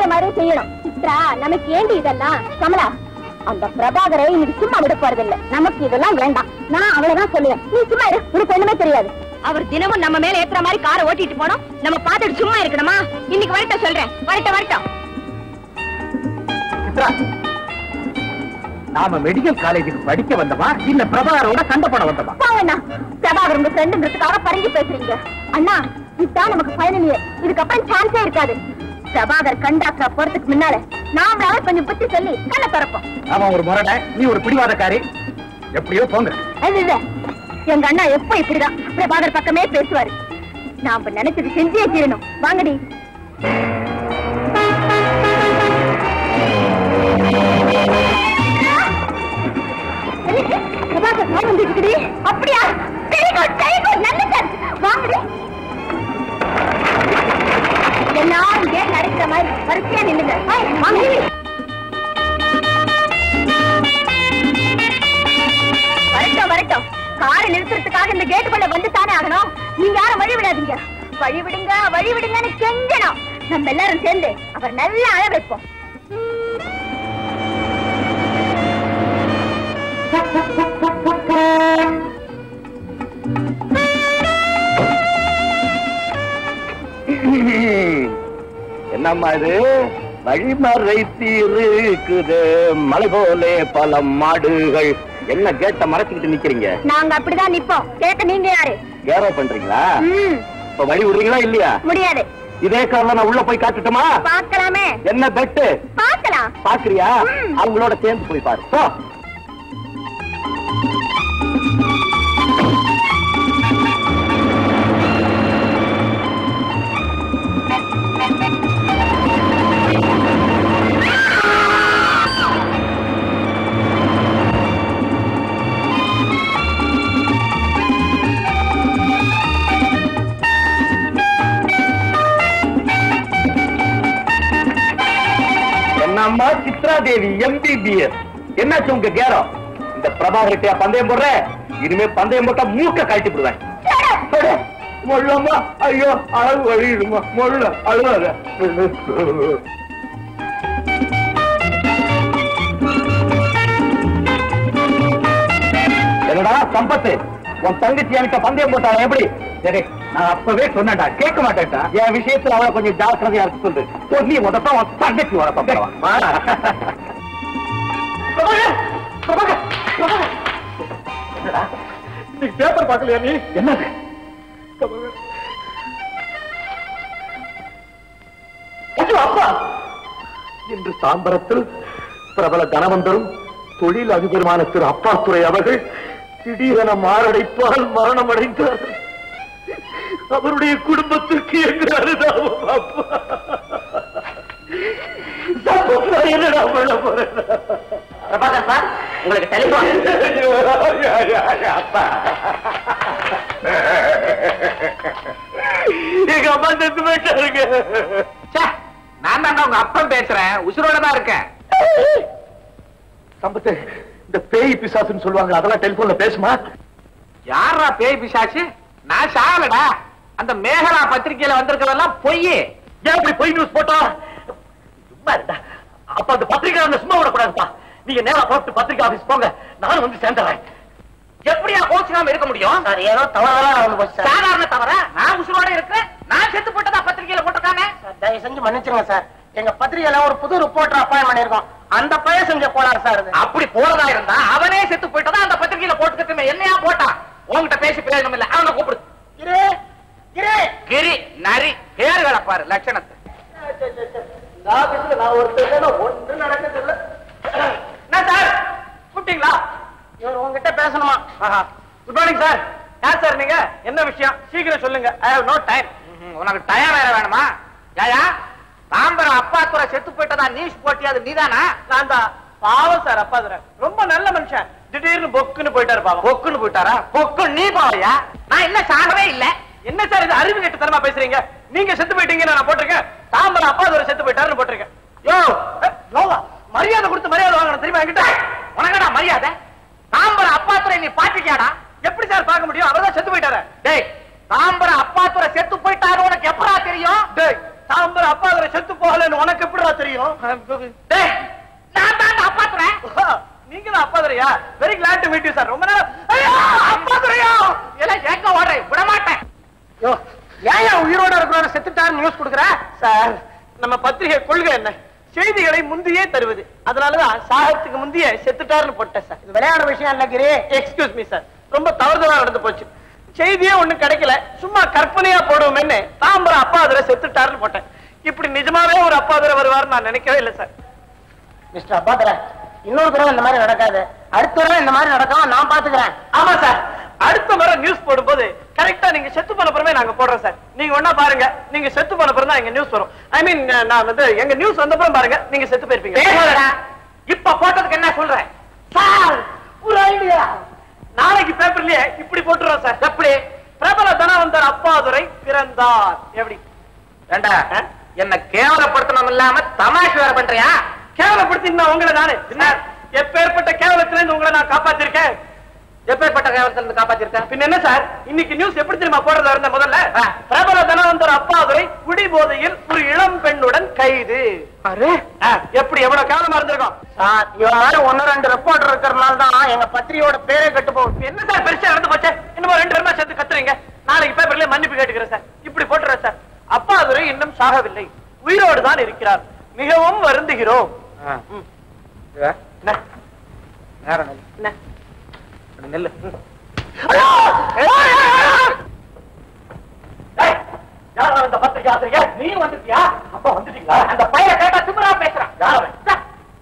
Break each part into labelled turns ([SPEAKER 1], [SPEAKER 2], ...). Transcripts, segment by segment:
[SPEAKER 1] சொல்ற மாதிரி செய்யணும் சித்ரா நமக்கு ஏண்டி இதெல்லாம் கமலா அந்த பிரபாகரை இன்னைக்கு சும்மா விட போறதில்ல நமக்கு இதெல்லாம் வேண்டாம் நான் அவ்வளவுதான் சொல்லுவேன் நீ சும்மா இரு உனக்கு ஒண்ணுமே தெரியாது அவர் தினமும் நம்ம மேல ஏத்துற மாதிரி காரை ஓட்டிட்டு போனோம் நம்ம பார்த்துட்டு சும்மா இருக்கணுமா இன்னைக்கு வரட்டும் சொல்றேன் வரட்டும் வரட்டும்
[SPEAKER 2] சித்ரா, நாம மெடிக்கல் காலேஜுக்கு படிக்க வந்தமா இல்ல பிரபாகரோட சண்டை போட வந்தமா
[SPEAKER 1] போங்கண்ணா பிரபாகர் உங்க ஃப்ரெண்டுங்கிறதுக்காக பறங்கி பேசுறீங்க அண்ணா இதுதான் நமக்கு ஃபைனல் இயர் இதுக்கப்புறம் சான்ஸே இருக்காது பிரபாகர் கண்டாக்டரா போறதுக்கு முன்னால நாமளாவே கொஞ்சம் புத்தி சொல்லி கண்ணை திறப்போம்
[SPEAKER 2] அவன் ஒரு முரட நீ ஒரு பிடிவாதக்காரி எப்படியோ போங்க
[SPEAKER 1] அது இல்ல. எங்க அண்ணா எப்ப இப்படிதான் பிரபாகர் பக்கமே பேசுவாரு நாம நினைச்சது செஞ்சே தீரணும் வாங்கடி என்னது? பிரபாகர் phone வந்துருக்குடி. அப்படியா வெரி குட் வெரி குட் நல்ல சான்ஸ் வாங்கடி எல்லாரும் கேட் அடைக்கிற மாதிரி வரிசையா நில்லுங்க ஹாய், வாங்கடி வரட்டும் வரட்டும் காரை நிறுத்துறதுக்காக இந்த கேட்டுக்குள்ள வந்து தானே ஆகணும் நீங்க யாரும் வழி விடாதீங்க வழி விடுங்க வழி விடுங்கன்னு கெஞ்சணும் நம்ம எல்லாரும் சேர்ந்து அவர் நல்லா அழ வைப்போம்
[SPEAKER 2] என்னம்மா இது வழிமறை தீருக்குது மலை போலே பல மாடுகள் என்ன கேட்ட மறைச்சுக்கிட்டு நிக்கிறீங்க
[SPEAKER 1] நாங்க அப்படிதான் நிப்போம் கேட்க நீங்க யாரு
[SPEAKER 2] கேரோ பண்றீங்களா
[SPEAKER 1] ம்,
[SPEAKER 2] இப்ப வழி விடுறீங்களா இல்லையா
[SPEAKER 1] முடியாது
[SPEAKER 2] இதே காரணம் நான் உள்ள போய் காட்டுட்டுமா
[SPEAKER 1] பார்க்கலாமே
[SPEAKER 2] என்ன பெட்டு
[SPEAKER 1] பார்க்கலாம்
[SPEAKER 2] பாக்குறியா
[SPEAKER 1] ம்.
[SPEAKER 2] அவங்களோட சேர்ந்து போய் பாரு போ என்னம்மா சித்ரா தேவி எம்பிபிஎஸ் என்னாச்சு உங்க கேரம் இந்த பிரபாகர்கிட்டயா பந்தயம் போடுற இனிமே பந்தயம் போட்டா மூக்க கழட்டி விடுவேன் மொள்ளம்மா ஐயோ அழகு வழியிடுமா மொள்ள அழுவாத என்னடா சம்பத்து உன் தங்கச்சி என்கிட்ட பந்தயம் போட்டாளா எப்படி சரி நான் அப்பவே சொன்னேன்டா கேட்க மாட்டேன்டா என் விஷயத்துல அவளை கொஞ்சம் ஜாக்கிரதையா இருக்கு சொல்லு ஓ, நீ உதப்பா உன் தங்கச்சி உதப்பா பேப்பர் பார்க்கலையா நீ என்னது ஐயோ, அப்பா இன்று தாம்பரத்தில் பிரபல தனவந்தரும் தொழில் அதிபருமான திரு அப்பாத்துறை அவர்கள் திடீரென மாரடைப்பால் மரணம் அடைந்தார் அவருடைய குடும்பத்திற்கு எங்க அனுதாபம் அப்பா தப்பு என்னடா பண்ண போறேன்
[SPEAKER 3] பிரபாகர் சார் உங்களுக்கு டெலிபோன்
[SPEAKER 2] அப்பா எங்க அம்மா செத்து போயிட்டாருங்க
[SPEAKER 3] நான் தான்டா உங்க அப்பன் பேசுறேன் உசுரோட தான் இருக்கேன்
[SPEAKER 2] சம்பத்து இந்த பேய் பிசாசுன்னு சொல்லுவாங்க அதெல்லாம் டெலிபோன்ல பேசுமா
[SPEAKER 3] யாரா பேய் பிசாசு நான் சாகலடா அந்த மேகலா பத்திரிக்கையில வந்திருக்கிறதெல்லாம் பொய்
[SPEAKER 2] ஏன் இப்படி பொய் நியூஸ் போட்டா சும்மா இருந்தா அப்ப அந்த பத்திரிகை சும்மா விடக்கூடாதுப்பா நீங்க நேரா போட்டு பத்திரிகை ஆபீஸ் போங்க நானும் வந்து சேர்ந்துறேன்
[SPEAKER 3] எப்படியா கோச்சிக்காம இருக்க முடியும்
[SPEAKER 4] சார் ஏதோ தவறா வந்து போச்சு சார்
[SPEAKER 3] சாதாரண தவிர நான் உசுரோட இருக்கிறேன் நான் செத்து போட்டதா பத்திரிக்கையில போட்டிருக்காங்க
[SPEAKER 4] சார், தயவு செஞ்சு மன்னிச்சிருங்க சார் எங்க பத்திரிகையில ஒரு புது ரிப்போர்ட்டர் அப்பாயின் பண்ணிருக்கோம் அந்த பையன் செஞ்ச கோளாறு சார் இது
[SPEAKER 3] அப்படி போறதா இருந்தா அவனே செத்து போயிட்டதா அந்த பத்திரிக்கையில போட்டுக்கிட்டு என்னையா போட்டான் உன்கிட்ட பேசி பிரயோஜனம் இல்ல அவனை கூப்பிடு
[SPEAKER 4] கிரே கிரே
[SPEAKER 3] கிரி நரி பேர்களை பாரு லட்சணத்தை
[SPEAKER 4] இந்த ஆபீஸ்ல நான் ஒருத்தர் ஒன்று நடக்கிறது
[SPEAKER 3] என்ன சார் கூப்பிட்டீங்களா
[SPEAKER 4] இவர் உங்ககிட்ட பேசணுமா
[SPEAKER 3] குட் மார்னிங் சார் யார் சார் நீங்க என்ன விஷயம் சீக்கிரம் சொல்லுங்க ஐ ஹவ் நோ டைம் உனக்கு டயம் வேற வேணுமா யாயா தாம்பரம் அப்பாத்துறை செத்து போயிட்டதா நியூஸ் போட்டி அது நீதானா
[SPEAKER 4] நான் தான் பாவம் சார் அப்பா துரை ரொம்ப நல்ல மனுஷன் திடீர்னு பொக்குன்னு போயிட்டாரு பாவம்
[SPEAKER 3] பொக்குன்னு போயிட்டாரா பொக்கு நீ போவையா நான் என்ன சாகவே இல்ல
[SPEAKER 4] என்ன சார் இது அறிவு கெட்ட தரமா பேசுறீங்க நீங்க செத்து போயிட்டீங்கன்னு நான் போட்டிருக்கேன் தாம்பரம் அப்பா துரை செத்து போயிட்டாருன்னு போட்டிருக்கேன்
[SPEAKER 3] யோ
[SPEAKER 4] ஏ, லோவா மரியாதை கொடுத்து மரியாதை வாங்கணும் தெரியுமா என்கிட்ட
[SPEAKER 3] உனக்கடா மரியாதை தாம்பரம் அப்பாத்துறை நீ பாத்திருக்கியாடா
[SPEAKER 4] எப்படி சார் பார்க்க முடியும் அவர்தான் செத்து போயிட்டாரு
[SPEAKER 3] டேய் தாம்பரம் அப்பாத்துறை செத்து போயிட்டாரு உனக்கு எப்படா தெரியும்
[SPEAKER 4] டேய் தாம்பரம் அப்பா துரை செத்து போகலன்னு உனக்கு எப்படிடா தெரியும்
[SPEAKER 3] டேய், நான் தான் அப்பாத்துறேன் நீங்க தான் அப்பாதுரையா very glad to meet you sir ரொம்ப நேரம் ஐயோ அப்பாதுரையா எல்லாம் எங்க ஓடுறேன் விட மாட்டேன்
[SPEAKER 4] யோ ஏன் ஏன் உயிரோட இருக்கிறவன செத்துட்டான்னு நியூஸ் கொடுக்குற
[SPEAKER 3] சார் நம்ம பத்திரிகை கொள்கை என்ன செய்திகளை முந்தையே தருவது அதனாலதான் சாகத்துக்கு முந்தைய செத்துட்டாருன்னு போட்டேன் சார்
[SPEAKER 4] இது விளையாடுற விஷயம் இல்ல கிரி
[SPEAKER 3] எக்ஸ்கியூஸ் மீ சார் ரொம்ப தவறுதலா நடந்து போச்சு செய்தியே ஒண்ணும் கிடைக்கல சும்மா கற்பனையா போடுவோம்னு தாம்பரம் அப்பா அதுல செத்துட்டாருன்னு போட்டேன் இப்படி நிஜமாவே ஒரு அப்பா அதுல வருவாருன்னு நான் நினைக்கவே இல்லை சார்
[SPEAKER 4] மிஸ்டர் அப்பாத்தல இன்னொரு தடவை இந்த மாதிரி நடக்காது அடுத்த தடவை இந்த மாதிரி நடக்காம நான் பாத்துக்கிறேன்
[SPEAKER 3] ஆமா சார் அடுத்த முறை நியூஸ் போடும்போது கரெக்டா நீங்க செத்து போன பிறமே நாங்க போடுறோம் சார் நீங்க ஒண்ணா பாருங்க நீங்க செத்து போன பிறகு தான் எங்க நியூஸ் வரும் ஐ மீன் நான் வந்து எங்க நியூஸ் வந்த பிறகு பாருங்க நீங்க செத்து போயிருப்பீங்க
[SPEAKER 4] பேசாதடா.
[SPEAKER 3] இப்ப போட்டதுக்கு என்ன சொல்றேன் சார் ஒரு ஐடியா நாளைக்கு பேப்பர்லயே இப்படி போட்டுறோம் சார் எப்படி பிரபல தனவந்தர் அப்பாதுரை பிறந்தார் எப்படி
[SPEAKER 5] ஏண்டா என்ன கேவலப்படுத்தணும் இல்லாம தமாஷ் வேற பண்றியா
[SPEAKER 3] கேவலப்படுத்தி நான் உங்களை நானே சார் எப்பேற்பட்ட கேவலத்துல இருந்து உங்களை நான் காப்பாத்திருக்கேன்
[SPEAKER 5] எப்பேற்பட்ட கேவலத்துல இருந்து காப்பாத்திருக்க
[SPEAKER 3] பின்ன என்ன சார் இன்னைக்கு நியூஸ் எப்படி தெரியுமா போடுறதா இருந்த முதல்ல பிரபல தனவந்தர் அப்பாதுரை குடிபோதையில் ஒரு இளம் பெண்ணுடன் கைது ஆ, எப்படி எவ்வளவு கேவலமா இருந்திருக்கும்
[SPEAKER 4] சார் இவன் மாதிரி ஒன்னு ரெண்டு ரிப்போர்ட்டர் இருக்கிறதுனால தான் எங்க பத்திரிகையோட பேரே கெட்டு போகுது
[SPEAKER 3] என்ன சார் பெருசா நடந்து போச்சு இன்னும் ரெண்டு பேருமா சேர்த்து கத்துறீங்க நாளைக்கு பேப்பர்ல மன்னிப்பு கேட்டுக்கிறேன் சார் இப்படி போட்டுறேன் சார் அப்பாதுரை இன்னும் சாகவில்லை உயிரோடு தான் இருக்கிறார் மிகவும் வருந்துகிறோம் ம். என்ன?
[SPEAKER 5] நேரம் நெல்லு.
[SPEAKER 3] என்ன?
[SPEAKER 5] அப்படி நெல்லு
[SPEAKER 3] ஐயோ! ஐயோ! ஏய், யாரா இந்த பத்திரிகை ஆசிரியர்? நீ வந்துட்டியா? அப்பா வந்துட்டீங்களா? அந்த பையனை கேட்டா திமிரா பேசுறான். யார் அவன்? சே.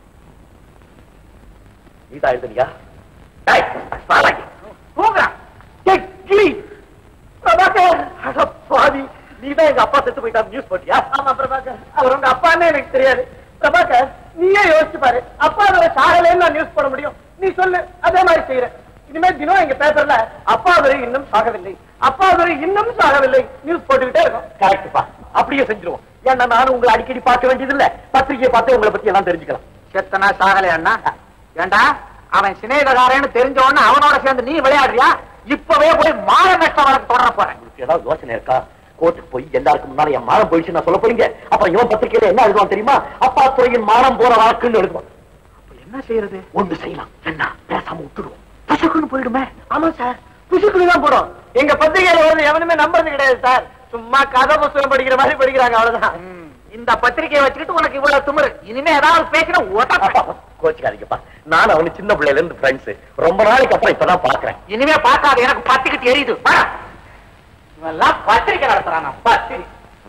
[SPEAKER 2] நீதான் எழுதுனியா டேய், சாலாங்கி.
[SPEAKER 3] தூங்குறான். ஏய், கிளி. பிரபாகர். அட பாவி. நீதான் எங்க அப்பா செத்து போயிட்டா நியூஸ் போட்டியா ஆமா பிரபாகர் அவர் உங்க அப்பான்னு எனக்கு தெரியாது பிரபாகர் நீயே யோசிச்சு பாரு அப்பா அவரை சாகலைன்னு நான் நியூஸ் போட முடியும் நீ சொல்லு அதே மாதிரி செய்யறேன் இனிமே தினம் எங்க பேப்பர்ல அப்பா அவரை இன்னும் சாகவில்லை அப்பா அவரை இன்னும் சாகவில்லை நியூஸ் போட்டுக்கிட்டே இருக்கும்
[SPEAKER 2] கரெக்ட்ப்பா அப்படியே செஞ்சிருவோம் ஏன்னா நானும் உங்களை அடிக்கடி பார்க்க வேண்டியது இல்ல பத்திரிகையை பார்த்து உங்களை பத்தி எல்லாம் தெரிஞ்சுக்கலாம்
[SPEAKER 5] செத்தனா சாகலை அண்ணா ஏண்டா அவன் சிநேகிதக்காரன்னு தெரிஞ்ச உடனே அவனோட சேர்ந்து நீ விளையாடுறியா இப்பவே போய் மான நஷ்ட வழக்கு தொடர போறேன்
[SPEAKER 2] உங்களுக்கு ஏதாவது யோசனை இருக்கா கோர்ட்டுக்கு போய் எல்லாருக்கும் முன்னால என் மானம் போயிடுச்சு நான் சொல்ல போறீங்க அப்புறம் இவன் பத்திரிகையில என்ன எழுதுவான் தெரியுமா அப்பா துறையின் மானம் போற வழக்குன்னு எழுதுவான்
[SPEAKER 5] என்ன செய்யறது
[SPEAKER 2] ஒன்று செய்யலாம் என்ன பேசாம விட்டுடுவோம் பசுக்குன்னு போயிடுமே
[SPEAKER 3] ஆமா சார் புசுக்குன்னு தான் போடும் எங்க பத்திரிகையில வந்து எவனுமே நம்புறது கிடையாது சார் சும்மா கதை புஸ்தகம் படிக்கிற மாதிரி படிக்கிறாங்க அவ்வளவுதான்
[SPEAKER 5] ம், இந்த பத்திரிக்கையை வச்சுக்கிட்டு உனக்கு இவ்வளவு திமிரு இனிமே ஏதாவது பேசினா உடப்ப
[SPEAKER 2] கோச்சுக்காதீங்கப்பா நான் அவனு சின்ன பிள்ளையில இருந்து ஃப்ரெண்ட்ஸ் ரொம்ப நாளைக்கு அப்புறம் இப்பதான் பாக்குறேன்
[SPEAKER 5] இனிமே பார்க்காத எனக்கு பத்திக்கிட்டு எரியுது வாடா. இவெல்லாம் பத்திரிக்கை நடத்துறானா பத்திரிக்கை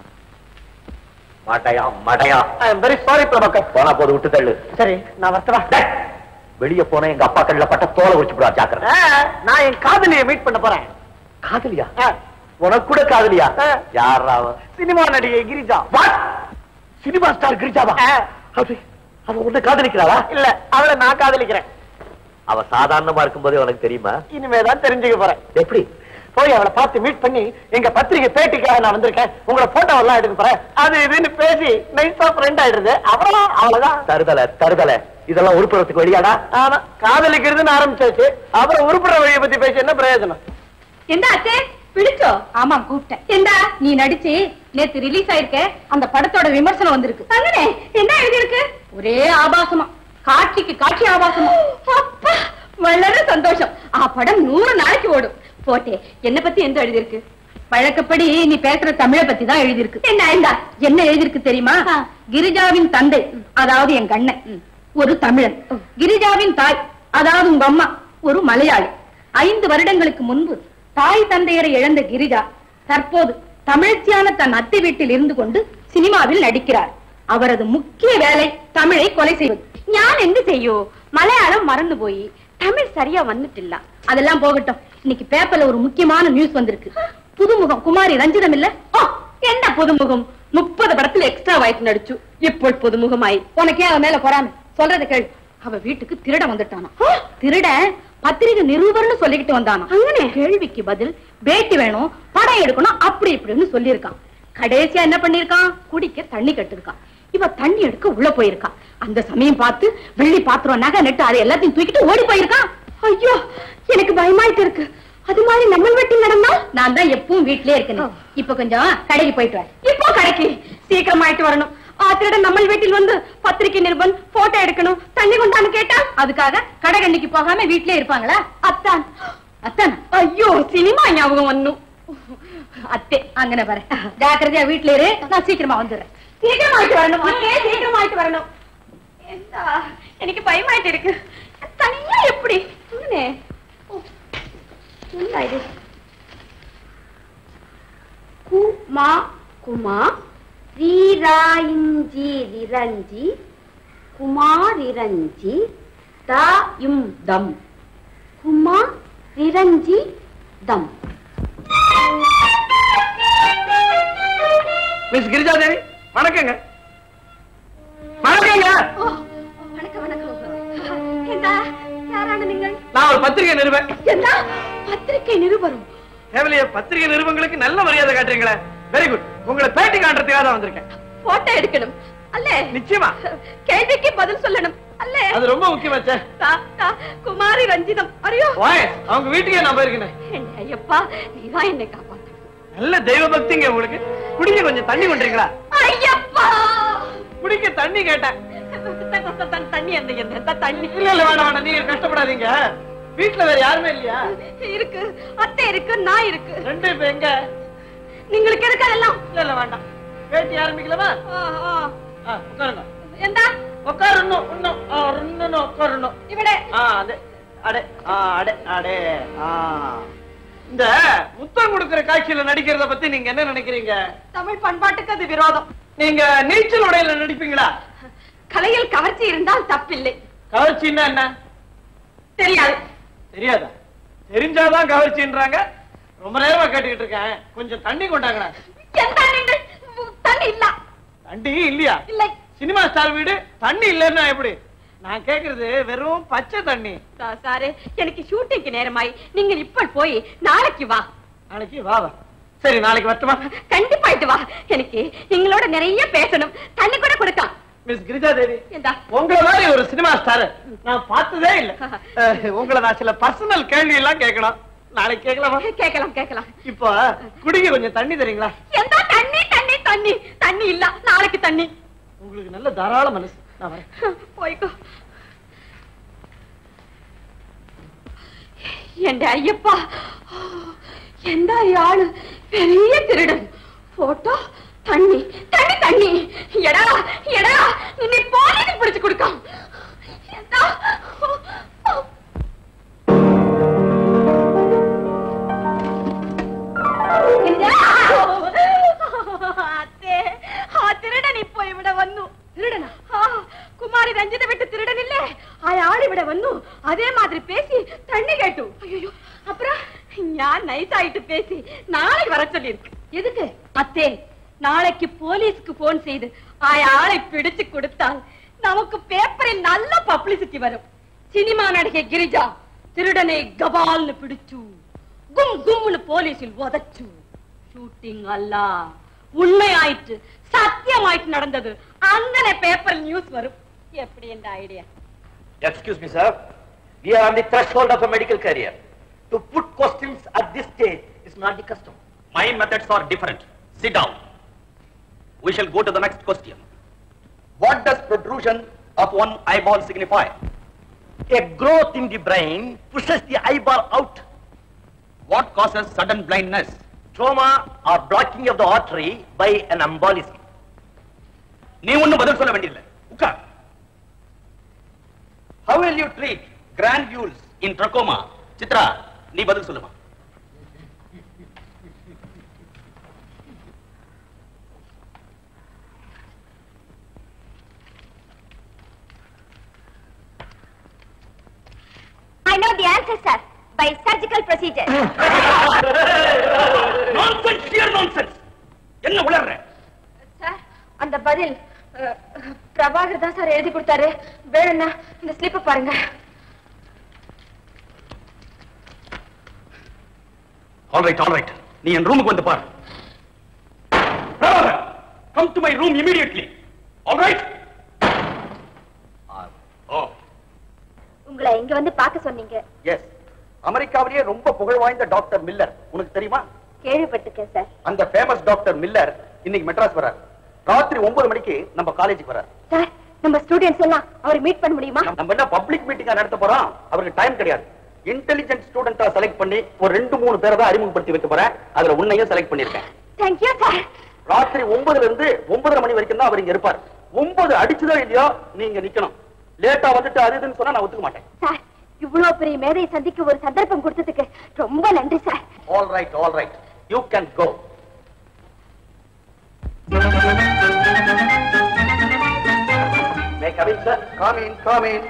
[SPEAKER 2] மடையா மடையா
[SPEAKER 3] I am very sorry Prabhakar
[SPEAKER 2] போனா போது விட்டு தள்ளு
[SPEAKER 3] சரி நான் வரட்டுமா
[SPEAKER 2] டேய், வெளிய போனா எங்க அப்பா கண்ணுல பட்ட தோலை உரிச்சு விடுவா ஜாக்கிரதை
[SPEAKER 3] ஆ, நான் என் காதலியை மீட் பண்ண போறேன்
[SPEAKER 2] காதலியா
[SPEAKER 3] ஆ,
[SPEAKER 2] உனக்கு கூட காதலியா
[SPEAKER 3] ஆ.
[SPEAKER 2] யாரா அவ
[SPEAKER 3] சினிமா நடிகை கிரிஜா
[SPEAKER 2] What? சினிமா ஸ்டார் கிரிஜாவா
[SPEAKER 3] ஆ.
[SPEAKER 2] அது அவ உன்னை காதலிக்கிறாளா
[SPEAKER 3] இல்ல அவளை நான் காதலிக்கிறேன்
[SPEAKER 2] அவ சாதாரணமா இருக்கும்போதே உனக்கு தெரியுமா
[SPEAKER 3] இனிமேதான் தெரிஞ்சுக்க போறேன்
[SPEAKER 2] எப்படி
[SPEAKER 3] போய் அவளை பார்த்து மீட் பண்ணி எங்க பத்திரிகை பேட்டிக்காக நான் வந்திருக்கேன் உங்களை போட்டோ எல்லாம் எடுக்க போறேன் அது இதுன்னு பேசி நைஸா ஃப்ரெண்ட் ஆயிடுது அவ்வளவு அவ்வளவுதான்
[SPEAKER 2] தருதல தருதல இதெல்லாம் உருப்புறதுக்கு வெளியாடா
[SPEAKER 3] ஆமா காதலிக்கிறதுன்னு ஆரம்பிச்சாச்சு அப்புறம் உருப்புற வழியை பத்தி பேசி என்ன பிரயோஜனம்
[SPEAKER 1] எந்த அச்சே பிடிச்சோ ஆமா கூப்பிட்டேன் எந்தா நீ நடிச்சு நேத்து ரிலீஸ் ஆயிருக்க அந்த படத்தோட விமர்சனம் வந்திருக்கு அங்கனே என்ன எழுதியிருக்கு ஒரே ஆபாசமா காட்சிக்கு காட்சி ஆபாசமா அப்பா வளர சந்தோஷம் ஆ படம் நூறு நாளைக்கு ஓடும் போட்டே என்ன பத்தி எந்த எழுதியிருக்கு வழக்கப்படி நீ பேசுற தமிழை பத்தி தான் எழுதியிருக்கு என்ன இந்தா என்ன எழுதியிருக்கு தெரியுமா கிரிஜாவின் தந்தை அதாவது என் கண்ணன் ஒரு தமிழன் கிரிஜாவின் தாய் அதாவது உங்க அம்மா ஒரு மலையாளி ஐந்து வருடங்களுக்கு முன்பு தாய் தந்தையரை இழந்த கிரிஜா தற்போது தமிழ்ச்சியான தன் அத்தை வீட்டில் இருந்து கொண்டு சினிமாவில் நடிக்கிறார் அவரது முக்கிய வேலை தமிழை கொலை செய்வது ஞான் என்ன செய்யோ மலையாளம் மறந்து போய் தமிழ் சரியா வந்துட்டில்ல அதெல்லாம் போகட்டும் இன்னைக்கு பேப்பர்ல ஒரு முக்கியமான நியூஸ் வந்திருக்கு புதுமுகம் குமாரி ரஞ்சிதம் இல்ல ஓ, என்ன புதுமுகம் முப்பது படத்துல எக்ஸ்ட்ரா வாய்ப்பு நடிச்சு இப்போ புதுமுகமாயி உனக்கே அவ மேல பொறாம சொல்றத கேள் அவ வீட்டுக்கு திருட வந்துட்டானா திருடன் பத்திரிகை நிருபர்னு சொல்லிக்கிட்டு வந்தானா அங்கனே கேள்விக்கு பதில் பேட்டி வேணும் படம் எடுக்கணும் அப்படி இப்படின்னு சொல்லியிருக்கான் கடைசியா என்ன பண்ணிருக்கான் குடிக்க தண்ணி கட்டிருக்கான் இவ தண்ணி எடுக்க உள்ள போயிருக்கான் அந்த சமயம் பார்த்து வெள்ளி பாத்திரம் நகை நெட்டு அதை எல்லாத்தையும் தூக்கிட்டு ஓடி போயிருக்கான் ஐயோ எனக்கு பயமாயிட்டு இருக்கு அது மாதிரி நம்ம வீட்டில் நடந்தா நான் தான் எப்பவும் வீட்லயே இருக்கேன் இப்ப கொஞ்சம் கடைக்கு போயிட்டு வரேன் இப்போ கடைக்கு சீக்கிரமாயிட்டு வரணும் ஆத்திரிடம் நம்ம வீட்டில் வந்து பத்திரிகை நிருபன் போட்டோ எடுக்கணும் தண்ணி கொண்டான்னு கேட்டா அதுக்காக கடைகண்ணிக்கு போகாம வீட்லயே இருப்பாங்களா அத்தான் அத்தான் ஐயோ சினிமா ஞாபகம் வந்தோம் அத்தே அங்கன பாரு ஜாக்கிரதையா வீட்ல இரு நான் சீக்கிரமா வந்துடுறேன் சீக்கிரமா ஆயிட்டு வரணும் அத்தே சீக்கிரமா ஆயிட்டு வரணும் എന്താ എനിക്ക് ഭയമായിട്ട് ഇരിക്ക് തനിയാ എപ്പടി അങ്ങനെ ഓ, എന്താ ഇത് കുമാ കുമാ റീരായിഞ്ചി റിരഞ്ചി കുമാരിരഞ്ചി ദയും ദം കുമാ റിരഞ്ചി ദം
[SPEAKER 3] மிஸ் கிரிஜா தேவி வணக்கங்க வணக்கங்க
[SPEAKER 1] ഓ വണക്കം വണക്കം എന്താ யாரான നിങ്ങൾ
[SPEAKER 3] நான் ஒரு பத்திரிகை நிருபன்
[SPEAKER 1] എന്താ പത്രികை நிருபரும்
[SPEAKER 3] தேவலைய பத்திரிகை நிருபங்களுக்கு நல்ல மரியாதை காட்டுறீங்களே வெரி குட் உங்களை பேட்டி காட்டுறதுக்காக தான் வந்திருக்கேன்
[SPEAKER 1] போட்டோ எடுக்கணும் அல்லே
[SPEAKER 3] நிச்சயமா
[SPEAKER 1] கேள்விக்கு பதில் சொல்லணும் அல்லே
[SPEAKER 3] அது ரொம்ப முக்கியமாச்சே
[SPEAKER 1] தா, தா, குமாரி ரஞ்சிதம் அறியோ
[SPEAKER 3] வாய் அவங்க வீட்டுக்கே நான் போயிருக்கேன்
[SPEAKER 1] என்ன ஐயப்பா நீதான் என்னை காப்பாத்த
[SPEAKER 3] நல்ல தெய்வ பக்திங்க உங்களுக்கு குடிக்க கொஞ்சம் தண்ணி கொண்டீங்களா
[SPEAKER 1] ஐயப்பா
[SPEAKER 3] குடிக்க தண்ணி கேட்டேன்
[SPEAKER 1] த- த- த- தண்ணி அந்த எந்த தண்ணி
[SPEAKER 3] இல்ல இல்ல வேணாம் வேணாம் நீங்க கஷ்டப்படாதீங்க வீட்டுல வேற யாருமே இல்லையா
[SPEAKER 1] இருக்கு அத்தை இருக்கு நான் இருக்கு
[SPEAKER 3] ரெண்டு இப்ப எங்க
[SPEAKER 1] നിങ്ങൾക്ക് எதுக்கு அதெல்லாம்
[SPEAKER 3] இல்ல இல்ல வேண்டாம் பேட்டி ஆரம்பிக்கலாமா
[SPEAKER 1] ஆ, ஆ.
[SPEAKER 3] ஆ, உட்காருங்க
[SPEAKER 1] എന്താ
[SPEAKER 3] உட்காரணும் இன்னும் ஆ, இன்னும் உட்காரணும்
[SPEAKER 1] ഇവിടെ
[SPEAKER 3] ஆ, அது அடே ஆ, அடே அடே ஆ. இந்த முத்தம் கொடுக்கிற காட்சியில நடிக்கிறத பத்தி நீங்க என்ன நினைக்கிறீங்க
[SPEAKER 1] தமிழ் பண்பாட்டுக்கு அது விரோதம்
[SPEAKER 3] நீங்க நீச்சல் உடையில நடிப்பீங்களா
[SPEAKER 1] கலையில் கவர்ச்சி இருந்தால் தப்பில்லை
[SPEAKER 3] கவர்ச்சின்னா என்ன
[SPEAKER 1] தெரியாது
[SPEAKER 3] தெரியாதா தெரிஞ்சாதான் கவர்ச்சின்றாங்க ரொம்ப நேரமா கேட்டுக்கிட்டு இருக்கேன் கொஞ்சம் தண்ணி கொண்டாங்கண்ணா
[SPEAKER 1] എന്താ നിങ്ങൾ தண்ணி இல்ல
[SPEAKER 3] தண்ணி இல்லையா
[SPEAKER 1] இல்லை
[SPEAKER 3] சினிமா ஸ்டார் வீடு தண்ணி இல்லைன்னா எப்படி நான் கேக்குறது வெறும் பச்சை தண்ணி
[SPEAKER 1] சா- சாரு எனக்கு ஷூட்டிங்க்கு நேரமாய் நீங்க இப்ப போய் நாளைக்கு வா
[SPEAKER 3] நாளைக்கு வா வா சரி நாளைக்கு வரட்டுமா
[SPEAKER 1] கண்டிப்பாயிட்டு வா எனக்கு நீங்களோட நிறைய பேசணும் தண்ணி கூட கொடுக்கலாம்
[SPEAKER 3] மிஸ் கிரிஜா தேவி
[SPEAKER 1] எந்தா
[SPEAKER 3] உங்களை மாதிரி ஒரு சினிமா ஸ்டார் நான் பார்த்ததே இல்ல அஹ், உங்களை நான் சில பர்சனல் கேள்வி எல்லாம் கேட்கணும் நாளைக்கு கேட்கலாமா
[SPEAKER 1] கேட்கலாம் கேட்கலாம்
[SPEAKER 3] இப்போ குடிக்க கொஞ்சம் தண்ணி தரீங்களா
[SPEAKER 1] எந்த தண்ணி தண்ணி தண்ணி தண்ணி இல்ல நாளைக்கு தண்ணி
[SPEAKER 3] உங்களுக்கு நல்ல தாராள மனசு நான் வரேன்
[SPEAKER 1] പോയിക്കോ എന്റെ അയ്യപ്പ എന്താ ഇയാള് വലിയ തിരുടൻ ഫോട്ടോ തണ്ണി തണ്ണി തണ്ണി എടാ എടാ നിന്നെ പോലീസ് പിടിച്ചു കൊടുക്കാം എന്താ അത്തേ ആ തിരുടൻ ഇപ്പൊ ഇവിടെ വന്നു തിരുടന കുമാരി രഞ്ജിത വിട്ട് തിരുടനില്ലേ അയാൾ ഇവിടെ വന്നു അതേമാതിരി പേசி தண்ணி கேட்டு ஐயோ அப்புறம் நான் நைஸ் ஆயிட்டு பேசி நாளைக்கு வர சொல்லியிருக்கு எதுக்கு அத்தே நாளைக்கு போலீஸ்க்கு போன் செய்து அயாளை பிடிச்சு கொடுத்தால் நமக்கு பேப்பரில் நல்ல பப்ளிசிட்டி வரும் சினிமா நடிகை கிரிஜா திருடனை கபால்னு பிடிச்சு கும் கும்னு போலீஸில் உதச்சு ஷூட்டிங் அல்ல உண்மையாயிற்று சத்தியமாயிட்டு நடந்தது அங்கன பேப்பர் நியூஸ் வரும் எப்படி என்ற idea
[SPEAKER 2] Excuse me, sir. We are on the threshold of a medical career. To put questions at this stage is not the custom.
[SPEAKER 6] My methods are different. Sit down. We shall go to the next question. What does protrusion of one eyeball signify?
[SPEAKER 2] A growth in the brain pushes the eyeball out.
[SPEAKER 6] What causes sudden blindness?
[SPEAKER 2] Trauma or blocking of the artery by an embolism.
[SPEAKER 6] நீ ஒண்ணும் பதில் சொல்ல வேண்டியதில்லை உட்கார் How will you treat granules in trachoma? Chitra நீ பதில் சொல்லுமா
[SPEAKER 1] I know the answer, sir. By surgical procedure.
[SPEAKER 6] Nonsense, sheer nonsense. என்ன உளர்ற
[SPEAKER 1] சார் அந்த பதில் அஹ், பிரபாகர் தான் சார் எழுதி கொடுத்தாரு வேணும்னா இந்த ஸ்லிப்பை பாருங்க
[SPEAKER 6] ஆல் ரைட் ஆல் ரைட் நீ என் ரூமுக்கு வந்து பாரு come to my room immediately all right ஓ
[SPEAKER 1] உங்களை இங்க வந்து பார்க்க சொன்னீங்க
[SPEAKER 6] எஸ் அமெரிக்காவிலேயே ரொம்ப புகழ் வாய்ந்த டாக்டர் மில்லர் உனக்கு தெரியுமா
[SPEAKER 1] கேள்விப்பட்டிருக்கேன் சார்
[SPEAKER 6] அந்த ஃபேமஸ் டாக்டர் மில்லர் இன்னைக்கு மெட்ராஸ் வரார் ராத்திரி ஒன்பது மணிக்கு நம்ம காலேஜுக்கு வராரு
[SPEAKER 1] சார் நம்ம ஸ்டூடெண்ட்ஸ் எல்லாம் அவரை மீட் பண்ண முடியுமா
[SPEAKER 6] நம்ம என்ன பப்ளிக் மீட்டிங்கா நடத்த போறோம் அவருக்கு டைம் கிடையாது இன்டெலிஜென்ட் ஸ்டூடெண்டா செலக்ட் பண்ணி ஒரு ரெண்டு மூணு பேரை தான் அறிமுகப்படுத்தி வைக்க போறேன் அதுல உன்னையும் செலக்ட் பண்ணிருக்கேன்
[SPEAKER 1] தேங்க்யூ சார்
[SPEAKER 6] ராத்திரி ஒன்பதுல இருந்து ஒன்பதரை மணி வரைக்கும் தான் அவர் இங்க இருப்பார் ஒன்பது அடிச்சுதோ இல்லையோ நீங்க நிக்கணும் லேட்டா வந்துட்டு அது இதுன்னு சொன்னா நான் ஒத்துக்க மாட்டேன்
[SPEAKER 1] சார் இவ்வளவு பெரிய மேதையை சந்திக்க ஒரு சந்தர்ப்பம் கொடுத்ததுக்கு ரொம்ப நன்றி sir
[SPEAKER 6] all right all right you can go may coming sir come in come in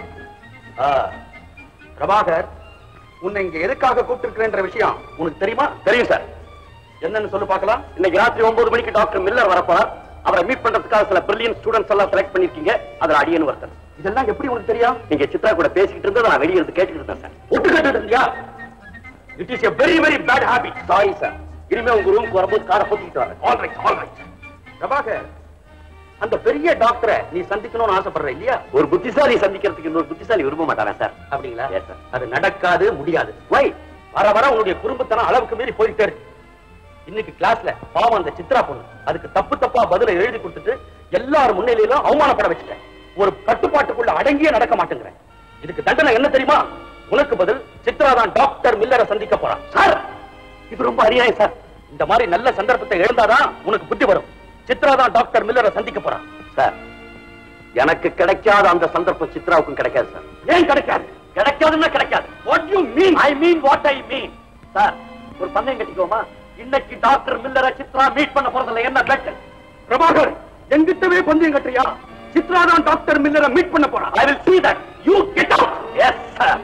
[SPEAKER 6] Prabhakar உன்னை இங்க எதுக்காக கூப்பிட்டிருக்கிறேன்ற விஷயம் உனக்கு தெரியுமா தெரியும் சார் என்னன்னு சொல்லு பார்க்கலாம் இன்னைக்கு ராத்திரி ஒன்பது மணிக்கு டாக்டர் மில்லர் வரப்போறார் அவரை மீட் பண்றதுக்காக சில பிரில்லியன் ஸ்டூடெண்ட்ஸ் எல்லாம் செலக்ட் பண்ணிருக்கீங்க அதுல அடியன் ஒருத்தன் இதெல்லாம் எப்படி உனக்கு தெரியும் நீங்க சித்ரா கூட பேசிக்கிட்டு இருந்ததை நான் வெளியே இருந்து கேட்டுக்கிட்டு இருந்தேன் சார் ஒட்டு கேட்டுட்டு இருந்தியா it is a very very bad habit sorry sir இனிமே உங்க ரூமுக்கு வரும்போது காரை போத்திக்கிட்டு வரேன் all right all right Prabhakar அந்த பெரிய டாக்டரை நீ சந்திக்கணும்னு ஆசைப்படுற இல்லையா ஒரு புத்திசாலி சந்திக்கிறதுக்கு இன்னொரு புத்திசாலி விரும்ப மாட்டாரா சார் அப்படிங்களா சார் அது நடக்காது முடியாது வை வர வர உன்னுடைய குடும்பத்தனம் அளவுக்கு மீறி போயிட்டே இருக்கு இன்னைக்கு கிளாஸ்ல பாவம் அந்த சித்ரா பொண்ணு அதுக்கு தப்பு தப்பா பதில எழுதி கொடுத்துட்டு எல்லாரும் முன்னிலையிலும் அவமானப்பட வச்சுட்டேன் ஒரு கட்டுப்பாட்டுக்குள்ள அடங்கியே நடக்க மாட்டேங்கிறேன் இதுக்கு தண்டனை என்ன தெரியுமா உனக்கு பதில் சித்ரா தான் டாக்டர் மில்லரை சந்திக்க போறான் சார் இது ரொம்ப அநியாயம் சார் இந்த மாதிரி நல்ல சந்தர்ப்பத்தை எழுந்தாதான் உனக்கு புத்தி வரும் சித்ரா தான் டாக்டர் மில்லரை சந்திக்க போறான் சார் எனக்கு கிடைக்காத அந்த சந்தர்ப்பம் சித்ராவுக்கும் கிடைக்காது சார் ஏன் கிடைக்காது கிடைக்காதுன்னா கிடைக்காது what you mean I mean what I mean sir ஒரு பந்தயம் கட்டிக்கோமா இன்னைக்கு டாக்டர் மில்லரை சித்ரா மீட் பண்ண போறதுல என்ன பெட் பிரபாகர் எங்கிட்டவே பந்தயம் கட்டுறியா சித்ரா தான் டாக்டர் மில்லரை மீட் பண்ண போறா I will see that you get out yes sir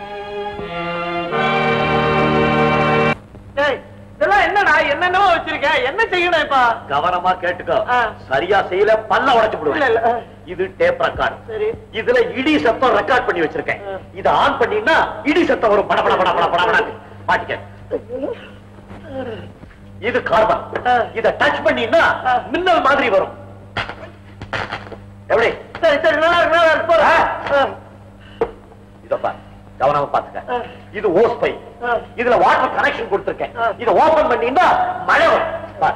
[SPEAKER 3] இதெல்லாம் என்னடா என்னென்னவோ வச்சிருக்க என்ன செய்யணும் இப்ப
[SPEAKER 6] கவனமா கேட்டுக்கோ
[SPEAKER 3] ஆ.
[SPEAKER 6] சரியா செய்யல பல்ல உடைச்சு
[SPEAKER 3] இல்ல, இல்ல.
[SPEAKER 6] விடுவேன் இது டேப் ரெக்கார்ட்
[SPEAKER 3] சரி.
[SPEAKER 6] இதுல இடி சத்தம் ரெக்கார்ட் பண்ணி வச்சிருக்கேன்
[SPEAKER 3] ஆ.
[SPEAKER 6] இத ஆன் பண்ணினா இடி சத்தம் வரும் பட பட பட பட பட பட மாட்டிக்க இது கார்பன்
[SPEAKER 3] ஆ.
[SPEAKER 6] இத டச் பண்ணினா
[SPEAKER 3] ஆ.
[SPEAKER 6] மின்னல் மாதிரி வரும் எப்படி
[SPEAKER 3] சரி சரி நல்லா இருக்கு நல்லா இருக்கு போறேன்.
[SPEAKER 6] ஆ. இத பாரு கவனமா பாத்துக்க
[SPEAKER 3] ஆ.
[SPEAKER 6] இது ஓஸ் பை
[SPEAKER 3] ஆ.
[SPEAKER 6] இதுல வாட்டர் கனெக்ஷன் கொடுத்திருக்கேன்
[SPEAKER 3] ஆ.
[SPEAKER 6] இத ஓபன் பண்ணினா மழை வரும் பாரு.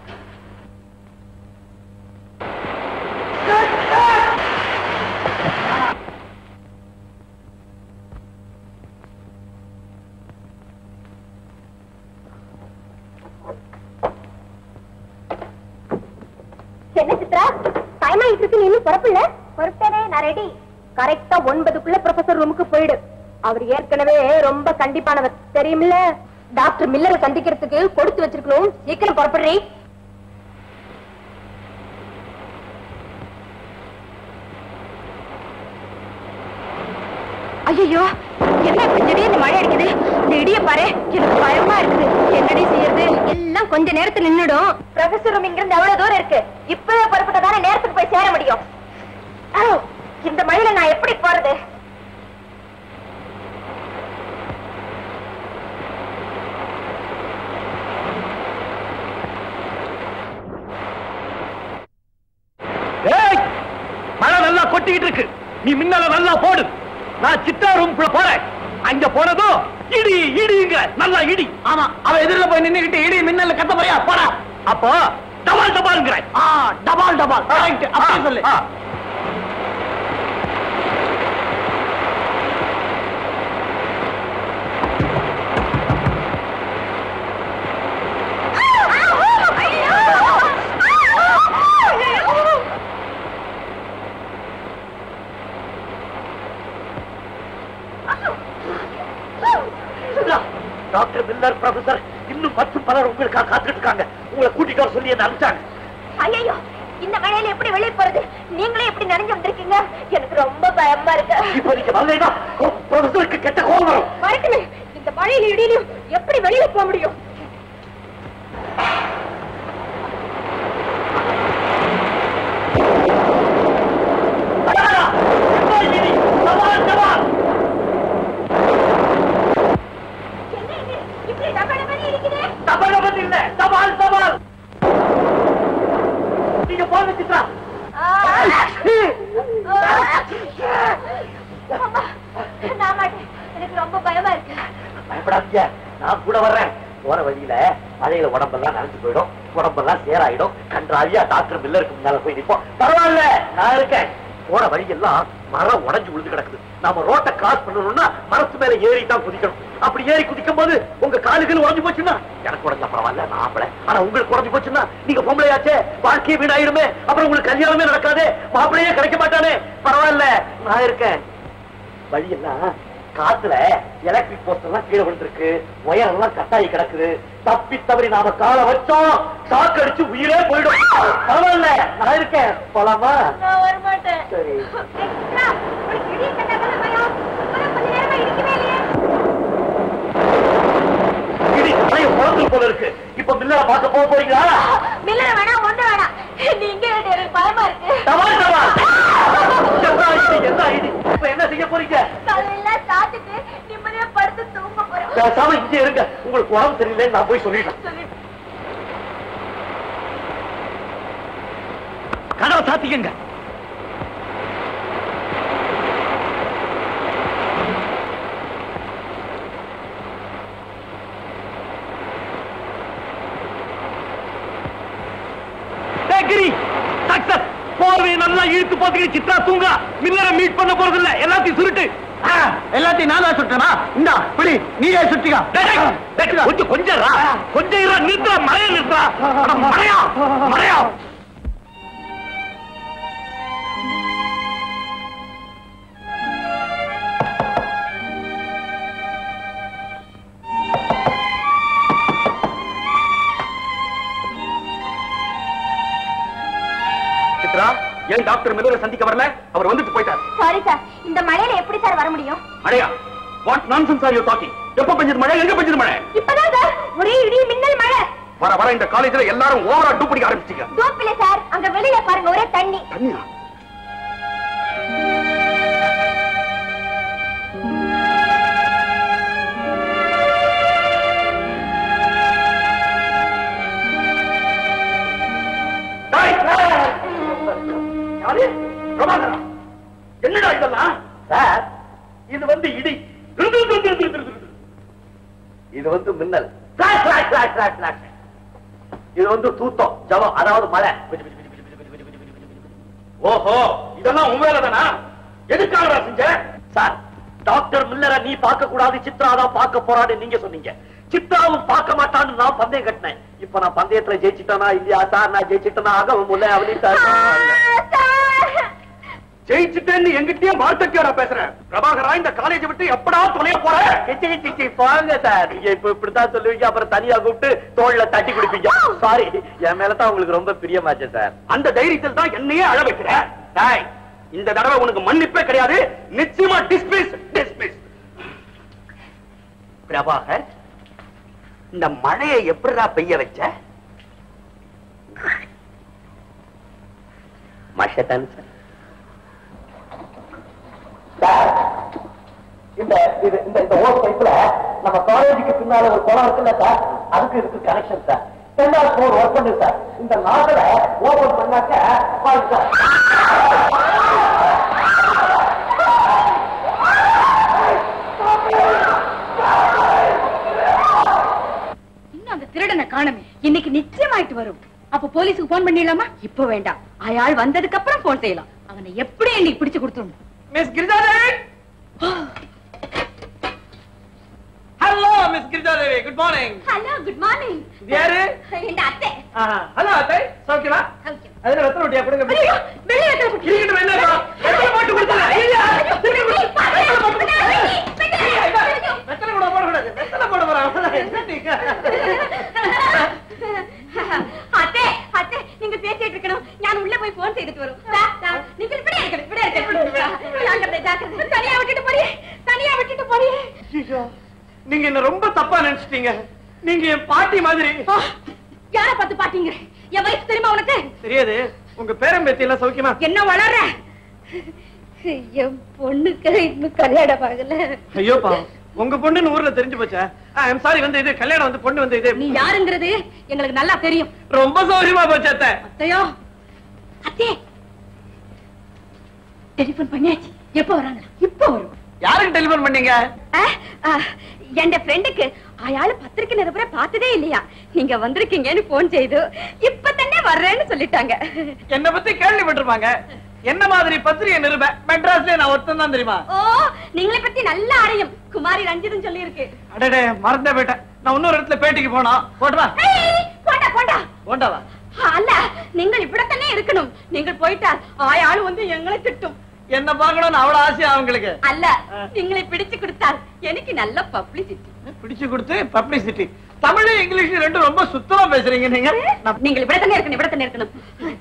[SPEAKER 1] என்ன சித்ரா டைம் ஆயிட்டு இருக்கு நீ இன்னும் புறப்படல புறப்பட்டே நான் ரெடி கரெக்டா ஒன்பதுக்குள்ள ப்ரொஃபசர் ரூமுக்கு போயிடு அவர் ஏற்கனவே ரொம்ப கண்டிப்பானவர் தெரியுமில்ல டாக்டர் மில்லரை சந்திக்கிறதுக்கு கொடுத்து வச்சிருக்கணும் சீக்கிரம் புறப்படுறீ ஐயோ என்ன இப்ப திடீர்னு மழை அடிக்குது இந்த இடிய பாரு எனக்கு பயமா இருக்குது என்னடி செய்யறது எல்லாம் கொஞ்ச நேரத்துல நின்னுடும் ப்ரொஃபசர் ரூம் இங்கிருந்து எவ்வளவு தூரம் இருக்கு இப்பவே புறப்பட்டதானே நேரத்துக்கு போய் சேர முடியும் ஆ, இந்த மழையில நான் எப்படி போறது
[SPEAKER 6] ஏய் மழை நல்லா கொட்டிக்கிட்டு இருக்கு நீ மின்னல நல்லா போடு நான் சித்தா ரூம்குள்ள போறேன் அங்க போனதும் இடி இடிங்க நல்லா இடி ஆமா அவ எதிரில போய் நின்னுகிட்டு இடி மின்னல கத்த போறியா போடா அப்போ டபால் டபால்ங்கிறேன் ஆ டபால் டபால் கரெக்ட் அப்படியே சொல்லு டாக்டர் மில்லர் ப்ரொஃபசர் இன்னும் மற்றும் பலர் உங்களுக்காக காத்துட்டு இருக்காங்க உங்களை கூட்டிட்டு வர சொல்லி என்ன அனுப்பிச்சாங்க
[SPEAKER 1] ஐயோ இந்த மழையில எப்படி வெளியே போறது நீங்களே எப்படி நனைஞ்சு வந்திருக்கீங்க எனக்கு ரொம்ப பயமா இருக்கு
[SPEAKER 6] இப்போ நீங்க வரலைன்னா ப்ரொஃபசருக்கு கெட்ட கோபம் வரும்
[SPEAKER 1] வரட்டுமே இந்த மழையில இடியிலும் எப்படி வெளியே போக முடியும்
[SPEAKER 6] அடாடா! என்ன இடி? டபால் டபால்
[SPEAKER 1] என்ன இது இப்படி டபட மாதிரி இருக்குது
[SPEAKER 6] தபால் இல்ல தபால் தபால் நீங்க போங்க சித்ரா
[SPEAKER 1] அம்மா, நான் மாட்டேன் எனக்கு ரொம்ப பயமா இருக்கு
[SPEAKER 6] பயப்படாதீங்க நான் கூட வர்றேன் போற வழியில
[SPEAKER 2] மழையில உடம்பெல்லாம் நனைஞ்சு போயிடும் உடம்பெல்லாம் சேராயிடும் கன்றாவியா டாக்டர் மில்லருக்கு முன்னால போய் நிப்போம் பரவாயில்ல நான் இருக்கேன் போற வழியெல்லாம் மரம் உடைஞ்சு விழுந்து கிடக்குது நாம ரோட்டை கிராஸ் பண்ணணும்னா மரத்து மேல ஏறி தான் குதிக்கணும் அப்படி ஏறி குதிக்கும் போது உங்க காலுகள் உடஞ்சு போச்சுன்னா எனக்கு உடஞ்ச பரவாயில்ல நான் ஆம்பளை ஆனா உங்களுக்கு உடஞ்சு போச்சுன்னா நீங்க பொம்பளையாச்சே வாழ்க்கையே வீணாயிருமே அப்புறம் உங்களுக்கு கல்யாணமே நடக்காதே மாப்பிளையே கிடைக்க மாட்டானே பரவாயில்ல நான் இருக்கேன் வழியெல்லாம் காத்துல எலக்ட்ரிக் போஸ்ட் எல்லாம் கீழே விழுந்திருக்கு ஒயர் எல்லாம் கட்டாயி கிடக்குது தப்பி தவறி நாம காலை வச்சோம் ஷாக் அடிச்சு உயிரே போயிடும் பரவாயில்ல நான் இருக்கேன் போலாமா
[SPEAKER 1] நான் வரமாட்டேன்
[SPEAKER 2] சரி
[SPEAKER 1] எக்ஸ்ட்ரா ஒரு இடி கட்டாதான பயம் இப்பதான் கொஞ்ச நேரமா இருக்கவே இல்லையே
[SPEAKER 2] இடி தலைய குழந்தை போல இருக்கு இப்ப மில்லரை பார்க்க போக போறீங்களா
[SPEAKER 1] மில்லர் வேணாம் ஒண்ணு வேணாம் நீங்க எனக்கு பயமா இருக்கு
[SPEAKER 2] டமால் டமால் என்ன ஐடி என்ன ஐடி இப்ப என்ன செய்ய போறீங்க
[SPEAKER 1] காலையில சாப்பிட்டுட்டு நிம்மதியா படுத்து தூங்க போறோம்
[SPEAKER 2] பேசாம இங்கே இருங்க உங்களுக்கு உடம்பு சரியில்லைன்னு நான் போய் சொல்லிட்டேன்
[SPEAKER 1] சொல்லி
[SPEAKER 2] கதவை சாத்திக்கங்க கிரி சக்சஸ் போர்வை நல்லா இழுத்து போத்துக்கிட்டு சித்ரா தூங்கா மில்லரை மீட் பண்ண போறது இல்ல எல்லாத்தையும் சுருட்டு
[SPEAKER 3] எல்லாத்தையும் நான் தான் சுட்டனா இந்தா பிடி நீயே சுட்டிக்கா
[SPEAKER 2] கொஞ்சம் கொஞ்சம் இருடா. கொஞ்சம் இருடா, நிறுத்துறா மழைய நிறுத்துறா அட, மழையா மழையா சித்ரா ஏன் டாக்டர் மில்லரை சந்திக்க வரல அவர் வந்துட்டு போயிட்டார்
[SPEAKER 1] சாரி சார் இந்த மழையில எப்படி சார் வர முடியும்
[SPEAKER 2] மழையா what nonsense are you talking எப்ப பெஞ்சது மழை எங்க பெஞ்சது மழை
[SPEAKER 1] இப்பதான் சார் ஒரே இடி மின்னல் மழை
[SPEAKER 2] வர வர இந்த காலேஜ்ல எல்லாரும் ஓவரா டூ பிடிக்க ஆரம்பிச்சிட்டீங்க
[SPEAKER 1] தூப்பில சார் அங்க வெளியில பாருங்க ஒரே தண்ணி
[SPEAKER 2] தண்ணியா டேய்! யாரு? பிரபாகரா? என்னடா இதெல்லாம் சார் இது வந்து இடி இது வந்து மின்னல் Flash, flash, flash, flash, flash. இது வந்து தூத்தம் ஜவம் அதாவது மழை ஓஹோ இதெல்லாம் உன் வேலை தானா எதுக்காக செஞ்ச சார் டாக்டர் மில்லரை நீ பார்க்க கூடாது சித்ரா தான் பார்க்க போறான்னு நீங்க சொன்னீங்க சித்ராவும் பார்க்க மாட்டான்னு நான் பந்தயம் கட்டினேன் இப்ப நான் பந்தயத்துல ஜெயிச்சிட்டானா இல்லையா சார் நான் ஜெயிச்சிட்டனா ஆக முல்ல அவனிட்டா ஜெயிச்சுட்டேன்னு எங்கிட்டயே வார்த்தைக்காரா பேசுறேன் பிரபாகரா இந்த காலேஜ் விட்டு எப்படா துணைய போற போங்க சார் நீங்க இப்ப இப்படித்தான் சொல்லுவீங்க அப்புறம் தனியா கூப்பிட்டு தோல்ல தட்டி குடிப்பீங்க சாரி என் மேலதான் உங்களுக்கு ரொம்ப பிரியமாச்சு சார் அந்த தைரியத்தில் தான் என்னையே அழ வைக்கிறேன் டேய், இந்த தடவை உனக்கு மன்னிப்பே கிடையாது நிச்சயமா டிஸ்மிஸ் டிஸ்மிஸ் பிரபாகர் இந்த மழையை எப்படிடா பெய்ய வச்ச மஷதான் சார் சார், இந்த இது இந்த இந்த ஓஸ் பைப்ல நம்ம காலேஜுக்கு பின்னால ஒரு குளம் இருக்குல்ல சார் அதுக்கு இதுக்கு கனெக்ஷன் சார் ரெண்டாவது ஃபோர் ஒர்க் பண்ணு சார் இந்த நாட்டில் ஓபன் பண்ணாக்க பாருங்க சார்
[SPEAKER 1] இன்னும் அந்த திருடனை காணுமே இன்னைக்கு நிச்சயமாயிட்டு வரும் அப்ப போலீஸுக்கு போன் பண்ணிடலாமா இப்ப வேண்டாம் அயாள் வந்ததுக்கு அப்புறம் போன் செய்யலாம் அவனை எப்படி இன்னைக்கு பிடிச்சு கொடுத்துடணும்
[SPEAKER 3] miss Girijadevi hello miss Girijadevi good morning
[SPEAKER 1] hello good morning
[SPEAKER 3] இது யாரு?
[SPEAKER 1] இந்த அத்தை
[SPEAKER 3] ஹலோ அத்தை சௌக்கியமா
[SPEAKER 1] சௌக்கியம்.
[SPEAKER 3] அதுல ரத்தன ரொட்டியா கொடுங்க
[SPEAKER 1] ஐயோ, வெளியே எத்தனை குட்டி?
[SPEAKER 3] இருக்கட்டும், என்ன இப்போ? வெத்தலை போட்டு கொடுத்தல. ஐயா, திருப்பி கொடு. வெத்தலை போட்டு கொடு. ஐயா, ஐயா, வெத்தலை போட போடக்கூடாது. வெத்தலை போட போறான். என்ன நீங்க?
[SPEAKER 1] அத்தை அத்தை நீங்க பேசிட்டு இருக்கணும் நான் உள்ள போய் போன் செய்துட்டு வரும் தா, தா, நீங்க இப்படி இருக்கணும் இப்படி இருக்கணும் ஜாக்கிரதை ஜாக்கிரதை தனியா விட்டுட்டு போறியே தனியா விட்டுட்டு போறியே
[SPEAKER 3] ஐயோ, நீங்க என்ன ரொம்ப தப்பா நினைச்சிட்டீங்க நீங்க என் பாட்டி மாதிரி
[SPEAKER 1] ஆ, யார பார்த்து பாத்தீங்க என் வயசு தெரியுமா உனக்கு
[SPEAKER 3] தெரியாது உங்க பேரம் பேத்தி எல்லாம் சௌக்கியமா
[SPEAKER 1] என்ன வளர்ற என் பொண்ணுக்கு இன்னும் கல்யாணம் ஆகல
[SPEAKER 3] ஐயோ பாவம் உங்க பொண்ணுன்னு ஊர்ல தெரிஞ்சு போச்சா ஐம் சாரி வந்து இது கல்யாணம் வந்து பொண்ணு வந்து இது
[SPEAKER 1] நீ யாருங்கிறது எங்களுக்கு நல்லா தெரியும்
[SPEAKER 3] ரொம்ப சௌரியமா போச்சு அத்தை
[SPEAKER 1] அத்தையோ அத்தே டெலிபோன் பண்ணியாச்சு எப்ப வராங்க இப்ப வரும்
[SPEAKER 3] யாருக்கு டெலிபோன் பண்ணீங்க
[SPEAKER 1] என் ஃப்ரெண்டுக்கு அயாளு பத்திரிக்கை நிருபரை பார்த்ததே இல்லையா நீங்க வந்திருக்கீங்கன்னு போன் செய்து இப்ப தானே வர்றேன்னு சொல்லிட்டாங்க
[SPEAKER 3] என்ன பத்தி கேள்விப்பட்டிருப்பாங்க என்ன மாதிரி பத்திரிகை நிருப மெட்ராஸ்ல நான் ஒருத்தன் தான் தெரியுமா
[SPEAKER 1] ஓ நீங்களை பத்தி நல்ல அறியும் குமாரி ரஞ்சிதன் சொல்லி இருக்கு
[SPEAKER 3] அடடே மறந்தே போயிட்டேன் நான் இன்னொரு இடத்துல பேட்டிக்கு போனோம் போட்டுவா
[SPEAKER 1] போண்டா போண்டா
[SPEAKER 3] போண்டாவா
[SPEAKER 1] அல்ல நீங்கள் இப்படித்தானே இருக்கணும் நீங்கள் போயிட்டால் ஆயாளு வந்து எங்களை திட்டும்
[SPEAKER 3] என்ன பார்க்கணும்னு அவ்வளவு ஆசையா அவங்களுக்கு
[SPEAKER 1] அல்ல நீங்களை பிடிச்சு கொடுத்தால் எனக்கு நல்ல பப்ளிசிட்டி
[SPEAKER 3] பிடிச்சு கொடுத்து பப்ளிசிட்டி தமிழ் இங்கிலீஷ் ரெண்டும் ரொம்ப சுத்தமா பேசுறீங்க நீங்க நான்
[SPEAKER 1] நீங்கள் இப்படித்தானே இருக்கணும் இப்படித்தானே இருக்கணும்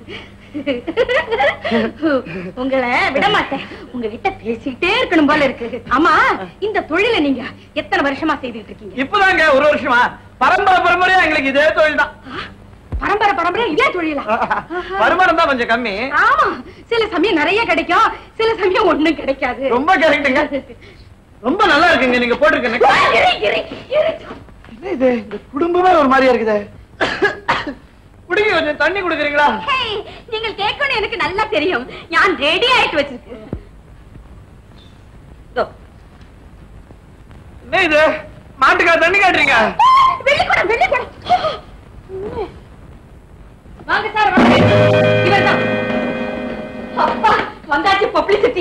[SPEAKER 1] உங்களை விட மாட்டேன் உங்ககிட்ட பேசிக்கிட்டே இருக்கணும் போல இருக்கு ஆமா இந்த தொழிலை நீங்க எத்தனை வருஷமா செய்துட்டு இருக்கீங்க
[SPEAKER 3] இப்பதாங்க ஒரு வருஷமா பரம்பரை பரம்பரையா எங்களுக்கு இதே தொழில் தான்
[SPEAKER 1] பரம்பரை பரம்பரை இதே தொழிலா
[SPEAKER 3] வருமானம் தான் கொஞ்சம் கம்மி
[SPEAKER 1] ஆமா சில சமயம் நிறைய கிடைக்கும் சில சமயம் ஒண்ணும் கிடைக்காது
[SPEAKER 3] ரொம்ப கரெக்டுங்க ரொம்ப நல்லா இருக்குங்க நீங்க போட்டிருக்க
[SPEAKER 1] இரு, இரு, இரு.
[SPEAKER 3] என்ன இது இந்த குடும்பமே ஒரு மாதிரியா இருக்குது குடிங்க கொஞ்சம் தண்ணி குடுக்குறீங்களா
[SPEAKER 1] ஹேய், நீங்கள் கேட்கணும் எனக்கு நல்லா தெரியும் நான் ரெடி ஆயிட்டு வச்சிருக்கேன் இதோ.
[SPEAKER 3] என்ன இது மாட்டுக்கா தண்ணி காட்டுறீங்க
[SPEAKER 1] வெள்ளிக்குடம் வெள்ளிக்குடம் வாங்க சார் வாங்க இவர்தான் அப்பா வந்தாச்சு பப்ளிசிட்டி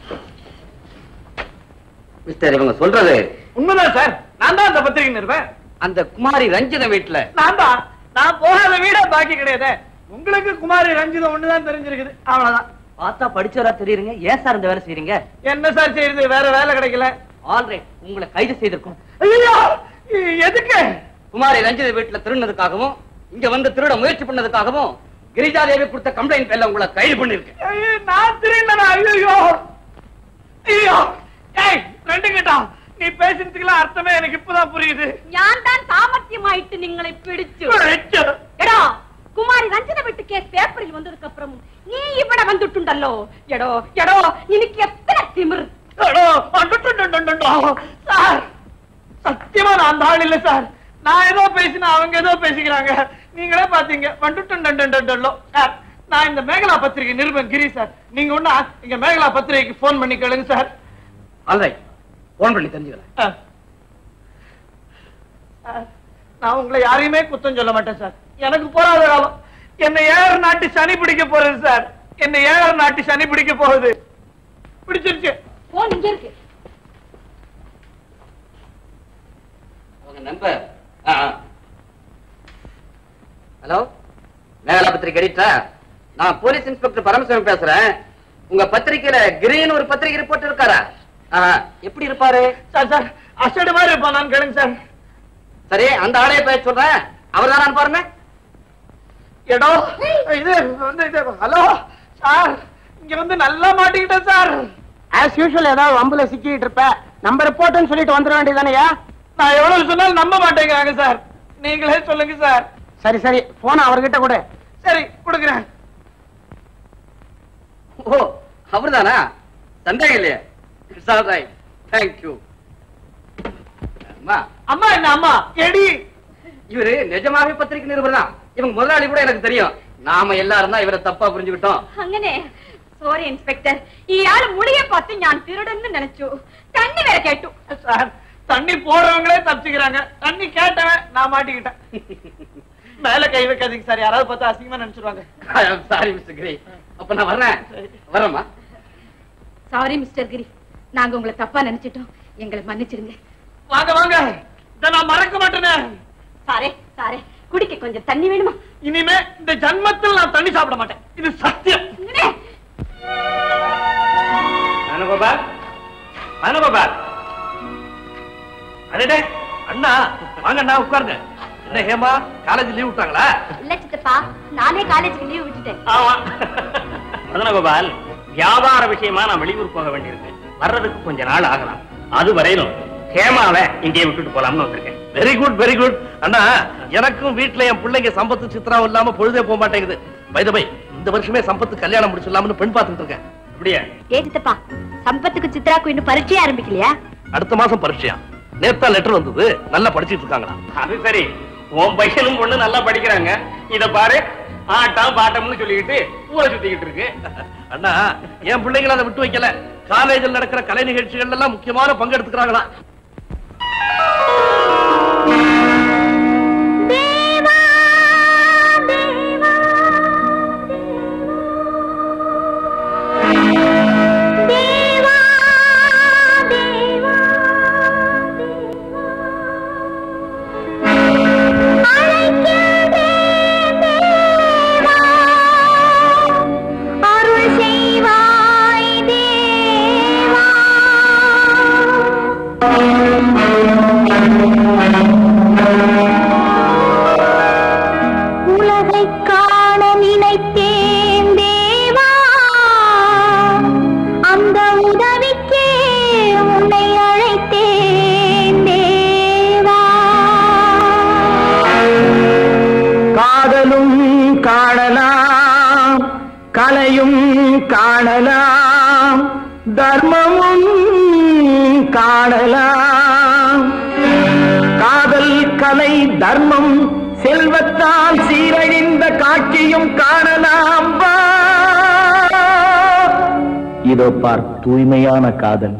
[SPEAKER 5] மிஸ்டர் இவங்க சொல்றது
[SPEAKER 3] உண்மைதான் சார் நான் தான் அந்த பத்திரிகை நிறுவன்
[SPEAKER 5] அந்த குமாரி ரஞ்சித வீட்டுல
[SPEAKER 3] நான் தான் நான் போகாத வீட பாக்கி கிடையாது உங்களுக்கு குமாரி ரஞ்சிதம் ஒண்ணுதான் தெரிஞ்சிருக்குது அவ்வளவுதான்
[SPEAKER 5] பார்த்தா படிச்சவரா தெரியுறீங்க ஏன் சார் இந்த வேலை செய்றீங்க
[SPEAKER 3] என்ன சார் செய்யுது வேற வேலை கிடைக்கல
[SPEAKER 5] ஆல்ரைட் உங்களை கைது செய்திருக்கோம்
[SPEAKER 3] ஐயோ எதுக்கு
[SPEAKER 5] குமாரி ரஞ்சித வீட்டுல திருடினதுக்காகவும் இங்க வந்து திருட முயற்சி பண்ணதுக்காகவும் கிரிஜா தேவி கொடுத்த கம்ப்ளைண்ட் பேர்ல உங்களை கைது பண்ணிருக்கு
[SPEAKER 3] ஐயோ, நான் திருந்தனா ஐயோ ஐயோ ஏய் ரெண்டு கிட்டா நீ பேசுறதுக்குலாம் அர்த்தமே எனக்கு இப்பதான் புரியுது
[SPEAKER 1] ഞാൻ താൻ സാമർത്ഥ്യമായിട്ട് നിങ്ങളെ പിടിച്ചു
[SPEAKER 3] ஐயோ.
[SPEAKER 1] എടോ കുമാരി രഞ്ജന വിട്ട് കേസ് പേപ്പറിൽ വന്നதுக்கு அப்புறம் നീ ഇവിടെ വന്നിട്ടുണ്ടല്ലോ എടോ എടോ നിനക്ക് എത്ര തിമിർ
[SPEAKER 3] அடோ, அடடடடடடா. சார் சத்தியமா நான் அந்த ஆள் இல்ல சார் நான் ஏதோ பேசினா அவங்க ஏதோ பேசிக்கிறாங்க நீங்களே பாத்தீங்க வந்துட்டு சார் நான் இந்த மேகலா பத்திரிகை நிருபன் கிரி சார் நீங்க ஒண்ணா இங்க மேகலா பத்திரிகைக்கு போன் பண்ணி கேளுங்க சார்
[SPEAKER 5] ஆல்ரைட் போன் பண்ணி தெரிஞ்சுக்கிறேன்
[SPEAKER 3] ஆ. சார், நான் உங்களை யாரையுமே குத்தம் சொல்ல மாட்டேன் சார் எனக்கு போறாத காலம் என்ன ஏழரை நாட்டு சனி பிடிக்க போறது சார் என்ன ஏழரை நாட்டு சனி பிடிக்க போகுது பிடிச்சிருச்சு
[SPEAKER 1] போன் இங்க இருக்கு
[SPEAKER 5] உங்க நண்பர் ஹலோ மேகலா பத்திரிகை எடிட்டர் நான் போலீஸ் இன்ஸ்பெக்டர் பரமசிவம் பேசுறேன் உங்க பத்திரிக்கையில கிரீன் ஒரு பத்திரிகை ரிப்போர்ட் இருக்காரா ஆஹா, எப்படி இருப்பாரு
[SPEAKER 3] சார் சார் அசடு மாதிரி இருப்பான் நான் கேளுங்க சார்
[SPEAKER 5] சரி அந்த ஆளைய பேர் சொல்றேன் அவர் தான் பாருங்க
[SPEAKER 3] எடோ இது வந்து இது ஹலோ சார் இங்க வந்து நல்லா மாட்டிக்கிட்டேன் சார்
[SPEAKER 4] ஆஸ் யூஷுவல் ஏதாவது வம்புல சிக்கிட்டு இருப்ப நம்ம ரிப்போர்ட்னு சொல்லிட்டு வந்துட வேண்டியதானயா
[SPEAKER 3] நான் எவ்வளவு சொன்னாலும் நம்ப மாட்டேங்கிறாங்க சார் நீங்களே சொல்லுங்க சார்
[SPEAKER 4] சரி சரி போன அவர்கிட்ட கொடு
[SPEAKER 3] சரி கொடுக்குறேன்
[SPEAKER 5] ஓ அவர்தானா சந்தேகம் இல்லையே இட்ஸ் ஆல் ரைட் தேங்க்யூ அம்மா
[SPEAKER 3] அம்மா என்ன அம்மா எடி
[SPEAKER 5] இவரு நிஜமாவே பத்திரிகை நிருபர் தான் இவங்க முதலாளி கூட எனக்கு தெரியும் நாம எல்லாரும் தான் இவரை தப்பா புரிஞ்சுக்கிட்டோம்
[SPEAKER 1] അങ്ങനെ സോറി ഇൻസ്പെക്ടർ ഇയാൾ മുടിയെ പത്ത് ഞാൻ തിരുടെന്ന് നനച്ചു തന്നി വരെ കേട്ടു
[SPEAKER 3] சார் தண்ணி போடுறவங்களே தப்பிச்சுக்கிறாங்க தண்ணி கேட்டவன் நான் மாட்டிக்கிட்டேன் மேல கை வைக்காதீங்க சார் யாராவது பார்த்தா அசிங்கமா நினைச்சிருவாங்க
[SPEAKER 5] சாரி மிஸ்டர் கிரி அப்ப நான் வர்றேன் வரேம்மா
[SPEAKER 1] சாரி மிஸ்டர் கிரி நாங்க உங்களை தப்பா நினைச்சிட்டோம் எங்களை மன்னிச்சிருங்க
[SPEAKER 3] வாங்க வாங்க இதை நான் மறக்க மாட்டேனே
[SPEAKER 1] சாரே சாரே குடிக்க கொஞ்சம் தண்ணி வேணுமா
[SPEAKER 3] இனிமே இந்த ஜன்மத்தில் நான் தண்ணி சாப்பிட மாட்டேன் இது சத்தியம்
[SPEAKER 1] இங்கனே.
[SPEAKER 2] அனுபபால் அனுபபால் அடடே அண்ணா வாங்க அண்ணா உட்காருங்க என்ன ஹேமா காலேஜ் லீவ் விட்டாங்களா
[SPEAKER 1] இல்ல சித்தப்பா நானே காலேஜுக்கு லீவ் விட்டுட்டேன்
[SPEAKER 2] ஆமா மதனகோபால் வியாபார விஷயமா நான் வெளியூர் போக வேண்டியிருக்கு வர்றதுக்கு கொஞ்ச நாள் ஆகலாம் அது வரையிலும் ஹேமாவை இங்கே விட்டுட்டு போலாம்னு வந்திருக்கேன்
[SPEAKER 6] வெரி குட் வெரி குட் அண்ணா எனக்கும் வீட்ல என் பிள்ளைங்க சம்பத்து சித்திராவும் இல்லாம பொழுதே போக மாட்டேங்குது பை பை இந்த வருஷமே சம்பத்து கல்யாணம் முடிச்சிடலாம்னு பெண் பார்த்துட்டு இருக்கேன்
[SPEAKER 2] அப்படியே
[SPEAKER 1] ஏ சித்தப்பா சம்பத்துக்கு சித்ராக்கு இன்னும் பரீட்சையே ஆரம்பிக்கலையா
[SPEAKER 6] அடுத்த மாசம் பரீட்சையா நேத்தா லெட்டர் வந்தது நல்லா படிச்சிட்டு இருக்காங்களா
[SPEAKER 2] அது சரி உன் பையனும் பொண்ணு நல்லா படிக்கிறாங்க இத பாரு ஆட்டம் பாட்டம்னு சொல்லிக்கிட்டு ஊரை சுத்திக்கிட்டு இருக்கு
[SPEAKER 6] அண்ணா என் பிள்ளைங்களை அதை விட்டு வைக்கல
[SPEAKER 2] காலேஜில் நடக்கிற கலை நிகழ்ச்சிகள் எல்லாம் முக்கியமான பங்கெடுத்துக்கிறாங்களா
[SPEAKER 1] தேவா தேவா தேவா தேவா அழைக்கின்றேன் தேவா அருள் செய்வாய் தேவா உலகை காண நினைத்தேன் தேவா அந்த உதவிக்கே உன்னை அழைத்தேன் தேவா
[SPEAKER 3] காதலும் காணலாம் கலையும் காணலாம் தர்மமும் காணலாம் காதல் கலை தர்மம் செல்வத்தால் சீரழிந்த காட்சியும் காணலாம் வா. இதோ பார் தூய்மையான காதல்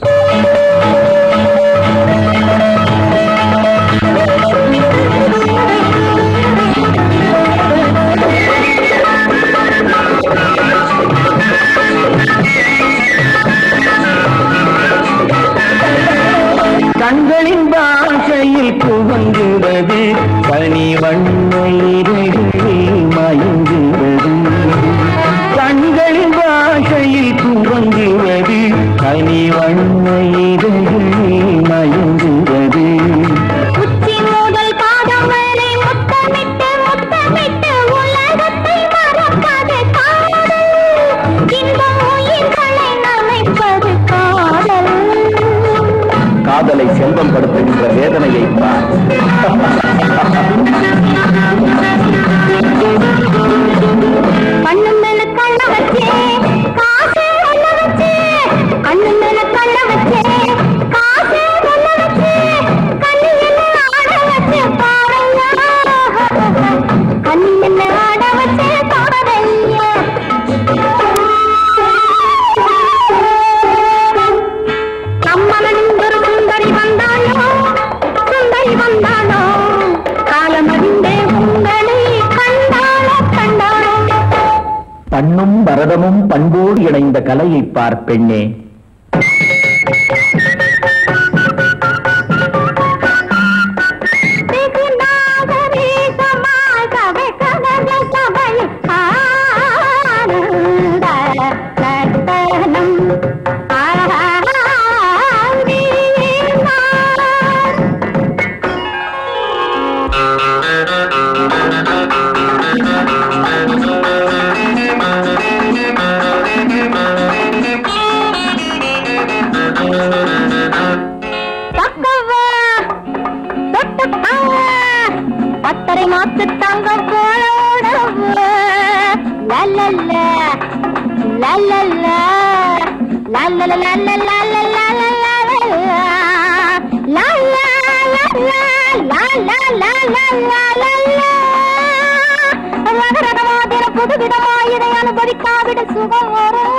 [SPEAKER 3] கண்களின் பாஷையில் புகங்குவது பனி வண்ணயிரகளில் மயங்குவது கண்களின் பாஷையில் புகங்குவது பனி வண்ணயிரகளில் மயங்குவது
[SPEAKER 1] உச்சி முதல் பாதம் வரை முத்தமிட்டு முத்தமிட்டு உலகத்தை மறப்பது காதல் இன்பம் உயிர்களை நனைப்பது காதல்
[SPEAKER 3] காதலை செல்வம் படுத்துகின்ற வேதனையை பார்
[SPEAKER 1] கண்ணு மேல கண்ண வச்சே காசு வெள்ள வச்சே கண்ணு மேல கண்ண வச்சே காசு வெள்ள வச்சே கண்ணு என்ன ஆட வச்சே பாருங்க கண்ணு என்ன ஆட வச்சே நம்மவன் ஒரு சுந்தரி வந்தானோ சுந்தரி வந்தானோ காலமறிந்தே உங்களை கண்டாளோ கண்டாளோ
[SPEAKER 3] பண்ணும் பரதமும் பண்போடு இணைந்த கலையை பார் பெண்ணே
[SPEAKER 1] வெகு நாகரீகமாகவே கனக சபையில் ஆனந்த நர்த்தனம் ஆடினார். பக்கவா தொட்டுப்பா பத்தரை மாத்து தங்கம் போலோடவ லல்லல்ல லல்லல்ல லல்லல லல்லல புது விதமாயினை அனுபவிக்காவிட சுகம் வரும்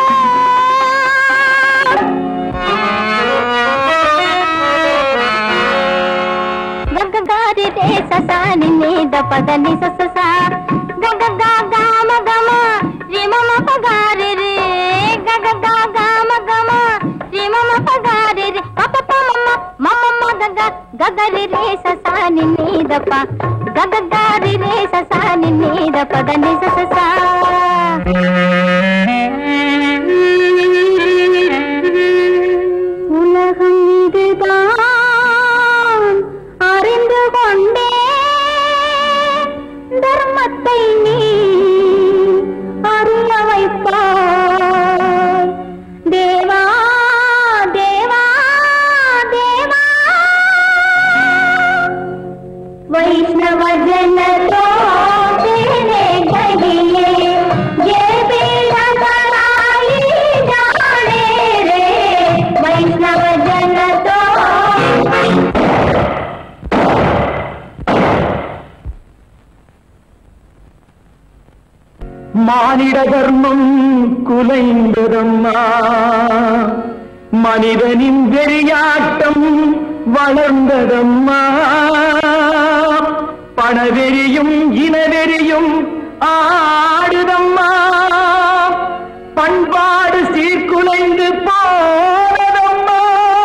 [SPEAKER 1] గగగారి రే ససాని నీద పదని ససస గగగా గామ గమ రిమమ పగారి రే గగగా గామ గమ రిమమ పగారి రే పప మమ్మ మమ్మ గగ గగరి రే ససాని నీద ప గగగారి రే ససాని నీద పదని ససస உலகம் இதுதான் அறிந்து கொண்டே தர்மத்தை நீ அறிய வைப்பாய் தேவா தேவா தேவா वैष्णव जन तो तेरे कहिए ये बेड़ा कराई जाने रे वैष्णव जन तो
[SPEAKER 3] மானிட தர்மம் குலைந்ததம்மா மனிதனின் வெறியாட்டம் வளர்ந்ததம்மா பணவெறியும் இனவெறியும் ஆடுதம்மா பண்பாடு சீர்குலைந்து போனதம்மா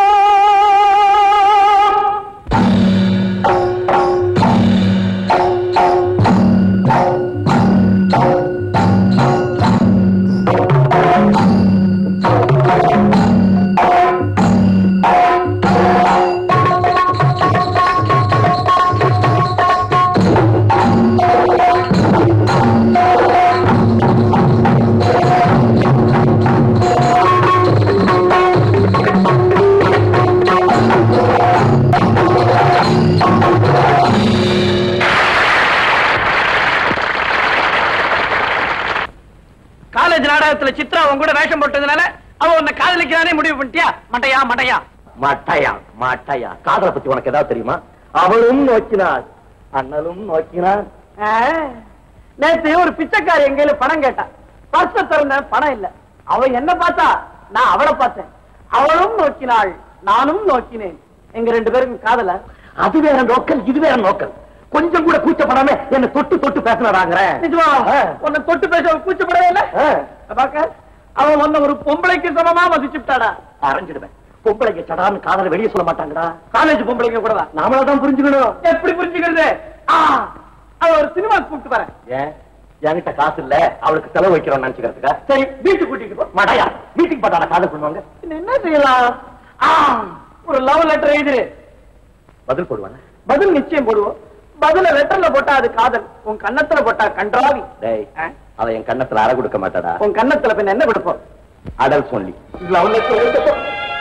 [SPEAKER 7] காலேஜ் நாடகத்துல சித்ரா அவன் கூட வேஷம் போட்டதுனால அவன் உன்னை காதலிக்கிறானே முடிவு பண்ணிட்டியா மட்டையா மட்டையா
[SPEAKER 2] மாட்டாயா மாட்டாயா காதலை பத்தி உனக்கு ஏதாவது தெரியுமா அவளும் நோக்கினாள் அண்ணலும் நோக்கினான்
[SPEAKER 7] ஆ, நேத்து ஒரு பிச்சைக்காரி எங்க கையில பணம் கேட்டா பர்ச திறந்த பணம் இல்ல அவ என்ன பார்த்தா நான் அவளை பார்த்தேன் அவளும் நோக்கினாள் நானும் நோக்கினேன் எங்க ரெண்டு பேருக்கும் காதல
[SPEAKER 2] அது வேற நோக்கல் இது வேற நோக்கல் கொஞ்சம் கூட கூச்சப்படாம என்ன தொட்டு தொட்டு பேசினாடாங்கிறேன்
[SPEAKER 7] நிஜமா உன்னை தொட்டு பேச அவ கூச்சப்படவே இல்ல பாக்க அவன் உன்னை ஒரு பொம்பளைக்கு சமமா மதிச்சுட்டாடா
[SPEAKER 2] அரைஞ்சிடுவேன் பொம்பளைங்க சடான்னு காதலை வெளியே சொல்ல மாட்டாங்கடா
[SPEAKER 7] காலேஜ் பொம்பளைங்க கூட தான்
[SPEAKER 2] நாமளா தான் புரிஞ்சுக்கணும்
[SPEAKER 7] எப்படி புரிஞ்சுக்கிறது ஆ, அவ ஒரு சினிமா கூப்பிட்டு வரேன்
[SPEAKER 2] ஏன் என்கிட்ட காசு இல்ல அவளுக்கு செலவு வைக்கிறோம் நினைச்சுக்கிறதுக்கா
[SPEAKER 7] சரி வீட்டுக்கு கூட்டிட்டு போ
[SPEAKER 2] மாட்டாயா மீட்டிங் பண்ணாத காதல் பண்ணுவாங்க
[SPEAKER 7] பின்ன என்ன செய்யலாம் ஆ, ஒரு லவ் லெட்டர் எழுதிரு
[SPEAKER 2] பதில் போடுவாங்க
[SPEAKER 7] பதில் நிச்சயம் போடுவோம் பதில லெட்டர்ல போட்டா அது காதல் உன் கன்னத்துல போட்டா கன்றாவி
[SPEAKER 2] டேய்
[SPEAKER 7] ஆ?
[SPEAKER 2] அவ என் கண்ணத்துல அற கொடுக்க மாட்டாடா
[SPEAKER 7] உன் கன்னத்துல பின்ன என்ன கொடுப்போம்
[SPEAKER 2] அடல் சொல்லி
[SPEAKER 7] லவ் லெட்டர் எழுத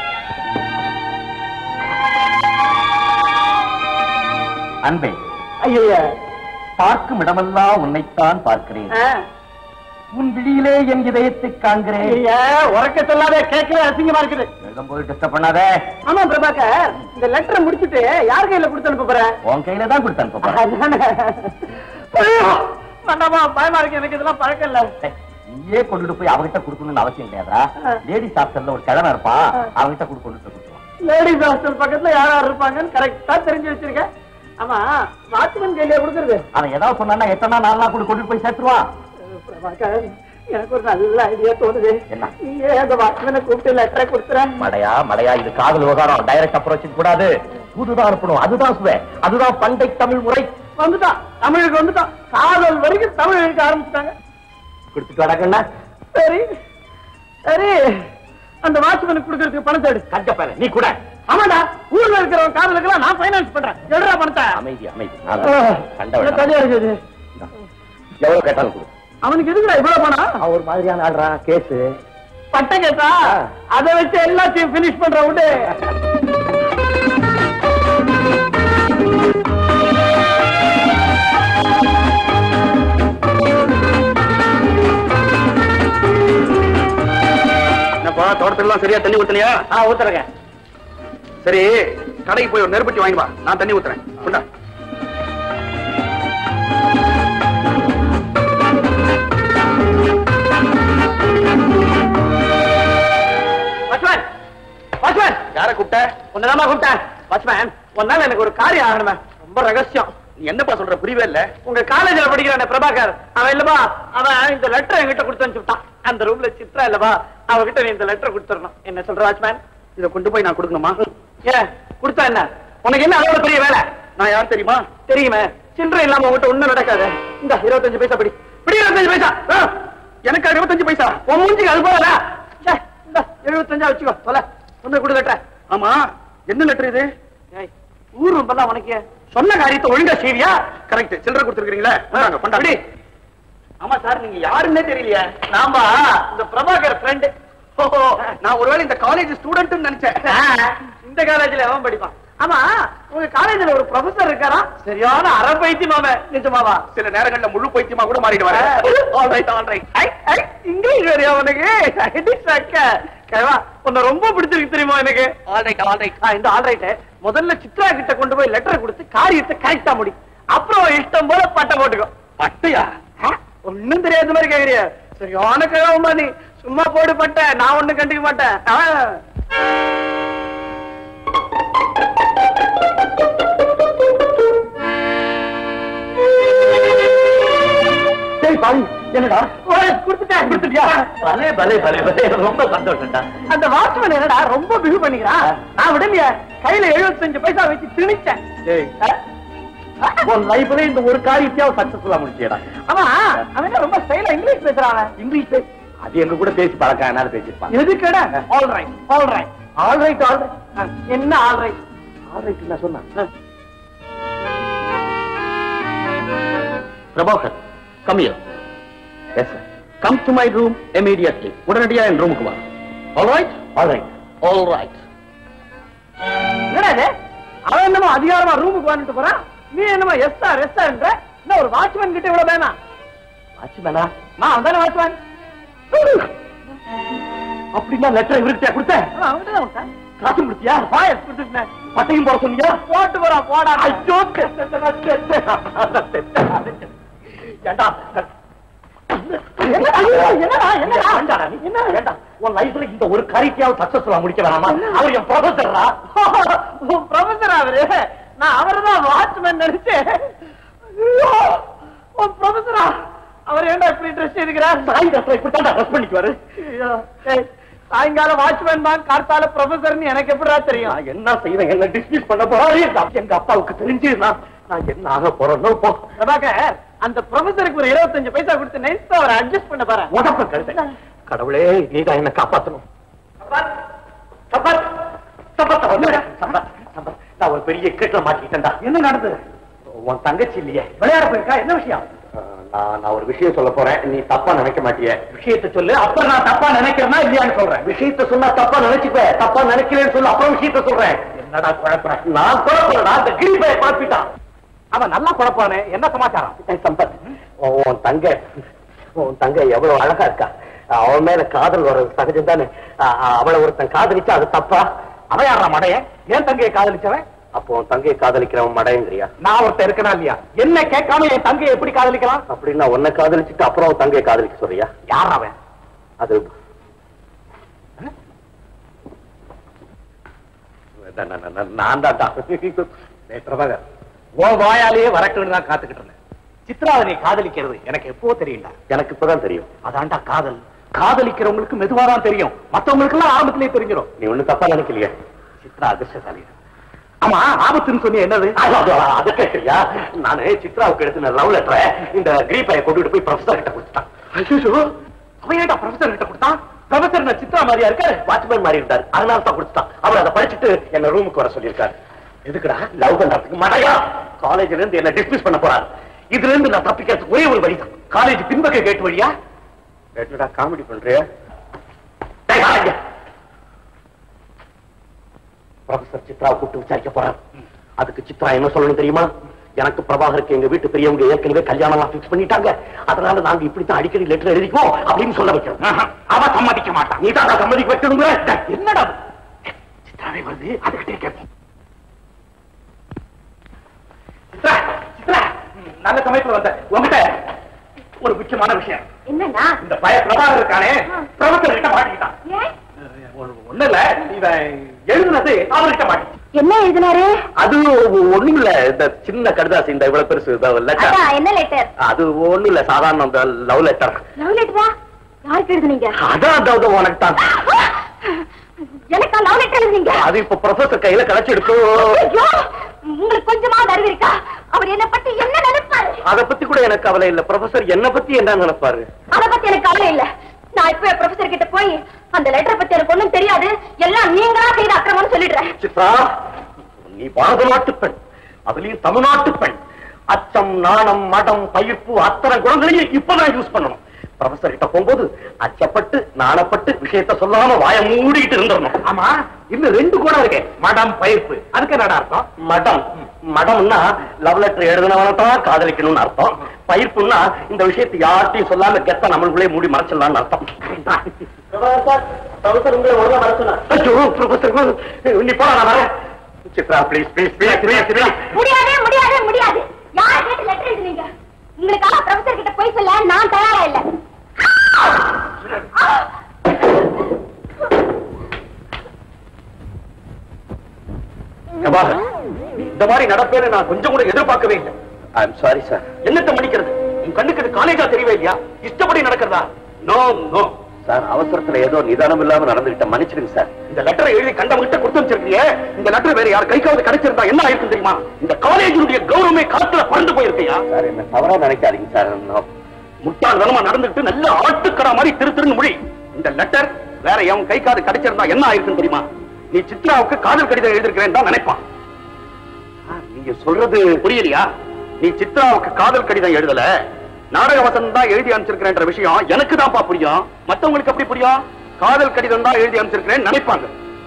[SPEAKER 2] அன்பே
[SPEAKER 7] ஐயா
[SPEAKER 2] பார்க்கும் இடமெல்லாம் உன்னைத்தான் பார்க்கிறேன் உன் விழியிலே என் இதயத்தை காண்கிறேன்
[SPEAKER 7] ஐயா உறக்க சொல்லாத கேட்கல அசிங்கமா இருக்குது
[SPEAKER 2] எழுதும் போது டிஸ்டர்ப் பண்ணாதே
[SPEAKER 7] ஆமா பிரபாகர் இந்த லெட்டரை முடிச்சிட்டு யார் கையில கொடுத்து அனுப்ப போற
[SPEAKER 2] உன் கையில தான் கொடுத்து அனுப்ப போறேன்.
[SPEAKER 7] அதானே. ஐயோ, வேண்டாமா பயமா இருக்கு எனக்கு இதெல்லாம் பழக்கம் இல்ல
[SPEAKER 2] டேய், நீயே கொண்டுட்டு போய் அவகிட்ட கொடுக்கணும்னு அவசியம் கிடையாதா லேடிஸ் ஹாஸ்டல்ல ஒரு கிழமை இருப்பான் அவகிட்ட கொண்டு கொண்டு கொடுத்துருவான்
[SPEAKER 7] லேடிஸ் ஹாஸ்டல் பக்கத்துல யார் யார் இருப்பாங்கன்னு கரெக்டா தெரிஞ்சு வச்சிருக்கேன் ஆமா வாட்ச்மேன் கையில கொடுக்கறது
[SPEAKER 2] அவன் ஏதாவது சொன்னா எத்தனை நாள் நாள் கூட கொண்டு போய் சேர்த்துருவான்
[SPEAKER 7] பிரபாகர் எனக்கு ஒரு நல்ல ஐடியா தோணுது
[SPEAKER 2] என்ன?
[SPEAKER 7] நீயே அந்த வாட்ச்மேனை கூப்பிட்டு லெட்டரை கொடுத்துறேன்
[SPEAKER 2] மடையா மடையா இது காதல் விவகாரம் டைரக்ட் அப்ரோச் கூடாது தூதுதான் அனுப்பணும் அதுதான் சுவை அதுதான் பண்டை தமிழ் முறை
[SPEAKER 7] வந்துட்டான் தமிழுக்கு வந்துட்டான் காதல் வரைக்கும் தமிழ் எழுத ஆரம்பிச்சுட்டாங்க
[SPEAKER 2] கொடுத்துட்டு வாடகண்ணா
[SPEAKER 7] சரி சரி அந்த வாட்ச்மேனுக்கு கொடுக்கறதுக்கு பணத்தை எடு
[SPEAKER 2] கஞ்சப்பேன நீ கூட
[SPEAKER 7] ஆமாடா ஊர்ல இருக்கிறவன் காதலுக்கெல்லாம் நான் ஃபைனான்ஸ் பண்றேன் எடுறா பணத்தை
[SPEAKER 2] அமைதி அமைதி
[SPEAKER 7] ஆ,
[SPEAKER 2] கண்ட
[SPEAKER 7] இல்ல, தனியா இருக்குது
[SPEAKER 2] எவ்வளவு கேட்டாலும் கொடு
[SPEAKER 7] அவனுக்கு எதுக்குடா இவ்வளவு பணம்
[SPEAKER 2] அவன் ஒரு மாதிரியான ஆடுறான் கேஸ்
[SPEAKER 7] பட்டை கேட்டா அதை வச்சு எல்லாத்தையும் பினிஷ் பண்ற விடு
[SPEAKER 6] என்னப்பா தோட்டத்துலாம் சரியா தண்ணி ஊத்தலையா
[SPEAKER 7] ஆ ஊத்துறங்க
[SPEAKER 6] சரி கடைக்கு போய் ஒரு நெருப்பட்டி வாங்கி வா நான் தண்ணி ஊத்துறேன் கொண்டா
[SPEAKER 7] வாட்ச்மேன் வாட்ச்மேன்
[SPEAKER 6] யார கூப்பிட்ட
[SPEAKER 7] உன்னதாமா கூப்பிட்டேன் வாட்ச்மேன் ஒன்னால எனக்கு ஒரு காரியம் ஆகணுமே ரொம்ப ரகசியம்
[SPEAKER 6] நீ என்னப்பா சொல்ற புரியவே இல்ல
[SPEAKER 7] உங்க காலேஜ்ல படிக்கிறானே பிரபாகர் அவன் இல்லப்பா அவன் இந்த லெட்டர் என்கிட்ட கொடுத்து அனுப்பிச்சுட்டான் அந்த ரூம்ல சித்ரா இல்லப்பா அவகிட்ட நீ இந்த லெட்டர் கொடுத்துடணும் என்ன சொல்ற வாட்ச்மேன்
[SPEAKER 6] இத கொண்டு போய் நான் கொடுக்கணுமா
[SPEAKER 7] ஏன் கொடுத்தா என்ன உனக்கு என்ன அதோட பெரிய வேலை
[SPEAKER 6] நான் யார் தெரியுமா
[SPEAKER 7] தெரியுமே சில்லறை இல்லாம உங்ககிட்ட ஒண்ணும் நடக்காது இந்த இருபத்தஞ்சு பைசா படி பிடி இருபத்தஞ்சு பைசா ஆ,
[SPEAKER 6] எனக்கு அறுபத்தஞ்சு பைசா
[SPEAKER 7] உன் மூஞ்சிக்கு அது போதல இந்த எழுபத்தஞ்சா வச்சுக்கோ சொல்ல ஒண்ணு கொடு லெட்டர்
[SPEAKER 6] ஆமா என்ன லெட்டர் இது
[SPEAKER 7] ஏய், ஊர் ரொம்பலாம் உனக்கு சொன்ன காரியத்தை ஒழுங்கா செய்வியா
[SPEAKER 6] கரெக்ட் சில்லறை கொடுத்துருக்கீங்களா கொண்டாங்க கொண்டாடி ஆமா சார் நீங்க யாருன்னே தெரியலையே
[SPEAKER 7] நாம இந்த பிரபாகர் ஃப்ரெண்டு
[SPEAKER 6] ஓஹோ நான் ஒருவேளை இந்த காலேஜ் ஸ்டூடெண்ட் நினைச்சேன்
[SPEAKER 7] இந்த காலேஜ்ல எவன் படிப்பான் ஆமா உங்க காலேஜ்ல ஒரு ப்ரொஃபசர் இருக்காரா சரியான அரை பைத்தியமாவே நிஜமாவா
[SPEAKER 6] சில நேரங்கள்ல முழு பைத்தியமா கூட மாறிட்டு வரேன் all right all right
[SPEAKER 7] I, I, English வரையா உனக்கு ஐடிஸ் அக்க கேவா உன்னை ரொம்ப பிடிச்சிருக்கு தெரியுமா எனக்கு
[SPEAKER 6] ஆல் ரைட் ஆல் ரைட்
[SPEAKER 7] ஆ, இந்த ஆல்ரைட் முதல்ல சித்ரா கிட்ட கொண்டு போய் லெட்டர் கொடுத்து காரியத்தை கரெக்டா முடி அப்புறம் இஷ்டம் போல பட்டை போட்டுக்கோ
[SPEAKER 6] பட்டையா
[SPEAKER 7] ஆ, ஒண்ணும் தெரியாத மாதிரி கேக்குறிய சரியான கிழவமா நீ சும்மா போடு பட்ட நான் ஒண்ணும் கண்டுக்க மாட்டேன் ஆ.
[SPEAKER 3] டேய் பாவி என்னடா கொடுத்துட்டேன் கொடுத்துட்டியா பலே பலே பலே பலே ரொம்ப சந்தோஷம்டா அந்த வாட்ச்மேன் என்னடா ரொம்ப பிகு பண்ணிக்கிறான் நான் விடலையே கையில 75 பைசா வச்சு திணிச்சேன் உன் லைஃப்ல இந்த ஒரு காரியத்தையாவது சக்சஸ்ஃபுல்லா முடிச்சியடா ஆமா அவன் என்ன ரொம்ப ஸ்டைலா இங்கிலீஷ் பேசுறான் இங்கிலீஷ் அது எங்க கூட பேசி பழக்கம் என்னால பேசிருப்பான் எதுக்குடா all right all right all right all right என்ன ஆல் ரைட் ஆல் ரைட் நான் சொன்னேன் Prabhakar come here yes sir come to my room immediately உடனடியா என் ரூமுக்கு வா all right all right all right என்னடா இது அவன் என்னமோ அதிகாரமா ரூமுக்கு வந்துட்டு போறான் நீ என்னமோ எஸ்டா ரெஸ்டாரண்ட் என்ன ஒரு வாட்ச்மேன் கிட்ட இவ்வளவு வேணாம் வாட்ச்மேனா நான் தானே வாட்ச்மேன் அப்படின்னா லெட்டர் இவர்கிட்ட கொடுத்தேன் அவன்கிட்ட தான் கொடுத்தேன் காசு கொடுத்தியா பாயஸ் கொடுத்துட்டேன் பட்டையும் போட சொன்னியா போட்டு போறா போடா ஐயோ ஏண்டா என்னடா என்னடா என்னடா என்ன வேண்டா உன் லைஃப்ல இந்த ஒரு காரியத்தையாவது சக்சஸ்ஃபுல்லா முடிக்க வேணாமா அவர் என் ப்ரொஃபசரா உன் ப்ரொஃபசர் அவரு நான் அவர்தான் வாட்ச்மேன் நினைச்சேன் ஐயோ, உன் ப்ரொஃபசரா அவர் ஏன்டா இப்படி ட்ரெஸ் எடுக்கிறார் சாய் ட்ரெஸ் இப்படி தான் ட்ரெஸ் பண்ணிக்குவாரு ஐயோ, ஏய், சாயங்காலம் வாட்ச்மேன் தான் கார்த்தால ப்ரொஃபசர்னு எனக்கு எப்படிடா தெரியும் நான் என்ன செய்வேன் என்ன டிஸ்மிஸ் பண்ண போறாரு எங்க அப்பாவுக்கு தெரிஞ்சு நான் நான் என்ன ஆக போறேன்னு போ பிரபாகர் அந்த ப்ரொஃபசருக்கு ஒரு 25 பைசா கொடுத்து நைஸ் அவரை அட்ஜஸ்ட் பண்ண பாரு உடம்பு கழுத்து கடவுளே நீ தான் என்ன காப்பாத்தணும் சம்பத், சம்பத், சம்பத், சம்பத், சம்பத், சம்பத். நான் ஒரு பெரிய கேட்ல மாட்டிக்கிட்டேன்டா என்ன நடந்தது உன் தங்கச்சி இல்லையே விளையாட போயிருக்கா என்ன விஷயம் நான் நான் ஒரு விஷயம் சொல்ல போறேன் நீ தப்பா நினைக்க மாட்டிய விஷயத்தை சொல்லு அப்புறம் நான் தப்பா நினைக்கிறேன்னா இல்லையான்னு சொல்றேன் விஷயத்தை சொன்னா தப்பா நினைச்சுப்ப தப்பா நினைக்கலன்னு சொல்லு அப்புறம் விஷயத்தை சொல்றேன் என்னடா குழப்பறேன் நான் குழப்பறேன் அந்த கிரிபையை பார்த்துட்டான் அவன் நல்லா குழப்பானே என்ன சமாச்சாரம் சம்பத் உன் தங்க உன் தங்க எவ்வளவு அழகா இருக்கா அவன் மேல காதல் வர்றது சகஜம் தானே அவளை ஒருத்தன் காதலிச்சா அது தப்பா அவன் யாரா மடைய ஏன் தங்கையை காதலிச்சவன் அப்போ உன் தங்கையை காதலிக்கிறவன் மடையங்கிறியா நான் ஒருத்தன் இருக்கனா இல்லையா என்ன கேட்காம என் தங்கையை எப்படி காதலிக்கலாம் அப்படின்னா உன்னை காதலிச்சுட்டு அப்புறம் உன் தங்கையை காதலிக்க சொல்றியா யார் அவன் அது நான், நான், நான், நான் தான்டா டேய் பிரபாகர் உன் வாயாலேயே வரட்டும்னு தான் காத்துக்கிட்டு இருந்தேன் சித்ராவை நீ காதலிக்கிறது எனக்கு எப்போ தெரியும்டா எனக்கு இப்பதான் தெரியும் அதான்டா காதல் காதலிக்கிறவங்களுக்கு மெதுவா தான் தெரியும் மத்தவங்களுக்கு எல்லாம் ஆரம்பத்திலேயே தெரிஞ்சிடும் நீ ஒண்ணு தப்பா நினைக்கலையே சித்ரா அதிர்ஷ்டசாலி ஆமா ஆபத்துன்னு சொன்னி என்னது அது கேட்கறியா நானு சித்ராவுக்கு எடுத்து லவ் லெட்டரை இந்த கிரீப்பைய கொண்டுட்டு போய் ப்ரொஃபசர் கிட்ட கொடுத்துட்டான் ஐயோ அவன் ஏன்டா ப்ரொஃபசர் கிட்ட கொடுத்தான் ப்ரொஃபசர் நான் சித்ரா மாதிரியா இருக்காரு வாட்ச்மேன் மாதிரி இருந்தார் அதனால தான் கொடுத்துட்டான் அவர் அதை படிச்சுட்டு என்ன ரூமுக்கு வர சொல்லியிருக்காரு எதுக்குடா லவ் பண்றதுக்கு மடையா காலேஜ்ல இருந்து என்ன டிஸ்மிஸ் பண்ண போறாரு இதுல இருந்து நான் தப்பிக்கிறதுக்கு ஒரே ஒரு வழிதான் காலேஜ் பின்பக்க கேட்டு வழியா கேட்டுடா காமெடி பண்றியா டேய், வா இங்க. ப்ரொஃபசர் சித்ராவை கூப்பிட்டு விசாரிக்க போறார் அதுக்கு சித்ரா என்ன சொல்லணும் தெரியுமா எனக்கு பிரபாகருக்கு எங்க வீட்டு பெரியவங்க ஏற்கனவே கல்யாணம் பிக்ஸ் பண்ணிட்டாங்க அதனால நாங்க இப்படித்தான் அடிக்கடி லெட்டர் எழுதிக்குவோம் அப்படின்னு சொல்ல வைக்கிறோம் அவ சம்மதிக்க மாட்டான் நீ தான் சம்மதிக்க வைக்கணுங்கிற டேய், என்னடா சித்ராவே வருது அதுகிட்டே கேட்போம் சித்ரா சித்ரா ம், நல்ல சமயத்துல வந்த உங்ககிட்ட ஒரு முக்கியமான விஷயம்
[SPEAKER 1] என்னன்னா
[SPEAKER 3] இந்த பய பிரபாகர் இருக்கானே பிரபுத்தர் கிட்ட மாட்டிக்கிட்டான்
[SPEAKER 1] ஏன்
[SPEAKER 3] ஒண்ணு இல்ல இவன் எழுதுனது அவர்கிட்ட மாட்டி
[SPEAKER 1] என்ன எழுதினாரு
[SPEAKER 3] அது ஒண்ணும் இல்ல இந்த சின்ன கடுதாசி இந்த இவ்வளவு பெருசு லெட்டர்
[SPEAKER 1] அதான் என்ன லெட்டர்
[SPEAKER 3] அது ஒண்ணும் இல்ல சாதாரண இந்த லவ் லெட்டர்
[SPEAKER 1] லவ் லெட்டரா யாருக்கு எழுதுனீங்க
[SPEAKER 3] அதான் அந்த உனக்கு தான்
[SPEAKER 1] எனக்கா லவ் லெட்டர் எழுதுனீங்க
[SPEAKER 3] அது இப்ப ப்ரொஃபசர் கையில கிடைச்சு எடுக்கும்
[SPEAKER 1] ஐயோ உங்களுக்கு கொஞ்சமாவது அறிவு இருக்கா அவர் என்ன பத்தி என்ன நினைப்பாரு
[SPEAKER 3] அத பத்தி கூட எனக்கு கவலை இல்ல ப்ரொஃபசர் என்ன பத்தி என்ன நினைப்பாரு
[SPEAKER 1] அத பத்தி எனக்கு கவலை இல்ல நான் இப்ப ப்ரொஃபசர் கிட்ட போய் அந்த லெட்டர் பத்தி எனக்கு ஒண்ணும் தெரியாது எல்லாம் நீங்களா செய்த அக்கிரமம்னு சொல்லிடுறேன்
[SPEAKER 3] சித்ரா நீ பாரத நாட்டு பெண் அதுலயும் தமிழ்நாட்டு பெண் அச்சம் நாணம் மடம் பயிர்ப்பு அத்தனை குணங்களையும் இப்பதான் யூஸ் பண்ணணும் ப்ரொஃபசர் கிட்ட போகும்போது அச்சப்பட்டு நாணப்பட்டு விஷயத்த சொல்லாம வாய மூடிட்டு இருந்துடணும் ஆமா இன்னும் ரெண்டு குணம் இருக்கு மடம் பயிர்ப்பு அதுக்கு என்னடா அர்த்தம் மடம் மடம்னா லவ் லெட்டர் எழுதினவன தான் காதலிக்கணும்னு அர்த்தம் பயிர்ப்புன்னா இந்த விஷயத்தை யார்ட்டையும் சொல்லாம கெத்த நம்மளுக்குள்ளே மூடி மறைச்சிடலாம்னு அர்த்தம் ஐயோ, ப்ரொஃபசர் நீ போடா நான் வரேன் Chitra please please please please
[SPEAKER 1] முடியாது முடியாது முடியாது யார் கேட்டு லெட்டர் எழுதுனீங்க உங்களுக்காக ப்ரொஃபசர் கிட்ட போய் சொல்ல நான் தயாரா இல்ல
[SPEAKER 6] பிரபாகர் இந்த மாதிரி நடப்பேன்னு நான் கொஞ்சம் கூட எதிர்பார்க்கவே இல்லை
[SPEAKER 2] ஐ எம் சாரி சார்
[SPEAKER 6] என்னத்த மன்னிக்கிறது உன் கண்ணுக்கு இது காலேஜா தெரியவே இல்லையா இஷ்டப்படி நடக்கிறதா நோ நோ
[SPEAKER 2] சார் அவசரத்துல ஏதோ நிதானம் இல்லாம நடந்துகிட்ட மன்னிச்சிடுங்க சார்
[SPEAKER 6] இந்த லெட்டரை எழுதி கண்டவங்கிட்ட கொடுத்து வச்சிருக்கீங்க இந்த லெட்டர் வேற யார் கைக்காவது கிடைச்சிருந்தா என்ன ஆயிருக்கும் தெரியுமா இந்த காலேஜினுடைய கௌரவமே காத்துல பறந்து போயிருக்கையா
[SPEAKER 2] சார் என்ன தவறா நினைக்காதீங்க சார் நான்
[SPEAKER 6] முட்டாள்தனமா நடந்துட்டு நல்ல ஆட்டுக்கடா மாதிரி திரு திருன்னு முடி இந்த லெட்டர் வேற எவன் கை காது கிடைச்சிருந்தா என்ன ஆயிருக்கும் தெரியுமா நீ சித்ராவுக்கு காதல் கடிதம் எழுதிருக்கிறேன் தான் நினைப்பான்
[SPEAKER 2] நீங்க சொல்றது
[SPEAKER 6] புரியலையா நீ சித்ராவுக்கு காதல் கடிதம் எழுதல நாடக வசனம் தான் எழுதி அனுப்பிச்சிருக்கிறேன்ற விஷயம் எனக்கு தான்ப்பா புரியும் மத்தவங்களுக்கு எப்படி புரியும் காதல் கடிதம் தான் எழுதி அனுப்பிச்சிருக்கிறேன் நினைப்பாங்க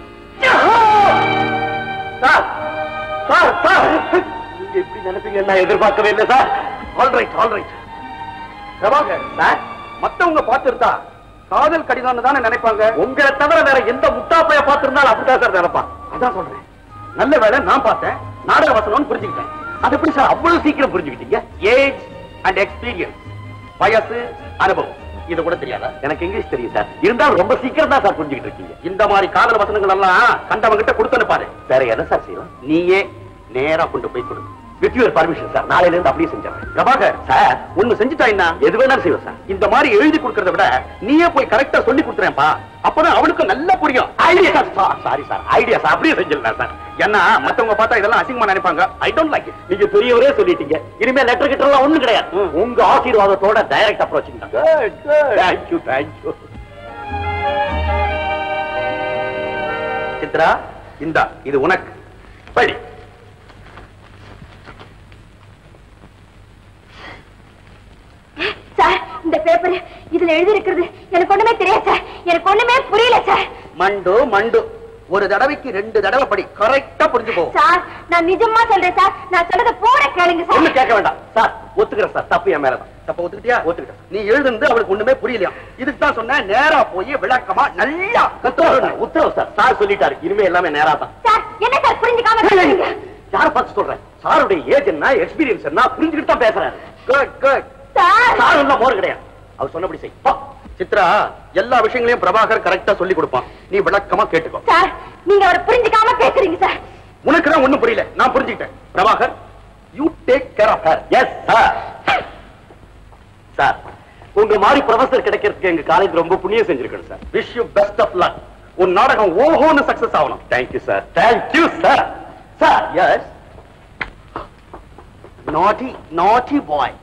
[SPEAKER 2] சார் சார் சார் நீங்க இப்படி நினைப்பீங்க நான் எதிர்பார்க்கவே இல்லை sir
[SPEAKER 6] all right all right Prabhakar
[SPEAKER 2] sir
[SPEAKER 6] மத்தவங்க பார்த்திருந்தா காதல் கடிதம்னு தானே நினைப்பாங்க
[SPEAKER 2] உங்களை தவிர வேற எந்த முட்டாப்பைய பார்த்திருந்தாலும் அப்படிதான் சார் நினைப்பான்
[SPEAKER 6] அதான் சொல்றேன் நல்ல வேளை நான் பார்த்தேன் நாடக வசனம்னு புரிஞ்சுக்கிட்டேன்
[SPEAKER 2] அது எப்படி சார் அவ்வளவு சீக்கிரம் புரிஞ்சுக்கிட்டீங்க
[SPEAKER 6] ஏஜ் அண்ட் எக்ஸ்பீரியன்ஸ் வயசு அனுபவம் இது கூட தெரியாதா
[SPEAKER 2] எனக்கு இங்கிலீஷ் தெரியும் சார் இருந்தாலும் ரொம்ப சீக்கிரம் தான் சார் புரிஞ்சுக்கிட்டு இருக்கீங்க
[SPEAKER 6] இந்த மாதிரி காதல் வசனங்கள் எல்லாம் கண்டவங்க கிட்ட கொடுத்து பாரு
[SPEAKER 2] வேற என்ன சார் செய்யலாம்
[SPEAKER 6] நீயே நேரா கொண்டு போய் கொடு
[SPEAKER 2] வித் யுவர் பர்மிஷன் சார் நாளையில இருந்து அப்படியே செஞ்சிடறேன்
[SPEAKER 6] பிரபாகர்
[SPEAKER 2] சார்
[SPEAKER 6] ஒண்ணு செஞ்சுட்டா என்ன
[SPEAKER 2] எது வேணாலும் செய்வோம் சார்
[SPEAKER 6] இந்த மாதிரி எழுதி கொடுக்கறத விட நீயே போய் கரெக்டா சொல்லி கொடுத்துறேன்ப்பா அப்பதான் அவனுக்கு நல்லா புரியும்
[SPEAKER 2] idea sir sorry sir idea sir அப்படியே செஞ்சிடலாம் சார்
[SPEAKER 6] ஏன்னா மத்தவங்க பார்த்தா இதெல்லாம் அசிங்கமா நினைப்பாங்க ஐ டோன்ட் லைக் இட்
[SPEAKER 2] நீங்க பெரியவரே சொல்லிட்டீங்க இனிமே லெட்டர் கிட்ட எல்லாம் ஒண்ணும் கிடையாது உங்க ஆசீர்வாதத்தோட direct approach thank you thank you
[SPEAKER 6] Chitra இந்தா இது உனக்கு படி
[SPEAKER 1] சார் இந்த பேப்பர் இதுல எழுதி இருக்கிறது எனக்கு ஒண்ணுமே தெரியாது சார் எனக்கு ஒண்ணுமே புரியல சார்
[SPEAKER 6] மண்டு மண்டு ஒரு தடவைக்கு ரெண்டு தடவை படி கரெக்டா புரிஞ்சு போ
[SPEAKER 1] சார் நான் நிஜமா சொல்றேன் சார் நான் சொல்றத பூரா கேளுங்க
[SPEAKER 2] ஒண்ணு
[SPEAKER 1] சார்
[SPEAKER 2] கேட்க வேண்டாம் சார் ஒத்துக்கிறேன் சார் தப்பு என் மேலதான்
[SPEAKER 6] தப்ப ஒத்துக்கிட்டியா
[SPEAKER 2] ஒத்துக்கிட்டேன்.
[SPEAKER 6] நீ எழுதுந்து அவளுக்கு ஒண்ணுமே புரியலையா இதுக்கு தான் சொன்னேன் நேரா போய் விளக்கமா நல்லா
[SPEAKER 2] உத்தரவு சார், உத்தரவு சார் சார் சொல்லிட்டாரு இனிமே எல்லாமே நேரா தான்
[SPEAKER 1] சார் என்ன சார் புரிஞ்சுக்காம பேசுறீங்க
[SPEAKER 2] யார பார்த்து சொல்றேன் சாருடைய ஏஜ் என்ன எக்ஸ்பீரியன்ஸ் என்ன புரிஞ்சுக்கிட்டு தான் பேசுறாரு
[SPEAKER 6] குட் குட்
[SPEAKER 1] சார்
[SPEAKER 2] சார் எல்லாம் மோர் கிடையாது அவர் சொன்னபடி செய் போ.
[SPEAKER 6] சித்ரா எல்லா விஷயங்களையும் பிரபாகர் கரெக்டா சொல்லி கொடுப்பான் நீ விளக்கமா கேட்டுக்கோ
[SPEAKER 1] சார் நீங்க அவரை புரிஞ்சுக்காம பேசுறீங்க சார்
[SPEAKER 6] உனக்கு தான் ஒண்ணும் புரியல நான் புரிஞ்சுக்கிட்டேன் Prabhakar you take care of her
[SPEAKER 2] yes sir sir உங்க மாதிரி ப்ரொஃபசர் கிடைக்கிறதுக்கு எங்க காலேஜ் ரொம்ப புண்ணியம் செஞ்சிருக்கணும் sir
[SPEAKER 6] wish you best of luck உன் நாடகம் ஓஹோன்னு சக்சஸ் ஆகணும்
[SPEAKER 2] thank you sir thank you sir sir yes
[SPEAKER 6] naughty naughty பாய்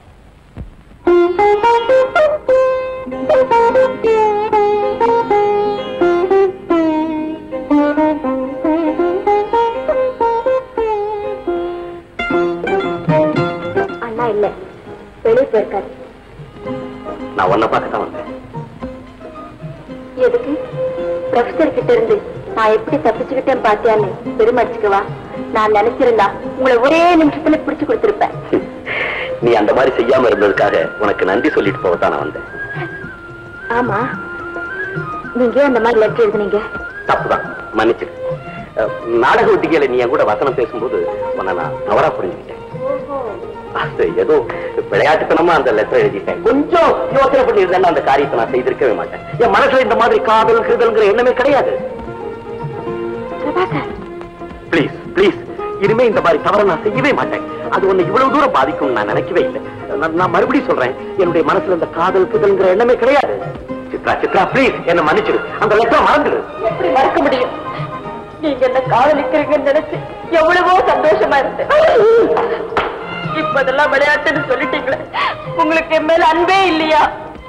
[SPEAKER 1] அண்ணா இல்ல வெளியே போயிருக்காரு
[SPEAKER 2] நான் உன்னை பார்க்க தான் வந்தேன்
[SPEAKER 1] எதுக்கு ப்ரொஃபசர் கிட்ட இருந்து நான் எப்படி தப்பிச்சுக்கிட்டேன் பாத்தியான்னு பெருமடிச்சுக்கவா நான் நினைச்சிருந்தா உங்களை ஒரே நிமிஷத்துல பிடிச்சு கொடுத்திருப்பேன்
[SPEAKER 2] நீ அந்த மாதிரி செய்யாம இருந்ததுக்காக உனக்கு நன்றி சொல்லிட்டு போக தான் நான் வந்தேன்
[SPEAKER 1] ஆமா நீங்க ஏன் அந்த மாதிரி லெட்டர் எழுதுனீங்க
[SPEAKER 2] தப்புதான் மன்னிச்சிரு அஹ், நாடக ஒட்டிகையில நீ என் கூட வசனம் பேசும்போது உன்னை நான் தவறா புரிஞ்சுக்கிட்டேன் அது ஏதோ விளையாட்டுத்தனமா அந்த லெட்டர் எழுதிட்டேன் கொஞ்சம் யோசனை பண்ணி இருந்தா அந்த காரியத்தை நான் செய்திருக்கவே மாட்டேன் என் மனசுல இந்த மாதிரி காதல் கிருதல்ங்கிற எண்ணமே கிடையாது
[SPEAKER 1] பிரபாகர்
[SPEAKER 2] ப்ளீஸ் ப்ளீஸ் இனிமே இந்த மாதிரி தவற நான் செய்யவே மாட்டேன் அது உன்னை இவ்வளவு தூரம் பாதிக்கும் நான் நினைக்கவே இல்லை நான் நான் மறுபடியும் சொல்றேன் என்னுடைய மனசுல இந்த காதல் கிருதல்ங்கிற எண்ணமே கிடையாது சித்ரா சித்ரா ப்ளீஸ் என்ன மன்னிச்சிடு அந்த லெட்டர் மறந்துடு
[SPEAKER 1] எப்படி மறக்க முடியும் நீங்க என்ன காதலிக்கிறீங்கன்னு நினைச்சு எவ்வளவோ சந்தோஷமா இருந்தேன் இப்ப அதெல்லாம் விளையாட்டுன்னு சொல்லிட்டீங்களே உங்களுக்கு என் மேல அன்பே இல்லையா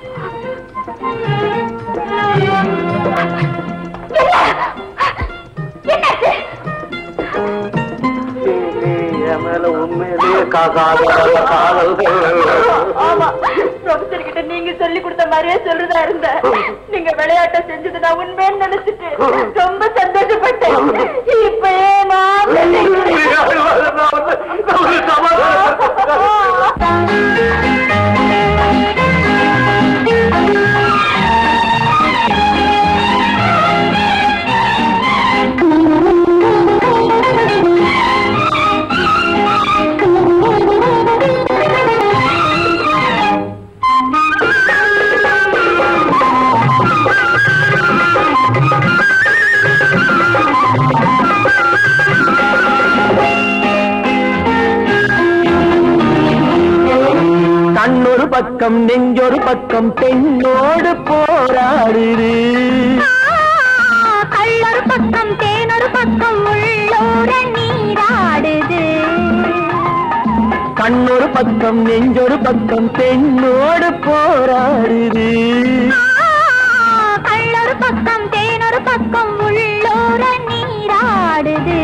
[SPEAKER 1] என்னாச்சு
[SPEAKER 2] என் மேல உண்மையிலேயே காதல் காதல்
[SPEAKER 1] ஆமா ப்ரொஃபசர் கிட்ட நீங்க சொல்லி கொடுத்த மாதிரியே சொல்றதா இருந்த நீங்க விளையாட்ட செஞ்சது நான் உண்மைன்னு நினைச்சிட்டு ரொம்ப சந்தோஷப்பட்டேன் இப்ப ஏன் நான்
[SPEAKER 2] ஆ
[SPEAKER 3] நெஞ்சொரு பக்கம் பெண்ணோடு போராடுது
[SPEAKER 1] கள்ளொரு பக்கம் தேனொரு பக்கம் உள்ளோர நீராடுது
[SPEAKER 3] கண்ணொரு பக்கம் நெஞ்சொரு பக்கம் பெண்ணோடு போராடுது
[SPEAKER 1] கள்ளொரு பக்கம் தேனொரு பக்கம் உள்ளோர நீராடுது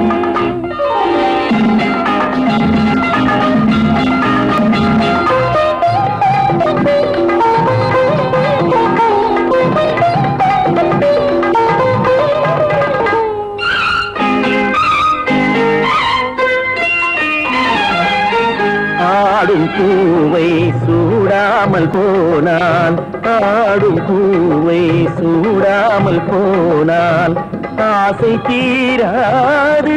[SPEAKER 3] ஆடும் பூவை சூடாமல் போனான் ஆடும் பூவை சூடாமல் போனான் ஆசை தீராது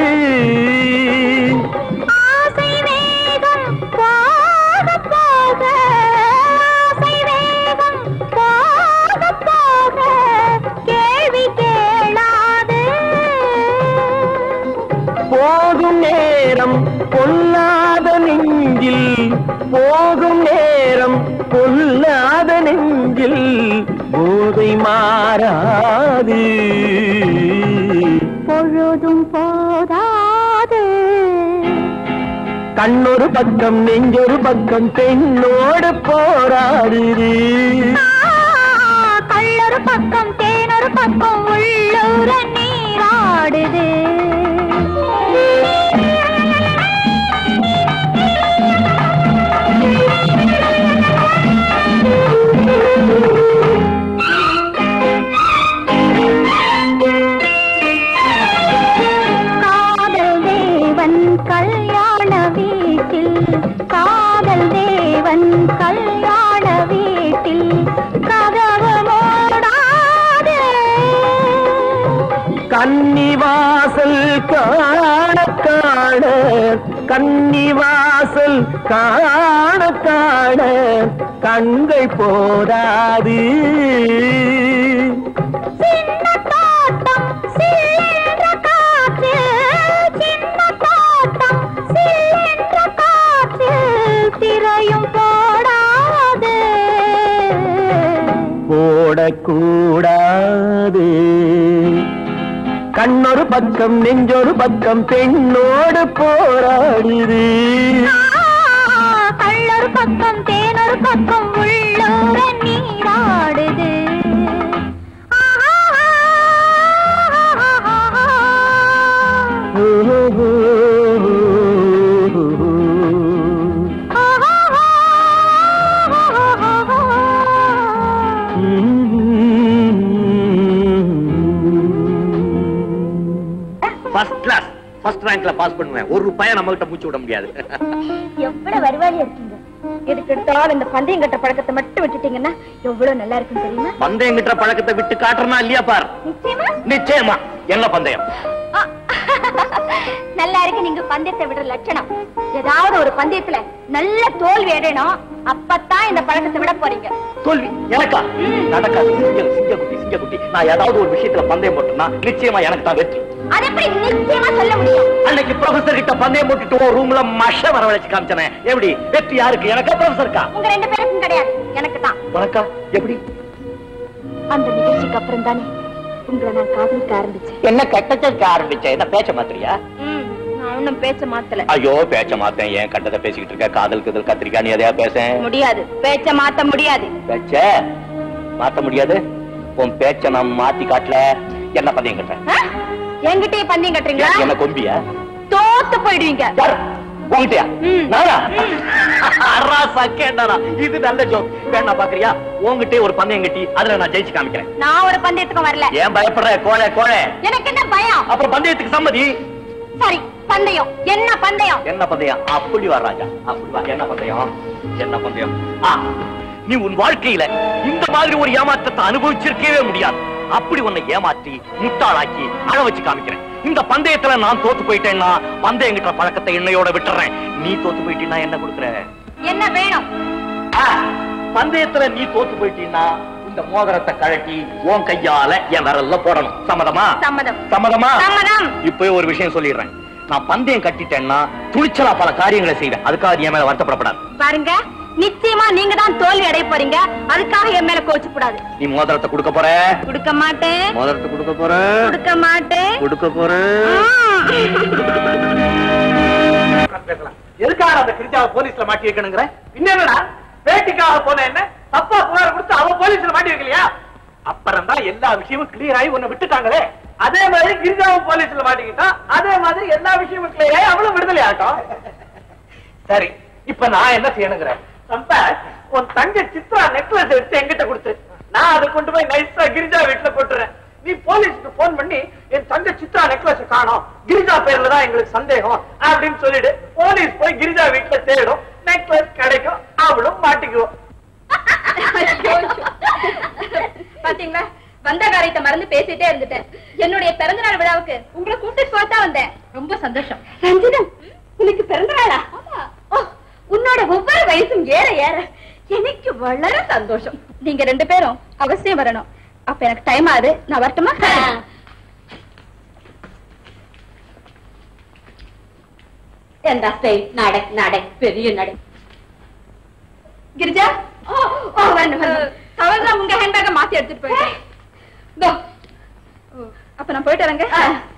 [SPEAKER 1] ஆசை வேகம் போக போக ஆசை வேகம் போக போக கேள்வி கேளாது
[SPEAKER 3] போகும் நேரம் பொல்லாத நெஞ்சில் போகும் நேரம் பொல்லாத நெஞ்சில் போதை மாறாது
[SPEAKER 1] பொழுதும் போதாது
[SPEAKER 3] கண்ணொரு பக்கம் நெஞ்சொரு பக்கம் பெண்ணோடு போராடுது
[SPEAKER 1] கள்ளொரு பக்கம் தேனொரு பக்கம் உள்ளூர நீராடுது காதல் தேவன் கல்யாண வீட்டில் காதல் தேவன் கல்யாண வீட்டில் கதவு மூடாது
[SPEAKER 3] கன்னிவாசல் காண காண கன்னிவாசல் காண காண கண்கள் போதாது
[SPEAKER 1] சின்ன தோட்டம் சில்லென்ற காற்று சின்ன தோட்டம் சில்லென்ற காற்று திரையும் போடாது
[SPEAKER 3] போடக்கூடாது கண்ணொரு பக்கம் நெஞ்சொரு பக்கம் பெண்ணோடு போராடுது
[SPEAKER 1] கள்ளொரு பக்கம் தேனொரு பக்கம் உள்ளூர நீராடுது
[SPEAKER 2] ஃபர்ஸ்ட் கிளாஸ் ஃபர்ஸ்ட் ரேங்க்ல பாஸ் பண்ணுவேன் ஒரு ரூபாய நம்ம கிட்ட மூச்சு விட முடியாது
[SPEAKER 1] எவ்வளவு வருவாளி இருக்கீங்க எதுக்கு எடுத்தாலும் இந்த பந்தயம் கட்ட பழக்கத்தை மட்டும் விட்டுட்டீங்கன்னா எவ்வளவு நல்லா இருக்கும் தெரியுமா
[SPEAKER 2] பந்தயம் கிட்ட பழக்கத்தை விட்டு காட்டுறனா இல்லையா பார்
[SPEAKER 1] நிச்சயமா
[SPEAKER 2] நிச்சயமா என்ன பந்தயம்
[SPEAKER 1] ஆ, நல்லா இருக்கு நீங்க பந்தயத்தை விடுற லட்சணம் ஏதாவது ஒரு பந்தயத்துல நல்ல தோல்வி அடையணும் அப்பதான் இந்த பழக்கத்தை விட போறீங்க
[SPEAKER 2] தோல்வி எனக்கா நடக்காது சிங்கம் சிங்கக்குட்டி சிங்கக்குட்டி நான் ஏதாவது ஒரு விஷயத்துல பந்தயம் போட்டேன்னா நிச்சயமா எனக்கு தான் வெற்றி
[SPEAKER 1] அது எப்படி நிச்சயமா சொல்ல முடியும்
[SPEAKER 2] அன்னைக்கு ப்ரொஃபசர் கிட்ட பந்தயம் போட்டுட்டு ஒரு ரூம்ல மஷ வரவழைச்சு காமிச்சனே எப்படி வெற்றி யாருக்கு எனக்கா ப்ரொஃபசருக்கா
[SPEAKER 1] உங்க ரெண்டு பேருக்கும் கிடையாது எனக்கு தான்
[SPEAKER 2] உனக்கா எப்படி
[SPEAKER 1] அந்த நிகழ்ச்சிக்கு அப்புறம் தானே உங்களை நான் காதலிக்க ஆரம்பிச்சேன்
[SPEAKER 2] என்ன கட்டச்சக்க ஆரம்பிச்ச என்ன பேச்ச மாத்திரியா
[SPEAKER 1] ம், நான் ஒண்ணும் பேச்ச மாத்தல
[SPEAKER 2] ஐயோ பேச்ச மாத்தேன் ஏன் கண்டதை பேசிக்கிட்டு இருக்க காதல் கதல் கத்திரிக்கா நீ எதையா பேச
[SPEAKER 1] முடியாது பேச்ச மாத்த முடியாது
[SPEAKER 2] பேச்ச மாத்த முடியாது உன் பேச்ச நான் மாத்தி காட்டல என்ன பந்தயம் கட்ட
[SPEAKER 1] ஆ? என்கிட்டயே பந்தயம் கட்டுறீங்களா
[SPEAKER 2] என்ன கொம்பியா
[SPEAKER 1] தோத்து போயிடுவீங்க
[SPEAKER 2] யார் உங்ககிட்டயா
[SPEAKER 1] ம்.
[SPEAKER 2] நானா அரா சக்கேண்டா இது நல்ல ஜோக் வேணா பாக்குறியா உங்ககிட்டயே ஒரு பந்தயம் கட்டி அதுல நான் ஜெயிச்சு காமிக்கிறேன்
[SPEAKER 1] நான் ஒரு பந்தயத்துக்கு வரல
[SPEAKER 2] ஏன் பயப்படுற கோழை கோழை
[SPEAKER 1] எனக்கு என்ன பயம்
[SPEAKER 2] அப்புறம் பந்தயத்துக்கு சம்மதி
[SPEAKER 1] சரி பந்தயம் என்ன பந்தயம்
[SPEAKER 2] என்ன பந்தயம் அப்படி வா ராஜா அப்படி வா என்ன பந்தயம் என்ன பந்தயம் ஆ, நீ உன் வாழ்க்கையில இந்த மாதிரி ஒரு ஏமாற்றத்தை அனுபவிச்சிருக்கவே முடியாது அப்படி உன்னை ஏமாற்றி முட்டாளாக்கி அழ வச்சு காமிக்கிறேன் இந்த பந்தயத்துல நான் தோத்து போயிட்டேன்னா பந்தயங்கிட்ட பழக்கத்தை என்னையோட விட்டுறேன் நீ தோத்து போயிட்டீன்னா என்ன கொடுக்குற
[SPEAKER 1] என்ன வேணும்
[SPEAKER 2] ஆ, பந்தயத்துல நீ தோத்து போயிட்டீன்னா இந்த மோதிரத்தை கழட்டி உன் கையால என் விரல்ல போடணும் சம்மதமா
[SPEAKER 1] சம்மதம்
[SPEAKER 2] சம்மதமா
[SPEAKER 1] சம்மதம்
[SPEAKER 2] இப்பவே ஒரு விஷயம் சொல்லிடுறேன் நான் பந்தயம் கட்டிட்டேன்னா துணிச்சலா பல காரியங்களை செய்வேன் அதுக்காக நீ என் மேல வருத்தப்படப்படாது
[SPEAKER 1] பாருங்க நிச்சயமா நீங்க தான் தோல்வி அடைய போறீங்க அதுக்காக என் மேல கோச்சு கூடாது
[SPEAKER 2] நீ மோதிரத்தை கொடுக்க போற
[SPEAKER 1] கொடுக்க மாட்டேன்
[SPEAKER 2] மோதிரத்தை கொடுக்க போற
[SPEAKER 1] கொடுக்க மாட்டேன்
[SPEAKER 2] கொடுக்க போற
[SPEAKER 3] பேசலாம் எதுக்காக அந்த கிரிஜாவை போலீஸ்ல மாட்டி வைக்கணுங்கிற பின்ன என்னடா பேட்டிக்காக போன என்ன தப்பா புகார் கொடுத்து அவ போலீஸ்ல மாட்டி வைக்கலையா அப்புறம் தான் எல்லா விஷயமும் கிளியர் ஆகி உன்னை விட்டுட்டாங்களே அதே மாதிரி கிரிஜாவும் போலீஸ்ல மாட்டிக்கிட்டா அதே மாதிரி எல்லா விஷயமும் கிளியர் ஆகி அவளும் விடுதலை ஆகட்டும் சரி இப்ப நான் என்ன செய்யணுங்கிறேன் சம்பத் உன் தங்க சித்ரா நெக்லஸ் எடுத்து என்கிட்ட கொடுத்து நான் அதை கொண்டு போய் நைஸா கிரிஜா வீட்டுல போட்டுறேன் நீ போலீஸ்க்கு போன் பண்ணி என் தங்க சித்ரா நெக்லஸ் காணோம் கிரிஜா பேர்ல தான் எங்களுக்கு சந்தேகம் அப்படின்னு சொல்லிடு போலீஸ் போய் கிரிஜா வீட்டுல தேடும் நெக்லஸ் கிடைக்கும் அவளும் மாட்டிக்குவோம்
[SPEAKER 1] பாத்தீங்களா வந்த காரியத்தை மறந்து பேசிட்டே இருந்துட்டேன் என்னுடைய பிறந்த நாள் விழாவுக்கு உங்களை கூப்பிட்டு போட்டா வந்தேன் ரொம்ப சந்தோஷம் ரஞ்சிதம் உனக்கு பிறந்த நாளா ஓ, உன்னோட ஒவ்வொரு வயசும் ஏற ஏற எனக்கு வளர சந்தோஷம் நீங்க ரெண்டு பேரும் அவசியம் வரணும் அப்ப எனக்கு டைம் ஆகுது நான் வரட்டுமா എന്താ സ്റ്റൈൽ നട നട പെരിയ നട கிரிஜா ஓ ஓ வரணும் வரணும் தவறுதா உங்க ஹேண்ட்பேக்க மாத்தி எடுத்துட்டு போயிட்டேன் இதோ. ஓ, அப்ப நான் போயிட்டு வரேங்க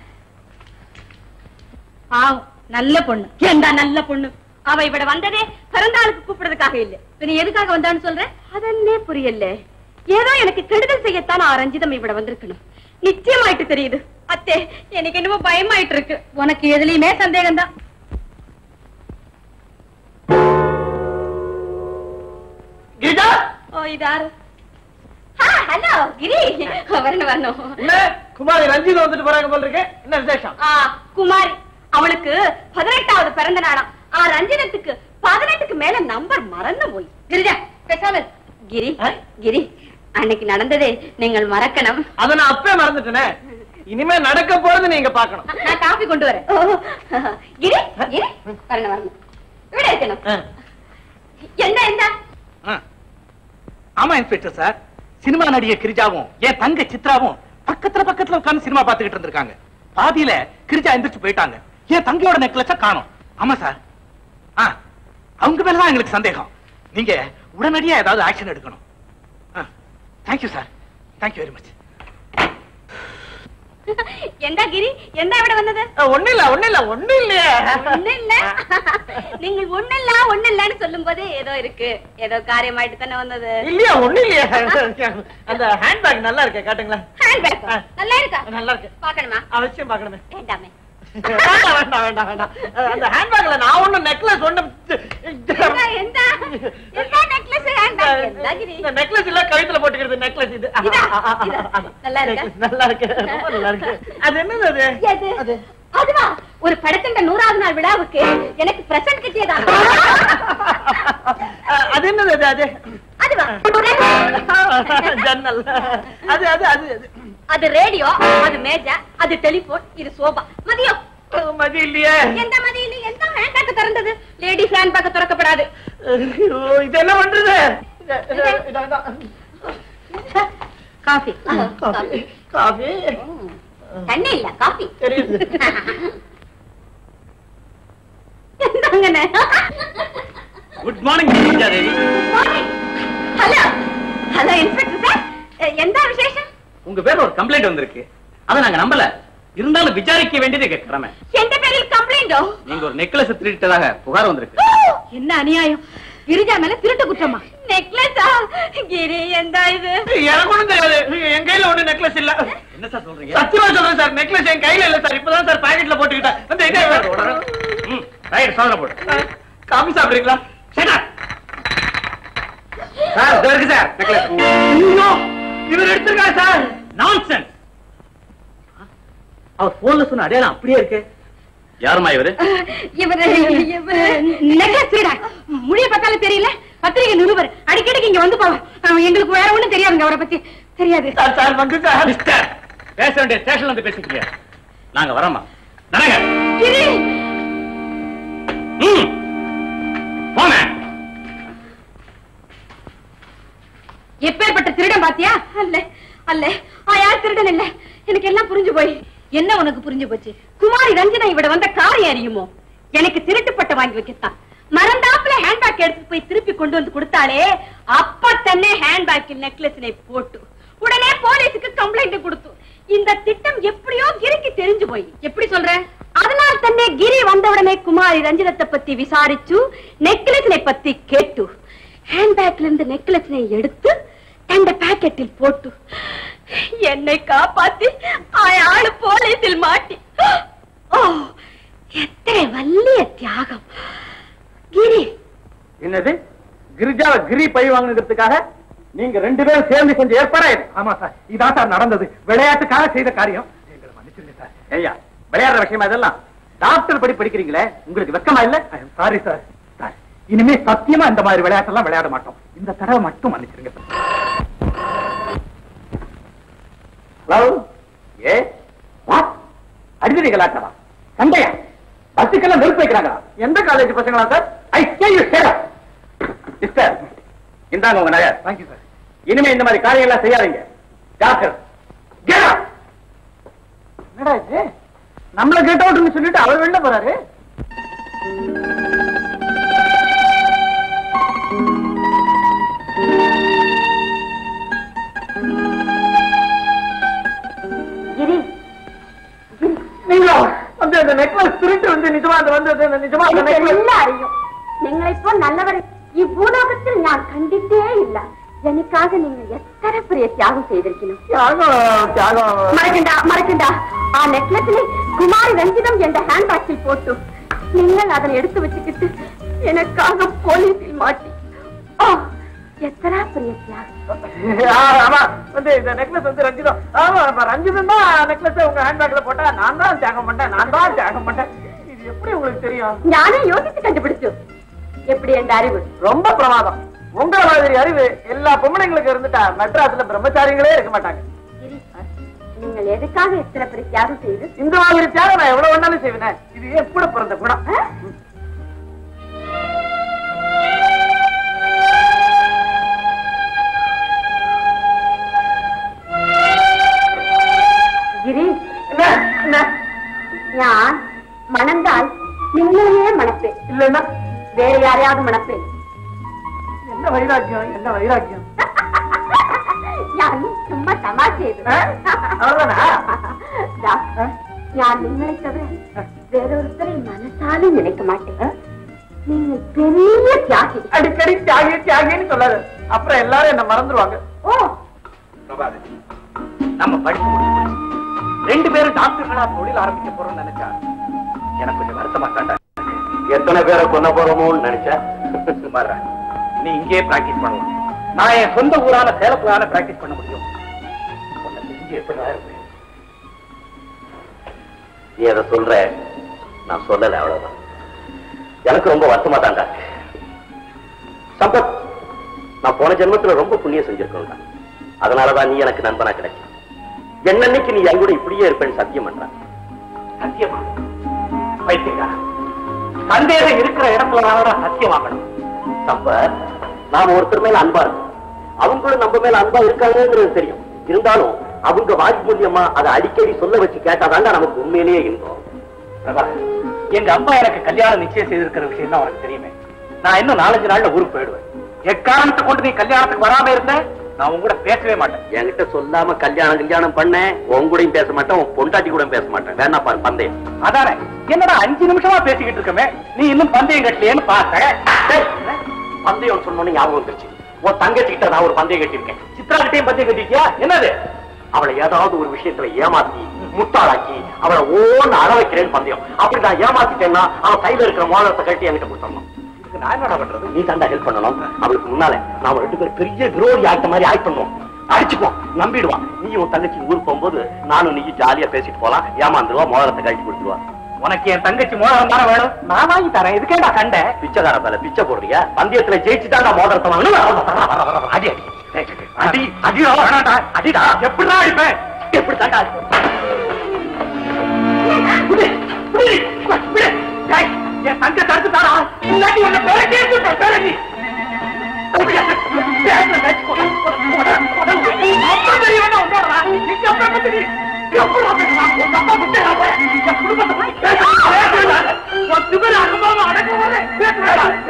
[SPEAKER 1] ஆவும் நல்ல பொண்ணு ஏண்டா நல்ல பொண்ணு அவ இவட வந்ததே பிறந்தாளுக்கு கூப்பிடுறதுக்காக இல்ல பின்ன எதுக்காக வந்தான்னு சொல்றேன் அதன்னே புரியல ஏதோ எனக்கு கெடுதல் செய்யத்தான் நான் ரஞ்சிதம் இவட வந்திருக்கணும் நிச்சயமாயிட்டு தெரியுது அத்தே எனக்கு என்னமோ பயமாயிட்டு இருக்கு உனக்கு எதுலயுமே சந்தேகம் தான்
[SPEAKER 3] கிரிஜா
[SPEAKER 1] ஓ இதாரு ஹலோ கிரி வரணும் வரணும்
[SPEAKER 3] என்ன குமாரி ரஞ்சித் வந்துட்டு போறாங்க போல இருக்கு என்ன விசேஷம்
[SPEAKER 1] ஆ, குமாரி அவளுக்கு பதினெட்டாவது பிறந்த நாளாம் ஆ ரஞ்சிதத்துக்கு பதினெட்டுக்கு மேல நம்பர் மறந்து போய் கிரிஜா பேசாம கிரி
[SPEAKER 3] ஆ?
[SPEAKER 1] கிரி அன்னைக்கு நடந்ததே நீங்கள் மறக்கணும்
[SPEAKER 3] அத நான் அப்பவே மறந்துட்டேனே இனிமே நடக்க போறது நீங்க பாக்கணும்
[SPEAKER 1] நான் காபி கொண்டு வரேன் ஓ, கிரி கிரி வரணும் வரணும் விட இருக்கணும் என்ன என்ன
[SPEAKER 3] ஆமா இன்ஸ்பெக்டர் சார் சினிமா நடிகை கிரிஜாவும் என் தங்க சித்ராவும் பக்கத்துல பக்கத்துல உட்கார்ந்து சினிமா பாத்துக்கிட்டு இருந்திருக்காங்க பாதியில கிரிஜா எந்திரிச்சு போயிட்டாங்க என் தங்கையோட நெக்லஸ காணோம் ஆமா சார் ஆ அவங்க மேலதான் எங்களுக்கு சந்தேகம் நீங்க உடனடியா ஏதாவது ஆக்ஷன் எடுக்கணும் thank you sir thank you very much
[SPEAKER 1] எந்த கிரி எந்த விட வந்தது
[SPEAKER 3] ஒண்ணு இல்ல ஒண்ணு இல்ல ஒண்ணு இல்லையே
[SPEAKER 1] ஒண்ணு இல்ல நீங்கள் ஒண்ணு இல்ல ஒண்ணு இல்லன்னு சொல்லும் போது ஏதோ இருக்கு ஏதோ காரியமாயிட்டு தானே வந்தது
[SPEAKER 3] இல்லையா ஒண்ணு இல்லையே அந்த ஹேண்ட்பேக் நல்லா இருக்கு காட்டுங்களேன்
[SPEAKER 1] ஹேண்ட்பேக்
[SPEAKER 3] ஆ.
[SPEAKER 1] நல்லா இருக்கா
[SPEAKER 3] நல்லா இருக்கு
[SPEAKER 1] பாக்கணுமா
[SPEAKER 3] அவசியம் பாக்கணுமே
[SPEAKER 1] வேண்டாமே
[SPEAKER 3] வேண்டாம் வேண்டாம் வேண்டாம் வேண்டாம் அந்த ஹேண்ட்பேக்ல நான் ஒண்ணு நெக்லஸ் ஒண்ணு
[SPEAKER 1] எந்த எந்த எந்த நெக்லஸ் ஹேண்ட்பேக் எந்த கிரி
[SPEAKER 3] இந்த நெக்லஸ் இல்ல கழுத்துல போட்டுக்கிறது நெக்லஸ் இது
[SPEAKER 1] இதா? இதா? நல்லா இருக்கா?
[SPEAKER 3] Necklace நல்லா இருக்கு ரொம்ப நல்லா இருக்கு அது என்னது அது
[SPEAKER 1] எது?
[SPEAKER 3] அது
[SPEAKER 1] அதுவா ஒரு படத்தின் நூறாவது நாள் விழாவுக்கு எனக்கு பிரசன்ட் கிட்டியதான்
[SPEAKER 3] அஹ், அது என்னது அது அது
[SPEAKER 1] அதுவா
[SPEAKER 3] ஜன்னல் அது அது அது அது.
[SPEAKER 1] அது ரேடியோ அது மேஜா அது டெலிபோன் இது சோபா மதியம்
[SPEAKER 3] அஹ், மதி இல்லையே
[SPEAKER 1] எந்த மதியம் எந்த ஹேண்ட்பேக் திறந்தது லேடிஸ் ஹேண்ட்பேக் திறக்கப்படாது
[SPEAKER 3] ஐயோ, இது என்ன பண்றது இது- இது- இதான்.
[SPEAKER 1] காஃபி
[SPEAKER 3] காஃபி காஃபி
[SPEAKER 1] தண்ணி இல்ல காஃபி
[SPEAKER 3] தெரியுது
[SPEAKER 1] என்னங்கண்ணே
[SPEAKER 2] good morning Girija Devi
[SPEAKER 1] hello hello inspector sir எந்த விசேஷம்
[SPEAKER 2] உங்க பேர்ல ஒரு கம்ப்ளைண்ட் வந்திருக்கு அதை நாங்க நம்பல இருந்தாலும் விசாரிக்க வேண்டியது எங்க கடமை
[SPEAKER 1] எந்த பேரில் கம்ப்ளைண்டோ
[SPEAKER 2] நீங்க ஒரு நெக்லஸ் திருடிட்டதாக புகார் வந்திருக்கு
[SPEAKER 1] என்ன அநியாயம் கிரிஜா மேல திருட்டு குற்றமா நெக்லஸா கிரி எந்த இது
[SPEAKER 3] எனக்கு ஒண்ணும் தெரியாது என் கையில ஒண்ணு நெக்லஸ் இல்ல
[SPEAKER 2] என்ன சார் சொல்றீங்க
[SPEAKER 3] சத்தியமா சொல்றேன் சார் நெக்லஸ் என் கையில இல்ல சார் இப்பதான் சார் பாக்கெட்ல போட்டுக்கிட்டேன் வந்து இதே வேற.
[SPEAKER 2] ம், ரைட் சோதனை போடு
[SPEAKER 3] அஹ், காபி சாப்பிடுறீங்களா
[SPEAKER 2] Shut up. சார் இதோ இருக்கு சார் நெக்லஸ்
[SPEAKER 3] ஐயோ இவர் எடுத்திருக்காரு சார்
[SPEAKER 2] நான்சென்ஸ்
[SPEAKER 3] அவர் போன்ல சொன்ன அடையாளம் அப்படியே இருக்கு
[SPEAKER 2] யாருமா இவரு
[SPEAKER 1] இவரு இவரு நெக்லஸ் திருடா முடிய பார்த்தாலும் தெரியல பத்திரிகை நிருபர் அடிக்கடிக்கு இங்க வந்து போவோம் அஹ் எங்களுக்கு வேற ஒண்ணும் தெரியாதுங்க அவரை பத்தி தெரியாது
[SPEAKER 3] சார் சார் வந்து சார்
[SPEAKER 2] மிஸ்டர் பேச வேண்டிய ஸ்டேஷன்ல வந்து பேசிக்கீங்க நாங்க வரோமா நடங்க
[SPEAKER 1] கிரி
[SPEAKER 2] ம் போங்க
[SPEAKER 1] எப்பேற்பட்ட திருடன் பாத்தியா அல்ல அல்ல ஆ யார் திருடன் இல்ல எனக்கு எல்லாம் புரிஞ்சு போய் என்ன உனக்கு புரிஞ்சு போச்சு குமாரி ரஞ்சனா இவட வந்த காரியம் அறியுமோ எனக்கு திருட்டுப்பட்ட வாங்கி வைக்கத்தான் மறந்தாப்புல ஹேண்ட்பேக் எடுத்து போய் திருப்பி கொண்டு வந்து கொடுத்தாலே அப்ப தன்னே ஹேண்ட்பேக்கில் நெக்லஸினை போட்டு உடனே போலீஸுக்கு கம்ப்ளைண்ட் கொடுத்து இந்த திட்டம் எப்படியோ கிரிக்கு தெரிஞ்சு போய் எப்படி சொல்ற அதனால தன்னே கிரி வந்தவுடனே குமாரி ரஞ்சிதத்தை பத்தி விசாரிச்சு நெக்லஸினை பத்தி கேட்டு ஹேண்ட்பேக்ல இருந்து நெக்லஸினை எடுத்து தண்ட பாக்கெட்டில் போட்டு என்னை காப்பாத்தி ஆளு போலீஸில் மாட்டி ஓ எத்தனை வல்லிய தியாகம் கிரி
[SPEAKER 3] என்னது கிரிஜாவை கிரி பழி வாங்கினதுக்காக நீங்க ரெண்டு பேரும் சேர்ந்து கொஞ்சம் ஏற்பாடா ஆமா சார் இதான் சார் நடந்தது விளையாட்டுக்காக செய்த காரியம் எங்களை மன்னிச்சிருங்க சார் ஐயா விளையாடுற விஷயமா இதெல்லாம் டாக்டர் படி படிக்கிறீங்களே உங்களுக்கு வெக்கமா இல்ல சாரி சார் சார் இனிமே சத்தியமா இந்த மாதிரி விளையாட்டெல்லாம் விளையாட மாட்டோம் இந்த தடவை மட்டும் மன்னிச்சிருங்க ஹலோ ஏ வாட் அடிதடி கலாச்சாரம் சண்டையா பஸ்ஸுக்கெல்லாம் நெருப்பு வைக்கிறாங்க எந்த காலேஜ் பசங்களா sir I say you sir sister இந்தாங்க உங்க நகை தேங்க்யூ சார் இனிமே இந்த மாதிரி காரியம் எல்லாம் செய்யாதீங்க டாக்டர் என்னடா இது நம்மள கெட் அவுட்னு சொல்லிட்டு அவர் வெளில போறாரு
[SPEAKER 1] கிரி
[SPEAKER 3] நீங்களா வந்து அந்த நெக்லஸ் திருட்டு வந்து நிஜமா அந்த வந்தது அந்த நிஜமா அந்த
[SPEAKER 1] எனக்கு
[SPEAKER 3] necklace-
[SPEAKER 1] எல்லாம் அறியும் നിങ്ങളെ ഇപ്പോൾ நல்லவரை இவ்பூலோகத்தில் ഞാൻ കണ്ടിട്ടേ ഇല്ല എനിക്കാக நீங்க எத்தனை பெரிய தியாகம் செய்திருக்கணும்
[SPEAKER 3] தியாகம் தியாகம்
[SPEAKER 1] மறக்கண்டா மறக்கண்டா ஆ நெக்லஸில் குமாரி ரஞ்சிதம் என்ற ஹேண்ட்பேக்கில் போட்டு நீங்கள் அதனை எடுத்து வச்சுக்கிட்டு எனக்காக போலீஸில் மாட்டி ஓ எத்தனை பெரிய தியாகம்
[SPEAKER 3] ஆ, ஆமா வந்து இந்த நெக்லஸ் வந்து ரஞ்சிதம் ஆமா ஆமா, ரஞ்சிதம் தான் நெக்லஸ் உங்க ஹேண்ட்பேக்ல போட்டா நான் தான் தியாகம் பண்ணேன் நான் தான் தியாகம் பண்ணேன் இது எப்படி உங்களுக்கு தெரியும்
[SPEAKER 1] ഞാനേ യോജിച്ച് കണ്ടുപിടിച്ചു எப்படி என்ற அறிவு
[SPEAKER 3] ரொம்ப பிரமாதம் உங்கள மாதிரி அறிவு எல்லா பொம்பளைங்களுக்கு இருந்துட்டா மெட்ராஸ்ல பிரம்மச்சாரிகளே இருக்க மாட்டாங்க
[SPEAKER 1] நீங்கள் எதுக்காக இத்தனை பெரிய தியாகம் செய்து
[SPEAKER 3] இந்த மாதிரி தியாகம் நான் எவ்வளவு வேணாலும் செய்வேன் இது ஏன் கூட பிறந்த குணம்
[SPEAKER 1] ஆ? ഗിരി
[SPEAKER 3] என்ன என்ன
[SPEAKER 1] ഞാൻ മണന്താൽ നിങ്ങളെയേ മണപ്പേ
[SPEAKER 3] இல்லன்னா
[SPEAKER 1] വേറെ ആരെയാவது മണപ്പേ
[SPEAKER 3] என்ன வைராக்கியம் என்ன வைராக்கியம்
[SPEAKER 1] ഞാൻ ചുമ്മാ തമാശ ചെയ്തു
[SPEAKER 3] ഏ? അவ்வளவுதானா?
[SPEAKER 1] ദാ, ഞാൻ നിങ്ങളെ തவிர வேறொருத்தரை மனசாலே நினைக்க மாட்டேன் நீங்கள் பெரிய தியாகி
[SPEAKER 3] அடிக்கடி தியாகி தியாகின்னு சொல்லாது அப்புறம் எல்லாரும் என்ன மறந்துருவாங்க
[SPEAKER 1] ஓ
[SPEAKER 3] நம்ம படிச்சு முடிச்சு ரெண்டு பேரும் டாக்டர்களா தொழில் ஆரம்பிக்க போறோம்னு நினைச்சா எனக்கு கொஞ்சம் வருத்தமா தாண்டா
[SPEAKER 6] எத்தனை பேரை கொல்ல போறோமோன்னு நினைச்சேன்
[SPEAKER 3] சுமாரா நீ இங்கேயே பிராக்டிஸ் பண்ணுவோம் நான் என் சொந்த ஊரான சேலத்துல பிராக்டிஸ் பண்ண முடியும் உன்னை செஞ்சு எப்படிதான் இருப்பேன்
[SPEAKER 6] நீ அதை சொல்ற நான் சொல்லல அவ்வளவுதான் எனக்கு ரொம்ப வருத்தமா தாண்டா சம்பத் நான் போன ஜென்மத்துல ரொம்ப புண்ணியம் செஞ்சிருக்கேன்டா அதனாலதான் நீ எனக்கு நண்பனா கிடைச்ச என்னன்னைக்கு நீ என் கூட இப்படியே இருப்பேன்னு சத்தியம் பண்ற
[SPEAKER 3] சத்தியமா வைத்தியக்கார சந்தேகம் இருக்கிற இடத்துல நான் சத்தியம் வாங்கணும்
[SPEAKER 6] சம்பத் நாம ஒருத்தர் மேல அன்பா இருக்கும் அவங்களும் நம்ம மேல அன்பா இருக்காங்கிறது தெரியும் இருந்தாலும் அவங்க வாய் மூலியமா அதை அடிக்கடி சொல்ல வச்சு கேட்டாதாங்க நமக்கு உண்மையிலேயே இன்பம்
[SPEAKER 3] பிரபாகர், எங்க அப்பா எனக்கு கல்யாணம் நிச்சயம் செய்திருக்கிற விஷயம் தான் உனக்கு தெரியுமே நான் இன்னும் நாலஞ்சு நாள்ல ஊருக்கு போயிடுவேன் எக்காரணத்தை கொண்டு நீ கல்யாணத்துக்கு வராம இருந்த நான் உங்க கூட பேசவே மாட்டேன்
[SPEAKER 6] என்கிட்ட சொல்லாம கல்யாணம் கல்யாணம் பண்ணேன் உன் கூடயும் பேச மாட்டேன் உன் பொண்டாட்டி கூட பேச மாட்டேன் வேணா பாரு பந்தயம்
[SPEAKER 3] அதானே என்னடா அஞ்சு நிமிஷமா பேசிக்கிட்டு இருக்கமே நீ இன்னும் பந்தயம் கட்டலையேன்னு பார்த்தேன்
[SPEAKER 6] டேய், பந்தயம் சொன்னோன்னு ஞாபகம் வந்துருச்சு உன் தங்கச்சி கிட்ட நான் ஒரு பந்தயம் கட்டியிருக்கேன் சித்ரா கிட்டையும் பந்தயம் கட்டிருக்கியா என்னது அவளை ஏதாவது ஒரு விஷயத்துல ஏமாத்தி முட்டாளாக்கி அவளை ஓன்னு அற வைக்கிறேன்னு பந்தயம் அப்படி நான் ஏமாத்திட்டேன்னா அவன் கையில இருக்கிற மோதிரத்தை கட்டி என்கிட்ட கொடுத்துடணும்
[SPEAKER 3] இதுக்கு நான் என்னடா பண்றது
[SPEAKER 6] நீ தாண்டா ஹெல்ப் பண்ணணும் அவளுக்கு முன்னால நாம ரெண்டு பேரும் பெரிய விரோதி ஆட்ட மாதிரி ஆக்ட் பண்ணுவோம் அடிச்சுக்குவோம் நம்பிடுவான் நீ உன் தங்கச்சி ஊருக்கு போகும்போது நானும் நீ ஜாலியா பேசிட்டு போலாம் ஏமாந்துருவா மோதிரத்தை கழட்டி கொடுத்துருவா
[SPEAKER 3] உனக்கு என் தங்கச்சி மோதிரம் தானே வேணும் நான் வாங்கி தரேன் இதுக்கேடா கண்ட
[SPEAKER 6] பிச்சைக்கார பேல பிச்சை போடுறியா பந்தயத்துல ஜெயிச்சு தாண்டா மோதிரத்தை வாங்கணும்
[SPEAKER 3] அடி அடி அடி அடிடா வேணாடா அடிடா எப்படிடா அடிப்பேன்
[SPEAKER 6] எப்படி தாண்டா
[SPEAKER 3] என் தங்க தடுத்து தாரா இல்லாட்டி உன்னை பேரட்டி எடுத்துட்டேன் பேரட்டி அடக்க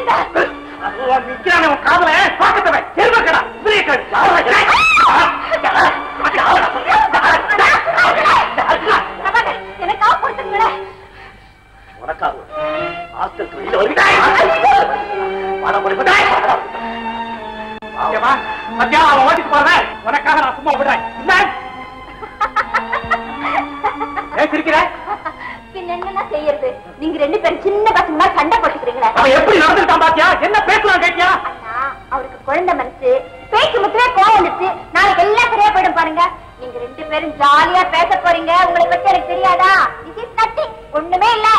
[SPEAKER 1] விடுங்க
[SPEAKER 3] நிக்கிறானே உன் காதல பாக்கத்தவன் எருமக்கடா பெரிய கடு
[SPEAKER 1] பிரபாகர், எனக்காக கொடுத்துருங்களேன்
[SPEAKER 3] உனக்காக ஹாஸ்டலுக்கு வெளியில வருகிறாய் பணம் கொடுப்பதாய் மத்தியா அவன் ஓட்டிட்டு போறேன் உனக்காக நான் சும்மா விடுறேன் இல்ல ஏன் சிரிக்கிற
[SPEAKER 1] பின்ன என்னென்ன செய்யறது நீங்க ரெண்டு பேரும் சின்ன பசங்களா சண்டை போட்டுக்கிறீங்களே
[SPEAKER 3] அவன் எப்படி நடந்துட்டான் பாத்தியா என்ன பேசலாம் கேட்டியா
[SPEAKER 1] அண்ணா, அவருக்கு குழந்தை மனசு பேச்சு முத்திலே கோவம் வந்துச்சு நாளைக்கு எல்லாம் சரியா போயிடும் பாருங்க நீங்க ரெண்டு பேரும் ஜாலியா பேச போறீங்க உங்களை பத்தி எனக்கு தெரியாதா இது நத்தி ஒண்ணுமே இல்ல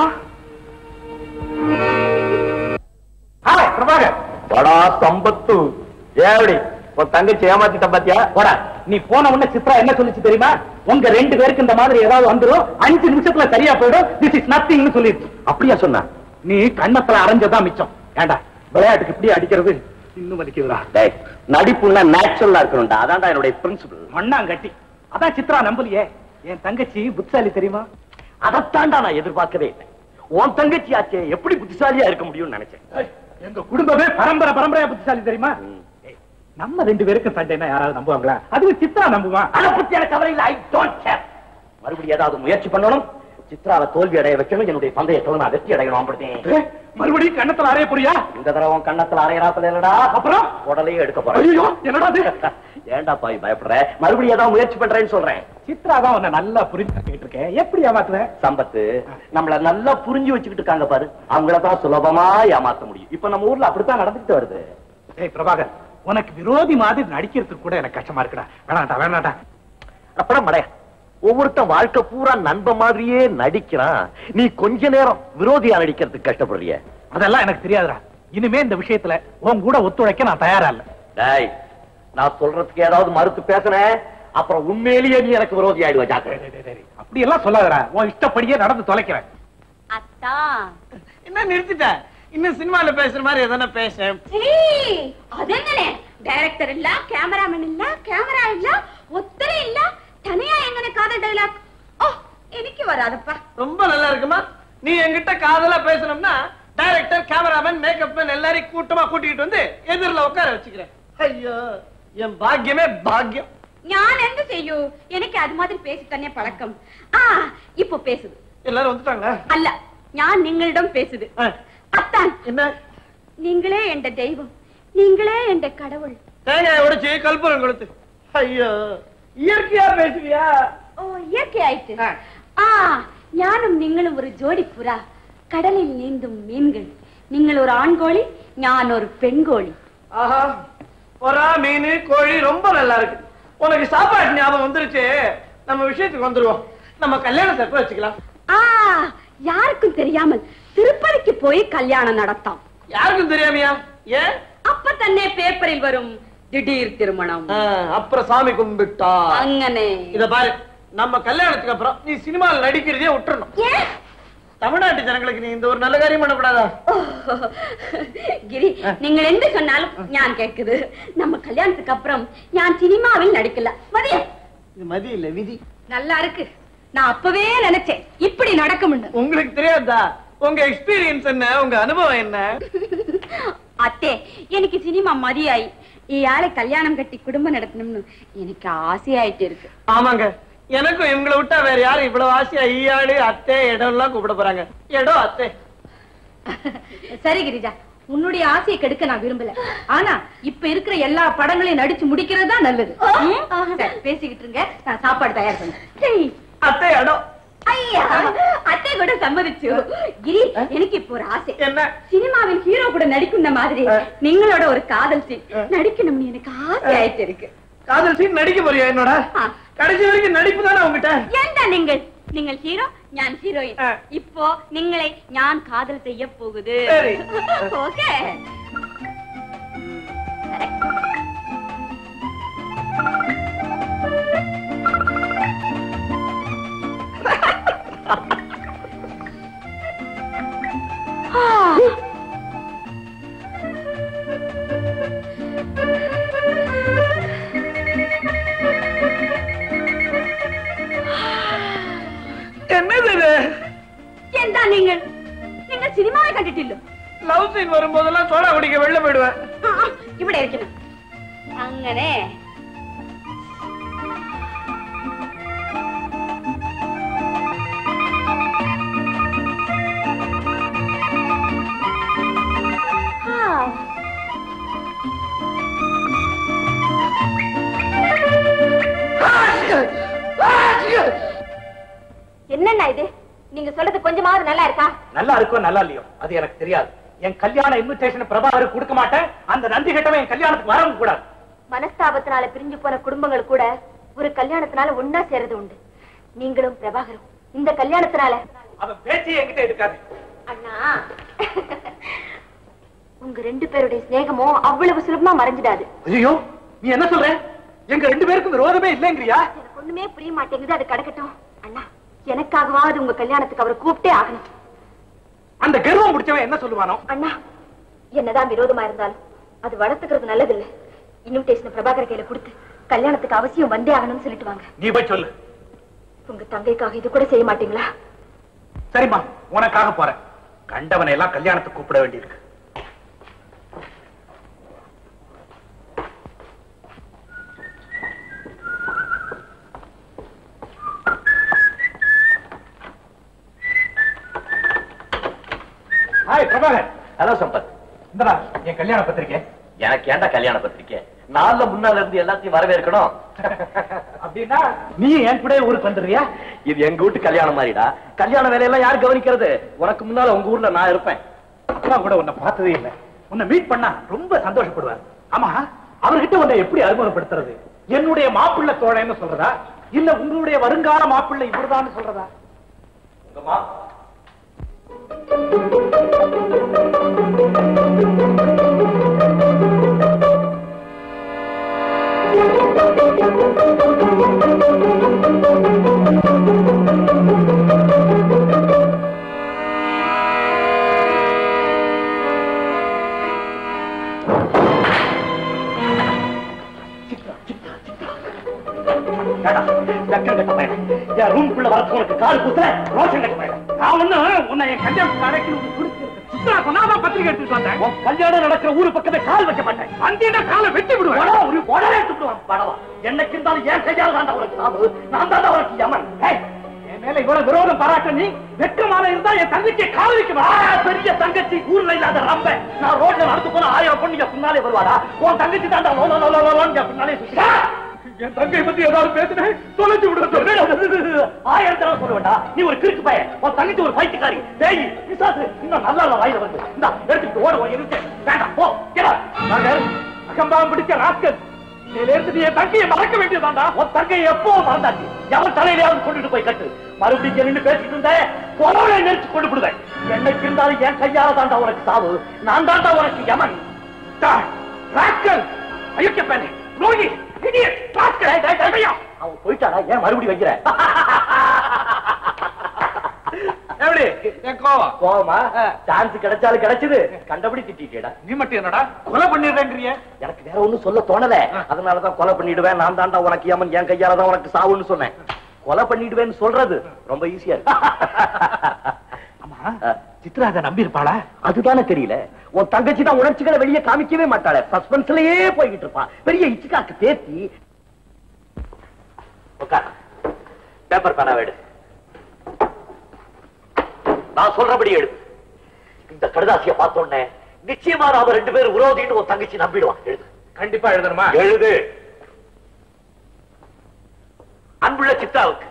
[SPEAKER 3] ஹாய் பிரபாகர்
[SPEAKER 2] படா சம்பத்து ஏவடி உன் தங்கச்சி ஏமாத்திட்ட பாத்தியா
[SPEAKER 3] போடா நீ போன உடனே சித்ரா என்ன சொல்லுச்சு தெரியுமா உங்க ரெண்டு பேருக்கு இந்த மாதிரி ஏதாவது வந்துரும் அஞ்சு நிமிஷத்துல சரியா போயிடும் திஸ் இஸ் நத்திங்னு சொல்லிடுச்சு
[SPEAKER 2] அப்படியா சொன்ன
[SPEAKER 3] நீ கண்ணத்துல அரைஞ்சதான் மிச்சம் ஏண்டா விளையாட்டுக்கு இப்படி அடிக்கிறது இன்னும் வலிக்குதுடா
[SPEAKER 2] டேய் நடிப்புன்னா நேச்சுரலா இருக்கணும்டா அதான்டா என்னுடைய பிரின்சிபல்
[SPEAKER 3] மண்ணாங்கட்டி அதான் சித்ரா நம்பலையே என் தங்கச்சி புத்தாலி தெரியுமா
[SPEAKER 2] அதத்தான்டா நான் எதிர்பார்க்கவே இல்லை உன் தங்கச்சி ஆச்சே எப்படி புத்திசாலியா இருக்க முடியும்னு நினைச்சேன்
[SPEAKER 3] ஏய், எங்க குடும்பமே பரம்பரை பரம்பரையா புத்திசாலி தெரியுமா ஏய், நம்ம ரெண்டு பேருக்கும் சண்டைனா யாராவது நம்புவாங்களா அதுவும் சித்ரா நம்புவா
[SPEAKER 2] அதை பத்தி எனக்கு கவலை இல்லை ஐ டோன்ட் கேர் மறுபடியும் ஏதாவது முயற்சி பண்ணணும் சித்ராவை தோல்வி அடைய வைக்கணும் என்னுடைய பந்தயத்துல நான் வெற்றி அடையணும் அப்படித்தேன்
[SPEAKER 3] ஏய், மறுபடியும் கண்ணத்துல அறைய போறியா
[SPEAKER 2] இந்த தடவை உன் கண்ணத்துல அரையறாப்புல இல்லடா
[SPEAKER 3] அப்புறம்
[SPEAKER 2] உடலையே எடுக்க
[SPEAKER 3] ஐயோ
[SPEAKER 2] போறேன்
[SPEAKER 3] என்னடா இது
[SPEAKER 2] ஏன்டா பாய் பயப்படுற மறுபடியும் ஏதாவது முயற்சி பண்றேன்னு சொல்றேன்
[SPEAKER 3] சித்ரா தான் உன்னை நல்லா புரிஞ்சுக்கிட்டு இருக்கேன் எப்படி ஏமாத்துற
[SPEAKER 2] சம்பத்து நம்மள நல்லா புரிஞ்சு வச்சுக்கிட்டு இருக்காங்க பாரு அவங்கள தான் சுலபமா ஏமாத்த முடியும் இப்ப நம்ம ஊர்ல அப்படித்தான் நடந்துட்டு வருது
[SPEAKER 3] ஏய் பிரபாகர் உனக்கு விரோதி மாதிரி நடிக்கிறதுக்கு கூட எனக்கு கஷ்டமா இருக்குடா வேணாண்டா வேணாண்டா
[SPEAKER 2] அப்புறம் மடைய ஒவ்வொருத்தன் வாழ்க்கை பூரா நண்ப மாதிரியே நடிக்கிறான் நீ கொஞ்ச நேரம் விரோதியா நடிக்கிறதுக்கு கஷ்டப்படுறிய
[SPEAKER 3] அதெல்லாம் எனக்கு தெரியாதுடா இனிமே இந்த விஷயத்துல உன் கூட ஒத்துழைக்க நான் தயாரா இல்ல
[SPEAKER 2] டேய் நான் சொல்றதுக்கு ஏதாவது மறுத்து பேசுனேன் அப்புறம் உண்மையிலேயே நீ எனக்கு விரோதி ஆயிடுவ ஜாக்கிரதை
[SPEAKER 3] அப்படி எல்லாம் சொல்லாதடா உன் இஷ்டப்படியே நடந்து தொலைக்கிறேன்
[SPEAKER 1] அத்தா
[SPEAKER 7] என்ன நிறுத்திட்ட இன்னும் சினிமால பேசுற மாதிரி எதனா பேச
[SPEAKER 1] அது என்னனே டைரக்டர் இல்ல கேமராமேன் இல்ல கேமரா இல்ல ஒத்தரே இல்ல தனியா எங்கன காதல் டைலாக் ஓ எனக்கு வராதப்பா
[SPEAKER 7] ரொம்ப நல்லா இருக்குமா நீ என்கிட்ட காதலா பேசணும்னா டைரக்டர் கேமராமேன் மேக்கப் மேன் எல்லாரையும் கூட்டமா கூட்டிட்டு வந்து எதிரில உட்கார வச்சுக்கிறேன் ஐயோ என் பாக்கியமே பாக்கியம்
[SPEAKER 1] ஞான் என்ன செய்யும் எனக்கு அது மாதிரி பேசி தனியா பழக்கம் ஆ இப்போ பேசுது
[SPEAKER 7] எல்லாரும் வந்துட்டாங்களா
[SPEAKER 1] அல்ல ஞான் நீங்களிடம் பேசுது
[SPEAKER 7] ஆ,
[SPEAKER 1] அத்தான்
[SPEAKER 7] என்ன
[SPEAKER 1] நீங்களே என்ற தெய்வம் நீங்களே என்ற கடவுள்
[SPEAKER 7] தேங்காய் உடைச்சு கல்புரம் கொடுத்து ஐயோ இயற்கையா பேசுவியா
[SPEAKER 1] ஓ இயற்கை ஆயிட்டு
[SPEAKER 7] ஆ.
[SPEAKER 1] ஆ ஞானும் நீங்களும் ஒரு ஜோடி புறா கடலில் நீந்தும் மீன்கள் நீங்கள் ஒரு ஆண்கோழி ஞான் ஒரு பெண்கோழி
[SPEAKER 7] ஆஹா பொறா மீன் கோழி ரொம்ப நல்லா இருக்கு உனக்கு சாப்பாடு ஞாபகம் வந்துருச்சு நம்ம விஷயத்துக்கு வந்துருவோம் நம்ம கல்யாணத்தை எப்ப வச்சுக்கலாம்
[SPEAKER 1] ஆ யாருக்கும் தெரியாமல் திருப்பதிக்கு போய் கல்யாணம் நடத்தாம்
[SPEAKER 7] யாருக்கும் தெரியாமையா ஏன்
[SPEAKER 1] அப்ப தன்னே பேப்பரில் வரும் திடீர் திருமணம்
[SPEAKER 7] ஆ, அப்புறம் சாமி கும்பிட்டா
[SPEAKER 1] அங்கனே
[SPEAKER 7] இத பாரு நம்ம கல்யாணத்துக்கு அப்புறம் நீ சினிமாவில் நடிக்கிறதே விட்டுறணும்
[SPEAKER 1] ஏன்
[SPEAKER 7] தமிழ்நாட்டு ஜனங்களுக்கு நீ இந்த ஒரு நல்ல காரியம் பண்ணக்கூடாதா
[SPEAKER 1] ஓ, கிரி நீங்கள் என்ன சொன்னாலும் ஞான் கேக்குது நம்ம கல்யாணத்துக்கு அப்புறம் ஞான் சினிமாவில் நடிக்கல மதியம்
[SPEAKER 7] இது மதி இல்ல விதி
[SPEAKER 1] நல்லா இருக்கு நான் அப்பவே நினைச்சேன் இப்படி நடக்கும்னு
[SPEAKER 7] உங்களுக்கு தெரியாதா உங்க எக்ஸ்பீரியன்ஸ் என்ன உங்க அனுபவம் என்ன
[SPEAKER 1] அத்தே எனக்கு சினிமா மதியாயி இயாளை கல்யாணம் கட்டி குடும்பம் நடத்தணும்னு எனக்கு ஆசையாயிட்டு இருக்கு
[SPEAKER 7] ஆமாங்க எனக்கும் இவங்களை விட்டா வேற யாரும் இவ்வளவு ஆசையா ஈயாடு அத்தை இடம் எல்லாம் கூப்பிட போறாங்க இடம் அத்தை
[SPEAKER 1] சரி கிரிஜா உன்னுடைய ஆசையை கெடுக்க நான் விரும்பல ஆனா இப்ப இருக்கிற எல்லா படங்களையும் நடிச்சு முடிக்கிறது தான் நல்லது ம்? சரி, பேசிக்கிட்டு இருங்க நான் சாப்பாடு தயார் பண்ணேன்
[SPEAKER 7] அத்தை இடம்
[SPEAKER 1] ஐயா அத்தை கூட சம்மதிச்சு கிரி எனக்கு இப்போ ஒரு ஆசை
[SPEAKER 7] என்ன
[SPEAKER 1] சினிமாவில் ஹீரோ கூட நடிக்கும் மாதிரி
[SPEAKER 7] ஆ.
[SPEAKER 1] நீங்களோட ஒரு காதல் சீன் நடிக்கணும்னு எனக்கு ஆசை ஆயிட்டு இருக்கு
[SPEAKER 7] காதல் சீன் நடிக்க போறியா என்னோட
[SPEAKER 1] ஆ.
[SPEAKER 7] கடைசி வரைக்கும் நடிப்பு தானே உங்ககிட்ட
[SPEAKER 1] ஏண்டா நீங்கள் நீங்கள் ஹீரோ ஞான் ஹீரோயின்
[SPEAKER 7] ஆ.
[SPEAKER 1] இப்போ நீங்களை ஞான் காதல் செய்ய போகுது
[SPEAKER 7] சரி.
[SPEAKER 1] ஓகே
[SPEAKER 7] என்னது இது
[SPEAKER 1] ஏண்டா நீங்கள் நீங்கள் சினிமாவை கண்டுட்டில்லோ
[SPEAKER 7] லவ் சீன் வரும்போது
[SPEAKER 3] போதெல்லாம் சோடா குடிக்க வெளில போயிடுவேன்
[SPEAKER 1] ഇവിടെ ഇരിക്കണം അങ്ങനെ என்னண்ணா இது நீங்க சொல்றது கொஞ்சமாவது நல்லா இருக்கா
[SPEAKER 3] நல்லா இருக்கோ நல்லா இல்லையோ அது எனக்கு தெரியாது என் கல்யாண இன்விடேஷன் பிரபாகருக்கு கொடுக்க மாட்டேன் அந்த நந்தி கட்டவன் என் கல்யாணத்துக்கு வரவும் கூடாது
[SPEAKER 1] மனஸ்தாபத்தினால பிரிஞ்சு போன குடும்பங்கள் கூட ஒரு கல்யாணத்தினால ஒன்னா சேர்றது உண்டு நீங்களும் பிரபாகரும் இந்த கல்யாணத்தினால
[SPEAKER 3] அவன் பேச்சு என்கிட்ட எடுக்காது
[SPEAKER 1] அண்ணா உங்க ரெண்டு பேருடைய சிநேகமும் அவ்வளவு சுலபமா மறைஞ்சிடாது
[SPEAKER 3] ஐயோ நீ என்ன சொல்ற எங்க ரெண்டு பேருக்கும் விரோதமே இல்லைங்கிறியா
[SPEAKER 1] எனக்கு ஒண்ணுமே புரிய மாட்டேங்குது அது கிடக்கட்டும் அண்ணா எனக்காகவாவது உங்க கல்யாணத்துக்கு அவரை கூப்பிட்டே ஆகணும்
[SPEAKER 3] அந்த கர்வம் முடிச்சவன் என்ன சொல்லுவானோ
[SPEAKER 1] அண்ணா என்னதான் விரோதமா இருந்தாலும் அது வளர்த்துக்கிறது நல்லதில்ல இன்விடேஷன் பிரபாகர் கையில கொடுத்து கல்யாணத்துக்கு அவசியம் வந்தே ஆகணும்னு சொல்லிட்டு வாங்க
[SPEAKER 3] நீ போய் சொல்லு
[SPEAKER 1] உங்க தங்கைக்காக இது கூட செய்ய மாட்டீங்களா
[SPEAKER 3] சரிம்மா உனக்காக போறேன் கண்டவனை எல்லாம் கல்யாணத்துக்கு கூப்பிட வேண்டியிருக்கு ஹாய் பிரபாகர்
[SPEAKER 2] ஹலோ சம்பத்
[SPEAKER 3] இந்தடா என் கல்யாண பத்திரிக்கை
[SPEAKER 2] எனக்கு ஏன்டா கல்யாண பத்திரிக்கை நாள்ல முன்னால இருந்து எல்லாத்தையும் வரவேற்கணும்
[SPEAKER 3] அப்படின்னா நீ என் கூட ஊருக்கு வந்துடுறியா
[SPEAKER 2] இது எங்க வீட்டு கல்யாணம் மாதிரிடா கல்யாண வேலையெல்லாம் யார் கவனிக்கிறது உனக்கு முன்னால உங்க ஊர்ல நான் இருப்பேன்
[SPEAKER 3] அப்பா கூட உன்னை பார்த்ததே இல்லை உன்னை மீட் பண்ணா ரொம்ப சந்தோஷப்படுவார் ஆமா அவர்கிட்ட உன்னை எப்படி அறிமுகப்படுத்துறது என்னுடைய மாப்பிள்ளை தோழன்னு சொல்றதா இல்ல உங்களுடைய வருங்கால மாப்பிள்ளை இவர்தான் சொல்றதா
[SPEAKER 2] உங்கம்மா
[SPEAKER 3] ஏடா, லக்கம் கட்ட பையன். என் ரூம்குள்ள வரப்போ உனக்கு கால் குத்துல ரோஷன் கட்ட பையன். நான் ஒண்ணு உன்னை என் கல்யாணத்துக்கு அழைக்கணும் உனக்கு பிடிச்சிருக்கு. சித்ரா சொன்னாதான் பத்திரிக்கை எடுத்துட்டு வந்தேன். உன் கல்யாணம் நடக்கிற ஊரு பக்கமே கால் வைக்க மாட்டேன் வந்தீங்கன்னா காலை வெட்டி விடுவேன் உடனே ஒரு உடனே எடுத்து விடுவான் படவா என்னைக்கு இருந்தாலும் என் கையால தான் உனக்கு சாவு நான் தான் உனக்கு யமன் ஏய், என் மேல இவ்வளவு விரோதம் பாராட்ட நீ வெட்கமான இருந்தா என் தங்கச்சியை கால் வைக்க மாட்டேன் பெரிய தங்கச்சி ஊர்ல இல்லாத ரம்ப நான் ரோட்ல நடந்து போன ஆயிரம் பொண்ணுங்க பின்னாலே வருவாடா உன் தங்கச்சி தான் லோ, லோ, லோ, லோ, லோ, லோன்னு என் பின்னாலே சுத்திட்டா. என் தங்கை பத்தி ஏதாவது பேசுனேன் தொலைச்சு விடுறது ஆயிரம் தடவை சொல்ல வேண்டாம் நீ ஒரு கிறுக்கு பையன் உன் தங்கச்சி ஒரு பைத்தியக்காரி டேய் பிசாசு இன்னும் நல்லா இல்ல வாயில வந்து இந்த எடுத்துட்டு ஓட ஓடி இருக்கு வேண்டாம் போ கேடா நாங்கள் அகம்பாவம் பிடிச்ச ராஸ்கல் இதுல இருந்து நீ என் தங்கையை மறக்க வேண்டியதாண்டா உன் தங்கையை எப்போ மறந்தாச்சு எவன் தலையிலையாவது கொண்டுட்டு போய் கட்டு மறுபடியும் இங்க நின்னு பேசிட்டு இருந்தேன் கொலவை நெரிச்சு கொண்டு விடுவேன் என்னைக்கு இருந்தாலும் என் கையால தாண்டா உனக்கு சாவு நான் தாண்டா உனக்கு யமன் ராஸ்கல் அயோக்கிய பேனே ரோகி idiot, rascal. அவன் போயிட்டாடா ஏன் மறுபடியும் வைக்கிற
[SPEAKER 8] எப்படி என் கோவம்
[SPEAKER 3] கோவமா சான்ஸ் கிடைச்சாலும் கிடைச்சது கண்டபடி திட்டிட்டேடா
[SPEAKER 8] நீ மட்டும் என்னடா கொலை பண்ணிடுறேங்கிறிய
[SPEAKER 3] எனக்கு வேற ஒண்ணும் சொல்ல தோணல அதனாலதான் கொலை பண்ணிடுவேன் நான் தாண்டா உனக்கு ஏமன் என் கையால தான் உனக்கு சாவுன்னு சொன்னேன் கொலை பண்ணிடுவேன்னு சொல்றது ரொம்ப ஈஸியா இருக்கு
[SPEAKER 8] ஆமா சித்ரா அதை நம்பி இருப்பாளா
[SPEAKER 3] அதுதானே தெரியல உன் தங்கச்சி தான் உணர்ச்சிகளை வெளியே காமிக்கவே மாட்டாளே சஸ்பென்ஸ்லயே போய்கிட்டு இருப்பா பெரிய இச்சுக்காக்கு பேத்தி பேப்பர் பேனா வேடு நான் சொல்றபடி எழுது இந்த கடுதாசிய பார்த்த உடனே நிச்சயமா நாம ரெண்டு பேரும் விரோதின்னு உன் தங்கச்சி நம்பிடுவான் எழுது
[SPEAKER 8] கண்டிப்பா எழுதணுமா
[SPEAKER 3] எழுது அன்புள்ள சித்தாவுக்கு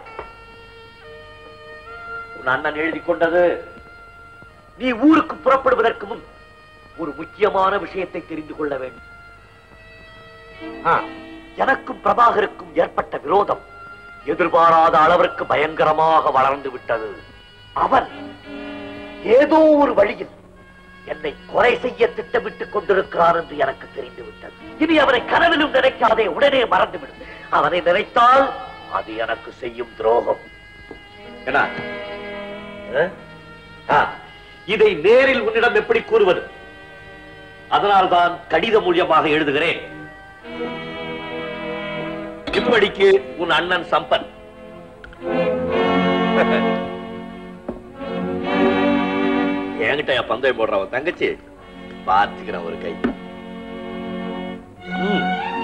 [SPEAKER 3] உன் அண்ணன் எழுதி கொண்டது நீ ஊருக்கு புறப்படுவதற்கு முன் ஒரு முக்கியமான விஷயத்தை தெரிந்து கொள்ள வேண்டும் ஆ, எனக்கும் பிரபாகருக்கும் ஏற்பட்ட விரோதம் எதிர்பாராத அளவிற்கு பயங்கரமாக வளர்ந்து விட்டது அவன் ஏதோ ஒரு வழியில் என்னை கொலை செய்ய திட்டமிட்டுக் கொண்டிருக்கிறார் என்று எனக்கு தெரிந்து விட்டது இனி அவனை கனவிலும் நினைக்காதே உடனே மறந்துவிடும் அவனை நினைத்தால் அது எனக்கு செய்யும் துரோகம் என்ன அஹ்? ஆ, இதை நேரில் உன்னிடம் எப்படி கூறுவது அதனால்தான் கடித மூலியமாக எழுதுகிறேன் இப்படிக்கு உன் அண்ணன் சம்பன் என்கிட்ட என் பந்தயம் போடுறவன் தங்கச்சி
[SPEAKER 2] பார்த்துக்கிறேன் ஒரு கை ம்.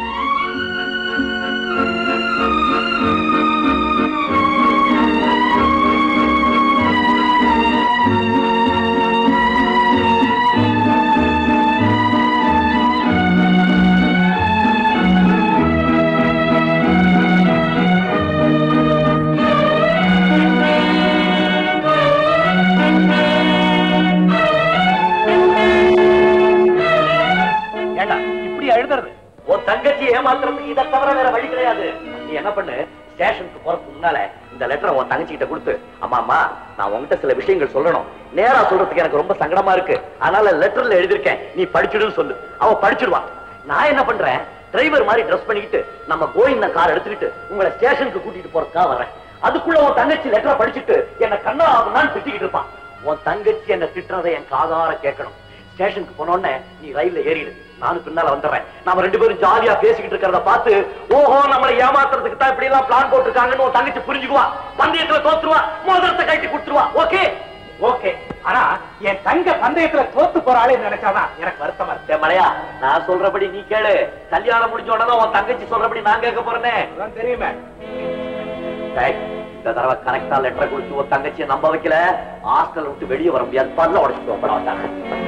[SPEAKER 8] ஏண்டா இப்படி எழுதுறது
[SPEAKER 2] உன் தங்கச்சி ஏமாத்துறதுக்கு இதை தவிர வேற வழி கிடையாது நீ என்ன பண்ணு ஸ்டேஷனுக்கு போறதுக்கு முன்னால இந்த லெட்டரை உன் தங்கச்சி கிட்ட கொடுத்து அம்மா அம்மா நான் உன்கிட்ட சில விஷயங்கள் சொல்லணும் நேரா சொல்றதுக்கு எனக்கு ரொம்ப சங்கடமா இருக்கு அதனால லெட்டர்ல எழுதிருக்கேன் நீ படிச்சிடுன்னு சொல்லு அவ படிச்சிடுவான் நான் என்ன பண்றேன் டிரைவர் மாதிரி ட்ரெஸ் பண்ணிக்கிட்டு நம்ம கோயிந்த கார் எடுத்துக்கிட்டு உங்களை ஸ்டேஷனுக்கு கூட்டிட்டு போறதுக்காக வரேன் அதுக்குள்ள உன் தங்கச்சி லெட்டரை படிச்சுட்டு என்ன கண்ணா ஆகுனான்னு திட்டிக்கிட்டு இருப்பான் உன் தங்கச்சி என்ன திட்டுறதை என் காதார கேட்கணும் ஸ்டேஷனுக்கு போனோடனே நீ ரயில்ல ஏறிடு நானும் பின்னால வந்துடுறேன் நாம ரெண்டு பேரும் ஜாலியா பேசிக்கிட்டு இருக்கிறத பார்த்து ஓஹோ நம்மளை ஏமாத்துறதுக்கு தான் இப்படி எல்லாம் பிளான் போட்டிருக்காங்கன்னு உன் தங்கச்சி புரிஞ்சுக்குவா பந்தயத்துல தோத்துருவா மோதிரத்தை கட்டி கொடுத்துருவா ஓகே
[SPEAKER 8] ஓகே ஆனா என் தங்க பந்தயத்துல தோத்து போறாளே நினைச்சாதான் எனக்கு வருத்தமா இருக்கு
[SPEAKER 2] டேய் மலையா நான் சொல்றபடி நீ கேளு கல்யாணம் முடிஞ்ச உடனே உன் தங்கச்சி சொல்றபடி நான் கேட்க போறேனே
[SPEAKER 8] அதான் தெரியுமே
[SPEAKER 2] டேய், இந்த தடவை கரெக்டா லெட்டர் கொடுத்து உன் தங்கச்சியை நம்ப வைக்கல ஹாஸ்டல் விட்டு வெளியே வர முடியாது பல்ல உடச்சுட்டு போட வந்தாங்க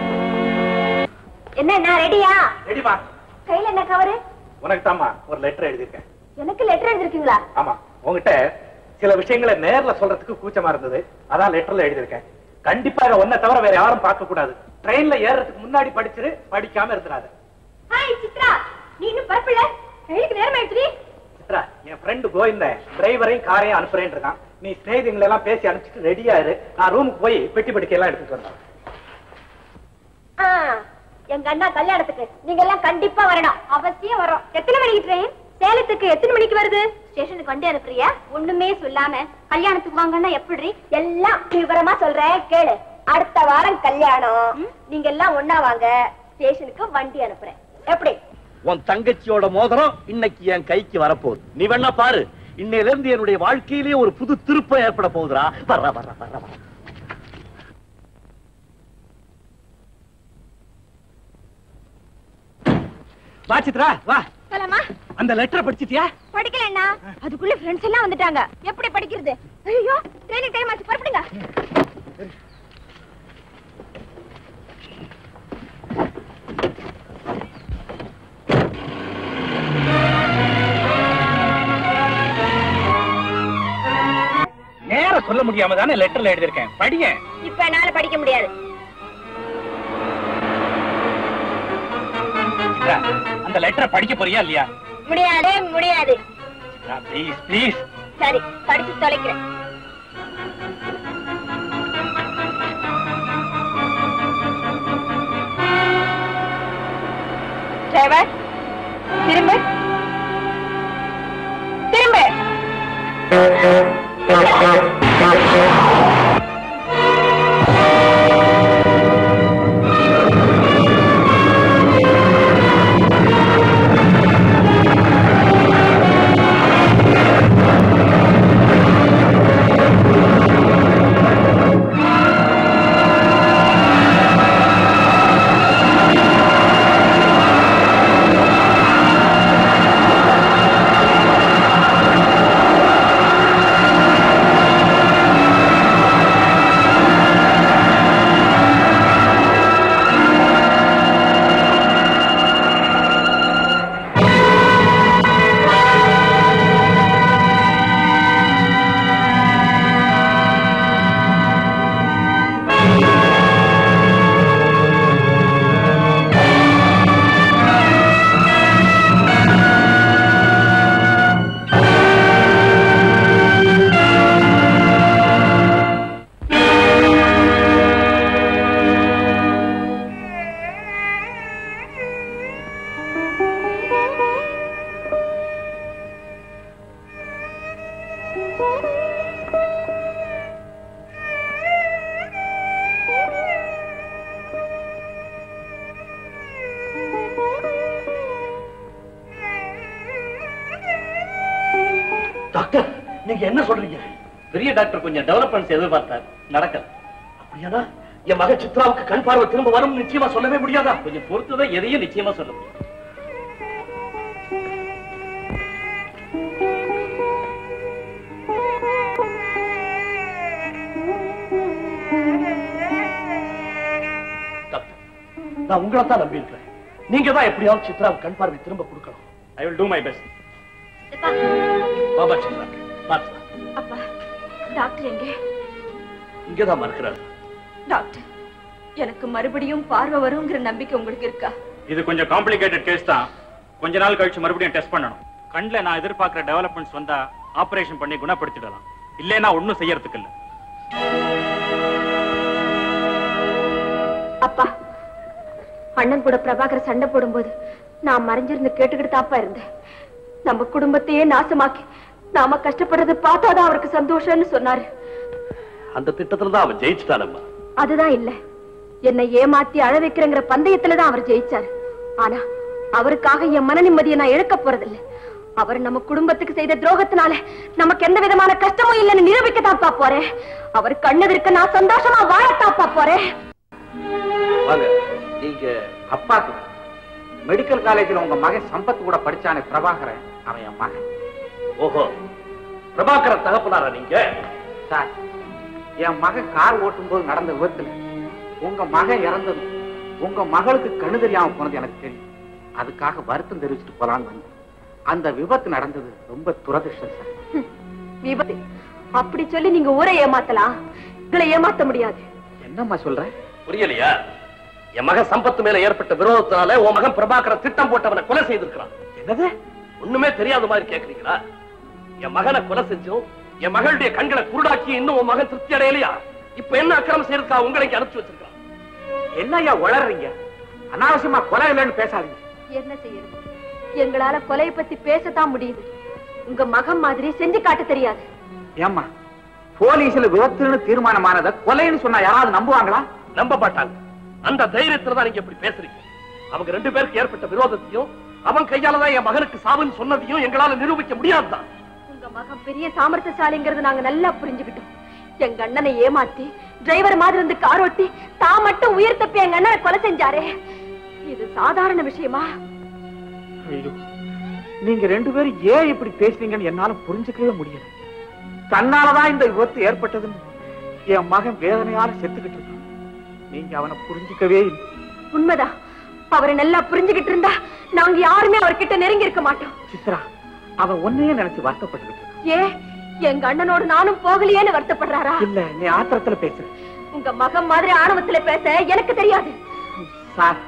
[SPEAKER 1] என்ன நான் ரெடியா
[SPEAKER 8] ரெடிமா
[SPEAKER 1] கையில என்ன கவரு
[SPEAKER 8] உனக்கு தாம்மா ஒரு லெட்டர் எழுதியிருக்கேன்
[SPEAKER 1] எனக்கு லெட்டர் எழுதிருக்கீங்களா
[SPEAKER 8] ஆமா உங்ககிட்ட சில விஷயங்களை நேர்ல சொல்றதுக்கு கூச்சமா இருந்தது அதான் லெட்டர்ல எழுதியிருக்கேன் கண்டிப்பா இதை ஒன்ன தவிர வேற யாரும் பார்க்க கூடாது ட்ரெயின்ல ஏறதுக்கு முன்னாடி படிச்சிரு படிக்காம இருந்துடாத
[SPEAKER 1] ஹாய் சித்ரா நீ இன்னும் பரப்பில்ல ரயிலுக்கு நேரம் ஆயிடுச்சு
[SPEAKER 8] சித்ரா என் ஃப்ரெண்டு கோவிந்தன் டிரைவரையும் காரையும் அனுப்புறேன் இருக்கான் நீ ஸ்நேகிதங்களை எல்லாம் பேசி அனுப்பிச்சிட்டு ரெடியா இரு நான் ரூமுக்கு போய் பெட்டி படிக்க எல்லாம் எடுத்துட்டு வந்தேன்
[SPEAKER 1] ஆ, எங்க அண்ணா கல்யாணத்துக்கு நீங்க எல்லாம் கண்டிப்பா வரணும் அவசியம் வரோம் எத்தனை மணிக்கு ட்ரெயின் சேலத்துக்கு எத்தனை மணிக்கு வருது ஸ்டேஷனுக்கு வண்டி அனுப்புறியா ஒண்ணுமே சொல்லாம கல்யாணத்துக்கு வாங்கன்னா எப்படி எல்லாம் விவரமா சொல்றேன் கேளு அடுத்த வாரம் கல்யாணம் நீங்க எல்லாம் ஒண்ணா வாங்க ஸ்டேஷனுக்கு வண்டி அனுப்புறேன் எப்படி
[SPEAKER 2] உன் தங்கச்சியோட மோதிரம் இன்னைக்கு என் கைக்கு வரப்போகுது நீ வேணா பாரு இன்னையில இருந்து என்னுடைய வாழ்க்கையிலேயே ஒரு புது திருப்பம் ஏற்பட போகுதுடா வர்ற வர்ற வர்ற வர்ற
[SPEAKER 8] வா சித்ரா வா
[SPEAKER 1] போலாமா
[SPEAKER 8] அந்த லெட்டரை படிச்சிட்டியா
[SPEAKER 1] படிக்கலண்ணா அதுக்குள்ள ஃப்ரெண்ட்ஸ் எல்லாம் வந்துட்டாங்க எப்படி படிக்கிறது ஐயோ ட்ரெயினிங் டைம் ஆச்சு புறப்படுங்க
[SPEAKER 8] நேரா சொல்ல முடியாம தானே லெட்டர்ல எழுதியிருக்கேன் படிங்க
[SPEAKER 1] இப்ப என்னால படிக்க முடியாது
[SPEAKER 8] சித்ரா, அந்த லெட்டரை படிக்க போறியா இல்லையா
[SPEAKER 1] முடியாது முடியாது
[SPEAKER 8] ப்ளீஸ் ப்ளீஸ்
[SPEAKER 1] சரி படிச்சு தொலைக்கிறேன் டிரைவர் திரும்ப திரும்ப
[SPEAKER 2] டாக்டர் நீங்க என்ன சொல்றீங்க
[SPEAKER 5] பெரிய டாக்டர் கொஞ்சம் டெவலப்மெண்ட்ஸ் எதிர்பார்த்தார் நடக்கல
[SPEAKER 2] அப்படியானா என் மக சித்ராவுக்கு கண் பார்வை திரும்ப வரும் நிச்சயமா சொல்லவே முடியாதா கொஞ்சம் பொறுத்துதான் எதையும் நிச்சயமா சொல்ல முடியும் டாக்டர், நான் உங்களை தான் நம்பி இருக்கிறேன் நீங்க தான் எப்படியாவது சித்ராவுக்கு கண் பார்வை திரும்ப கொடுக்கணும் I will do my best Baba Chitra பார்த்து
[SPEAKER 1] அப்பா டாக்டர் எங்கே
[SPEAKER 2] இங்கதான் மறுக்கிறாரு
[SPEAKER 1] டாக்டர் எனக்கு மறுபடியும் பார்வை வருங்கிற நம்பிக்கை உங்களுக்கு இருக்கா
[SPEAKER 9] இது கொஞ்சம் காம்ப்ளிகேட்டட் கேஸ் தான் கொஞ்ச நாள் கழிச்சு மறுபடியும் டெஸ்ட் பண்ணணும் கண்ணுல நான் எதிர்பார்க்கிற டெவலப்மெண்ட்ஸ் வந்தா ஆபரேஷன் பண்ணி குணப்படுத்திடலாம் இல்லைன்னா ஒண்ணும் செய்யறதுக்கு இல்ல
[SPEAKER 1] அப்பா அண்ணன் கூட பிரபாகர் சண்டை போடும்போது நான் மறைஞ்சிருந்து கேட்டுக்கிட்டு தாப்பா இருந்தேன் நம்ம குடும்பத்தையே நாசமாக்கி நாம கஷ்டப்படுறது பார்த்தாதான் அவருக்கு சந்தோஷம்னு சொன்னாரு
[SPEAKER 2] அந்த திட்டத்துல தான் அவன் ஜெயிச்சுட்டானம்மா
[SPEAKER 1] அதுதான் இல்ல என்னை ஏமாத்தி அழ வைக்கிறங்கிற பந்தயத்துலதான் அவர் ஜெயிச்சாரு ஆனா அவருக்காக என் மன நிம்மதியை நான் இழக்க போறதில்ல அவர் நம்ம குடும்பத்துக்கு செய்த துரோகத்தினால நமக்கு எந்த விதமான கஷ்டமும் இல்லைன்னு நிரூபிக்க தாப்பா போறேன் அவர் கண்ணதிர்க்க நான் சந்தோஷமா வாழத்தாப்பா போறேன்
[SPEAKER 5] வாங்க நீங்க அப்பாக்கு மெடிக்கல் காலேஜ்ல உங்க மகன் சம்பத் கூட படிச்சானே பிரபாகரன் அவன் என் மகன்
[SPEAKER 2] ஓஹோ பிரபாகரன் தகப்பனாரா நீங்க
[SPEAKER 5] சார் என் மகன் கார் ஓட்டும் போது நடந்த விபத்துல உங்க மகன் இறந்தது உங்க மகளுக்கு கண்ணு தெரியாம போனது எனக்கு தெரியும் அதுக்காக வருத்தம் தெரிவிச்சுட்டு போலான்னு வந்தேன் அந்த விபத்து நடந்தது ரொம்ப துரதிருஷ்டம் சார்
[SPEAKER 1] விபத்து அப்படி சொல்லி நீங்க ஊரை ஏமாத்தலாம் இதுல ஏமாத்த முடியாது
[SPEAKER 5] என்னம்மா சொல்ற
[SPEAKER 2] புரியலையா என் மகன் சம்பத்து மேல ஏற்பட்ட விரோதத்தினால உன் மகன் பிரபாகரன் திட்டம் போட்டவனை கொலை செய்திருக்கிறான்
[SPEAKER 5] என்னது
[SPEAKER 2] ஒண்ணுமே தெரியாத மாதிரி கேக்குறீங்களா என் மகனை கொலை செஞ்சும் என் மகளுடைய கண்களை குருடாக்கி இன்னும் உன் மகன் திருப்தி அடையலையா இப்ப என்ன அக்கிரமம் செய்யறதுக்கா உங்களை இங்க அனுப்பிச்சு வச்சிருக்கான்
[SPEAKER 5] என்னய்யா உளறீங்க அனாவசியமா கொலை இல்லைன்னு பேசாதீங்க
[SPEAKER 1] என்ன செய்யறது எங்களால கொலையை பத்தி பேசத்தான் முடியுது உங்க மகன் மாதிரி செஞ்சு காட்ட தெரியாது
[SPEAKER 5] ஏம்மா போலீஸ்ல விபத்துன்னு தீர்மானமானதை கொலைன்னு சொன்னா யாராவது நம்புவாங்களா
[SPEAKER 2] நம்ப மாட்டாங்க அந்த தைரியத்துல தான் நீங்க இப்படி பேசுறீங்க அவங்க ரெண்டு பேருக்கு ஏற்பட்ட விரோதத்தையும் அவன் கையால தான் என் மகனுக்கு சாவுன்னு சொன்னதையும் எங்களால நிரூபிக்க முடியாதுதான்
[SPEAKER 1] உங்க மகன் பெரிய சாமர்த்தியசாலிங்கிறது நாங்க நல்லா புரிஞ்சுக்கிட்டோம் எங்க அண்ணனை ஏமாத்தி டிரைவர் மாதிரி இருந்து கார் ஓட்டி தான் மட்டும் உயிர் தப்பி எங்க அண்ணனை கொலை செஞ்சாரே இது சாதாரண விஷயமா
[SPEAKER 5] ஐயோ நீங்க ரெண்டு பேரும் ஏன் இப்படி பேசுறீங்கன்னு என்னால புரிஞ்சுக்கவே முடியல தன்னாலதான் இந்த விபத்து ஏற்பட்டதுன்னு என் மகன் வேதனையால செத்துக்கிட்டு இருக்கான் நீங்க அவனை புரிஞ்சுக்கவே இல்லை
[SPEAKER 1] உண்மைதான் அவரை நல்லா புரிஞ்சுகிட்டு இருந்தா நாங்க யாருமே அவர்கிட்ட நெருங்கி இருக்க மாட்டோம்
[SPEAKER 5] சித்ரா அவன் ஒன்னையே நினைச்சு வருத்தப்பட்டுக்கிட்டு இருக்கான்
[SPEAKER 1] ஏ எங்க அண்ணனோடு நானும் போகலையேன்னு வருத்தப்படுறாரா
[SPEAKER 5] இல்ல நீ ஆத்திரத்துல பேசுற
[SPEAKER 1] உங்க மகன் மாதிரி ஆணவத்துல பேச எனக்கு தெரியாது
[SPEAKER 5] சார்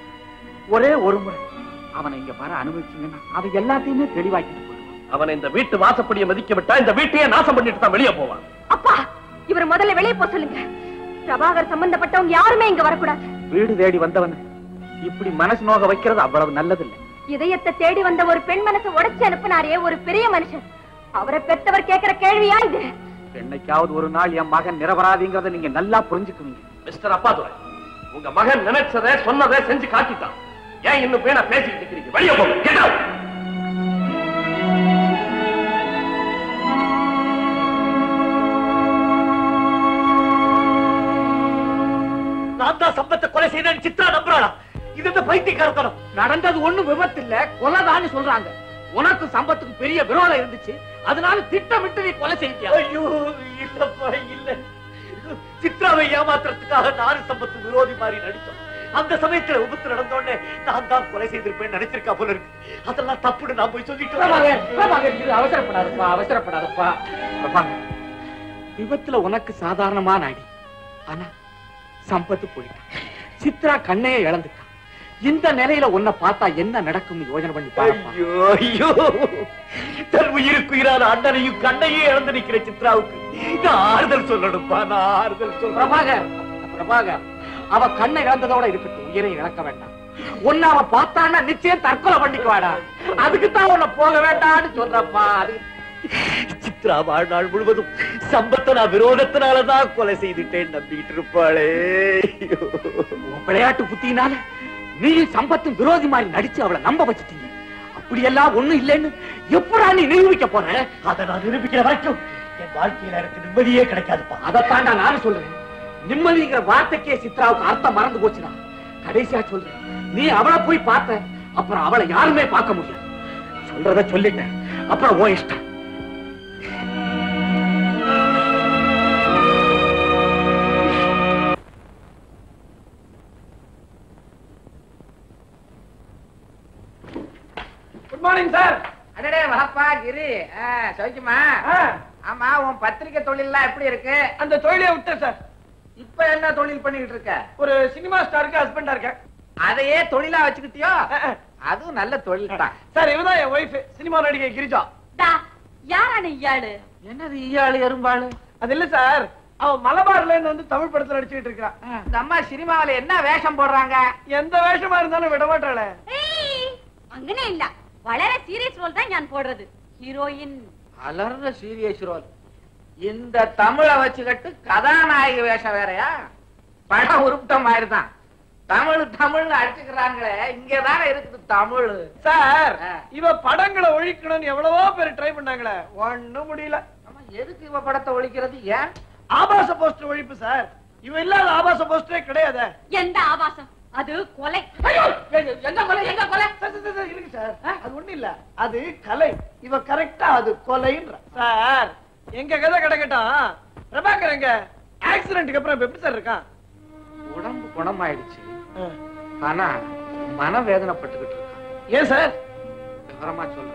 [SPEAKER 5] ஒரே ஒரு முறை அவனை இங்க வர அனுபவிச்சீங்கன்னா அவன் எல்லாத்தையுமே தெளிவாக்கிட்டு போயிடுவான்
[SPEAKER 2] அவனை இந்த வீட்டு வாசப்படியை மதிக்க விட்டா இந்த வீட்டையே நாசம் பண்ணிட்டு தான் வெளியே போவான்
[SPEAKER 1] அப்பா இவர் முதல்ல வெளியே போக சொல்லுங்க பிரபாகர் சம்பந்தப்பட்டவங்க யாருமே இங்க வரக்கூடாது
[SPEAKER 5] வீடு தேடி வந்தவன இப்படி மனசு நோக வைக்கிறது அவ்வளவு நல்லதில்லை
[SPEAKER 1] இதயத்தை தேடி வந்த ஒரு பெண் மனசை உடைச்சு அனுப்புனாரே ஒரு பெரிய மனுஷன் அவரை பெத்தவர் கேட்கிற கேள்வியா இது
[SPEAKER 5] என்னைக்காவது ஒரு நாள் என் மகன் நிரபராதிங்கிறத நீங்க நல்லா புரிஞ்சுக்குவீங்க
[SPEAKER 2] மிஸ்டர் அப்பாதுரை உங்க மகன் நினைச்சதை சொன்னதை செஞ்சு காட்டிட்டான் ஏன் இன்னும் பேனா பேசிட்டு இருக்கிறீங்க வெளியே போங்க Get out.
[SPEAKER 3] நான் தான் சம்பத்தை கொலை செய்தேன் சித்ரா நம்புறாளா இது இந்த பைத்தியக்காரத்தனம்
[SPEAKER 5] நடந்தது ஒண்ணு விபத்து இல்ல கொலைதான்னு சொல்றாங்க உனக்கு சம்பத்துக்கு பெரிய விரோதம் இருந்துச்சு அதனால திட்டமிட்டு நீ கொலை செஞ்சியா
[SPEAKER 3] ஐயோ இல்லப்பா இல்ல சித்ராவை ஏமாத்துறதுக்காக நானும் சம்பத்து விரோதி மாதிரி நடிச்சோம் அந்த சமயத்துல விபத்து நடந்த உடனே நான் தான் கொலை செய்திருப்பேன் நினைச்சிருக்கா போல இருக்கு அதெல்லாம் தப்புன்னு நான் போய் சொல்லிட்டு
[SPEAKER 5] அவசரப்படாதப்பா அவசரப்படாதப்பா விபத்துல உனக்கு சாதாரணமான அடி ஆனா சம்பத்து போயிட்டான் சித்ரா கண்ணையே இழந்துட்டான் இந்த நிலையில உன்னை பார்த்தா என்ன நடக்கும்னு யோசனை பண்ணி பாருப்பா
[SPEAKER 3] ஐயோ ஐயோ தன் உயிருக்குயிரான அண்ணனையும் கண்ணையும் இழந்து நிக்கிற சித்ராவுக்கு நான் ஆறுதல் சொல்லணும்ப்பா நான் ஆறுதல் சொல்றேன்
[SPEAKER 5] பிரபாகர் பிரபாகர் அவ கண்ணை இழந்ததோட இருக்கட்டும் உயிரை இழக்க வேண்டாம் உன்னை அவ பார்த்தான்னா நிச்சயம் தற்கொலை பண்ணிக்குவாடா அதுக்கு தான் உன்னை போக வேண்டாம்னு சொல்றப்பா அது
[SPEAKER 3] சித்ரா வாழ்நாள் முழுவதும் சம்பத்தை நான் விரோதத்தினாலதான் கொலை செய்துட்டேன் நம்பிட்டு இருப்பாளே ஐயோ.
[SPEAKER 5] உன் விளையாட்டு புத்தினால நீயும் சம்பத்தும் விரோதி மாதிரி நடிச்சு அவளை நம்ப வச்சிட்டீங்க அப்படியெல்லாம் ஒண்ணும் இல்லைன்னு எப்படா நீ நிரூபிக்க போற
[SPEAKER 3] அதை நான் நிரூபிக்கிற வரைக்கும் என் வாழ்க்கையில எனக்கு நிம்மதியே கிடைக்காதுப்பா
[SPEAKER 5] அதைத்தாண்டா நானும் சொல்றேன் நிம்மதிங்கிற வார்த்தைக்கே சித்ராவுக்கு அர்த்தம் மறந்து போச்சுடா கடைசியா சொல்றேன் நீ அவளை போய் பார்த்த அப்புறம் அவளை யாருமே பார்க்க முடியாது சொல்றத சொல்லிட்டேன் அப்புறம் ஓ இஷ்டம்
[SPEAKER 7] குட் மார்னிங் சார்
[SPEAKER 5] அடடே வாப்பா கிரி ஆ, சௌக்கியமா ஆமா உன் பத்திரிக்கை தொழில்லாம் எப்படி இருக்கு
[SPEAKER 7] அந்த தொழிலே விட்டேன் சார்
[SPEAKER 5] இப்ப என்ன தொழில் பண்ணிட்டு இருக்க
[SPEAKER 7] ஒரு சினிமா ஸ்டாருக்கு ஹஸ்பண்டா இருக்கேன்
[SPEAKER 5] அதையே தொழிலா வச்சுக்கிட்டியோ
[SPEAKER 7] அஹ், அஹ்.
[SPEAKER 5] அதுவும் நல்ல தொழில் தான்
[SPEAKER 7] சார் இவதான் என் ஒய்ஃப் சினிமா நடிகை கிரிஜா
[SPEAKER 1] யாரான இயாளு
[SPEAKER 5] என்னது ஈயாளு எறும்பாளு
[SPEAKER 7] அது இல்ல சார் அவ மலபார்ல இருந்து வந்து தமிழ் படத்துல நடிச்சுக்கிட்டு இருக்கா
[SPEAKER 5] இந்த அம்மா சினிமாவில என்ன வேஷம் போடுறாங்க
[SPEAKER 7] எந்த வேஷமா இருந்தாலும் விட மாட்டாளே
[SPEAKER 1] അങ്ങനെ ഇല്ല വളരെ സീരിയസ് റോൾ தான் ഞാൻ போடுறது ஹீரோயின்
[SPEAKER 5] அலர்ற சீரியஸ் ரோல் இந்த தமிழை வச்சுக்கிட்டு கதாநாயகி வேஷம் வேறயா படம் உருப்பிட்ட மாதிரி தான் தமிழ் தமிழ்னு அடிச்சுக்கிறாங்களே இங்கதானே இருக்குது தமிழ்
[SPEAKER 7] சார்
[SPEAKER 5] ஆ.
[SPEAKER 7] இவ படங்களை ஒழிக்கணும்னு எவ்வளவோ பேர் ட்ரை பண்ணாங்களே ஒண்ணும் முடியல
[SPEAKER 5] ஆமா, எதுக்கு இவ படத்தை ஒழிக்கிறது ஏன்
[SPEAKER 7] ஆபாச போஸ்டர் ஒழிப்பு சார் இவ இல்லாத ஆபாச போஸ்டரே கிடையாது
[SPEAKER 1] எந்த ஆபாசம் அது கொலை
[SPEAKER 5] எங்க கொலை எங்க கொலை
[SPEAKER 7] சார், சார், சார், இருக்கு சார் அது ஒண்ணு இல்ல அது கலை இவ கரெக்டா அது கொலைன்ற சார் எங்க கதை கிடக்கட்டும் பிரபாகர் எங்க ஆக்சிடென்ட்க்கு அப்புறம் இப்ப எப்படி சார் இருக்கான்
[SPEAKER 5] உடம்பு குணமாயிடுச்சு
[SPEAKER 7] ஆ.
[SPEAKER 5] ஆனா மன வேதனைப்பட்டுக்கிட்டு இருக்கான்
[SPEAKER 7] ஏன் சார்
[SPEAKER 5] விவரமா சொல்லு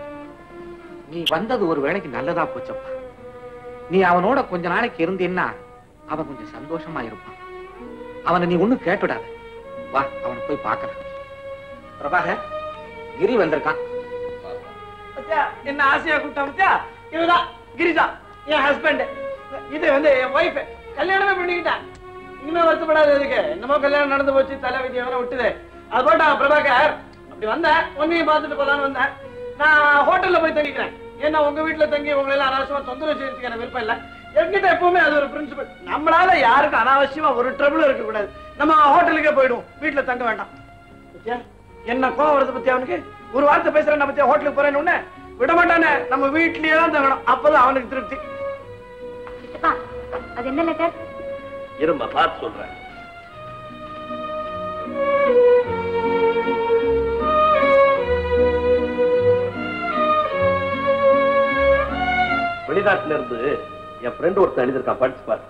[SPEAKER 5] நீ வந்தது ஒரு வேளைக்கு நல்லதா போச்சப்பா நீ அவனோட கொஞ்ச நாளைக்கு இருந்தீன்னா அவன் கொஞ்சம் சந்தோஷமா இருப்பான் அவனை நீ ஒண்ணும் கேட்டுடாத வா அவனை போய் பார்க்கலாம் பிரபாகர் கிரி வந்திருக்கான்
[SPEAKER 7] பத்தியா என்ன ஆசையா கூப்பிட்டா பத்தியா இவதான் கிரிஜா என் ஹஸ்பண்ட் இது வந்து என் ஒய்ஃப் கல்யாணமே பண்ணிக்கிட்டேன் இனிமே வருத்தப்படாத இதுக்கு என்னமோ கல்யாணம் நடந்து போச்சு தலை விதியை வேற விட்டுது அது போட்டா பிரபாகர் அப்படி வந்தேன் உன்னையும் பார்த்துட்டு போலான்னு வந்தேன் நான் ஹோட்டல்ல போய் தங்கிக்கிறேன் ஏன்னா உங்க வீட்டுல தங்கி உங்களை எல்லாம் அனாவசியமா தொந்தரவு செய்யறதுக்கு எனக்கு விருப்பம் இல்ல என்கிட்ட எப்பவுமே அது ஒரு பிரின்சிபல் நம்மளால யாருக்கும் அனாவசியமா ஒரு ட்ரபிள் இருக்க கூடாது நம்ம ஹோட்டலுக்கே போயிடுவோம் வீட்டுல தங்க வேண்டாம் பத்தியா? என்ன கோவம் வருது பத்தியா அவனுக்கு ஒரு வார்த்தை பேசுறேன் பத்தியா ஹோட்டலுக்கு போறேன்னு உடனே விட மாட்டானே நம்ம வீட்லயே தான் தங்கணும் அப்பதான் அவனுக்கு திருப்தி
[SPEAKER 1] அது என்ன லெட்டர்
[SPEAKER 2] இரும்ப பார்த்து சொல்றேன் வெளிநாட்டுல இருந்து என் ஃப்ரெண்ட் ஒருத்தன் எழுதியிருக்கான் படிச்சு பாரு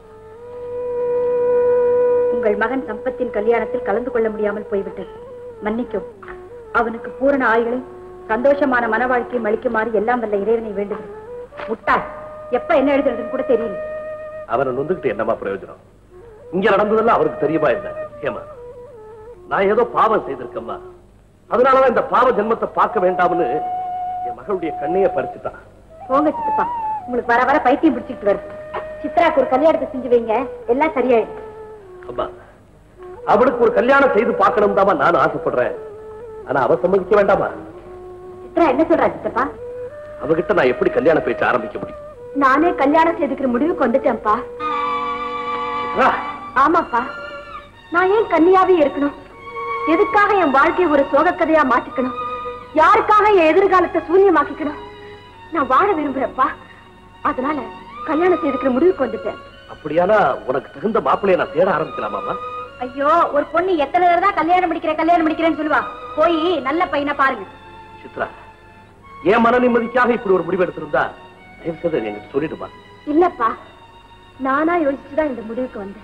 [SPEAKER 1] உங்கள் மகன் சம்பத்தின் கல்யாணத்தில் கலந்து கொள்ள முடியாமல் போய்விட்டது மன்னிக்கும் அவனுக்கு பூரண ஆயுளையும் சந்தோஷமான மன வாழ்க்கையும் அளிக்குமாறு எல்லாம் வல்ல இறைவனை வேண்டுகிறேன் முட்டாள் எப்ப என்ன எழுதுறதுன்னு கூட தெரியல
[SPEAKER 2] அவனை நொந்துகிட்டு என்னமா பிரயோஜனம் இங்க நடந்ததெல்லாம் அவருக்கு தெரியுமா என்ன ஏமா நான் ஏதோ பாவம் செய்திருக்கேம்மா அதனாலதான் இந்த பாவ ஜென்மத்தை பார்க்க வேண்டாம்னு என் மகளுடைய கண்ணையே பறிச்சுட்டான்
[SPEAKER 1] போங்க சித்தப்பா உங்களுக்கு வர வர பைத்தியம் பிடிச்சிட்டு வருது சித்ராக்கு ஒரு கல்யாணத்தை செஞ்சு வைங்க எல்லாம் சரியாயிடும்
[SPEAKER 2] அம்மா அவளுக்கு ஒரு கல்யாணம் செய்து பார்க்கணும் தாமா நான் ஆசைப்படுறேன் ஆனா அவ சம்மதிக்க வேண்டாமா
[SPEAKER 1] சித்ரா என்ன சொல்றா சித்தப்பா
[SPEAKER 2] அவகிட்ட நான் எப்படி கல்யாண பேச்ச ஆரம்பிக்க முடியும்
[SPEAKER 1] நானே கல்யாணம் செய்துக்கிற முடிவுக்கு வந்துட்டேன்ப்பா
[SPEAKER 2] ஆ,
[SPEAKER 1] ஆமாப்பா நான் ஏன் கன்னியாவே இருக்கணும் எதுக்காக என் வாழ்க்கையை ஒரு சோக கதையா மாத்திக்கணும் யாருக்காக என் எதிர்காலத்தை சூன்யமாக்கிக்கணும் நான் வாழ விரும்புறேன்ப்பா அதனால கல்யாணம் செய்துக்கிற முடிவுக்கு வந்துட்டேன்
[SPEAKER 2] அப்படியானா உனக்கு தகுந்த மாப்பிள்ளைய நான் தேட ஆரம்பிக்கலாமாமா
[SPEAKER 1] ஐயோ ஒரு பொண்ணு எத்தனை தடவை தான் கல்யாணம் முடிக்கிற கல்யாணம் முடிக்கிறேன்னு சொல்லுவா போய் நல்ல பையனை பாருங்க
[SPEAKER 2] சித்ரா என் மன நிம்மதிக்காக இப்படி ஒரு முடிவு எடுத்திருந்தா தயவு செய்து அதை என்கிட்ட சொல்லிடுமா
[SPEAKER 1] இல்லப்பா நானா யோசிச்சுதான் இந்த முடிவுக்கு வந்தேன்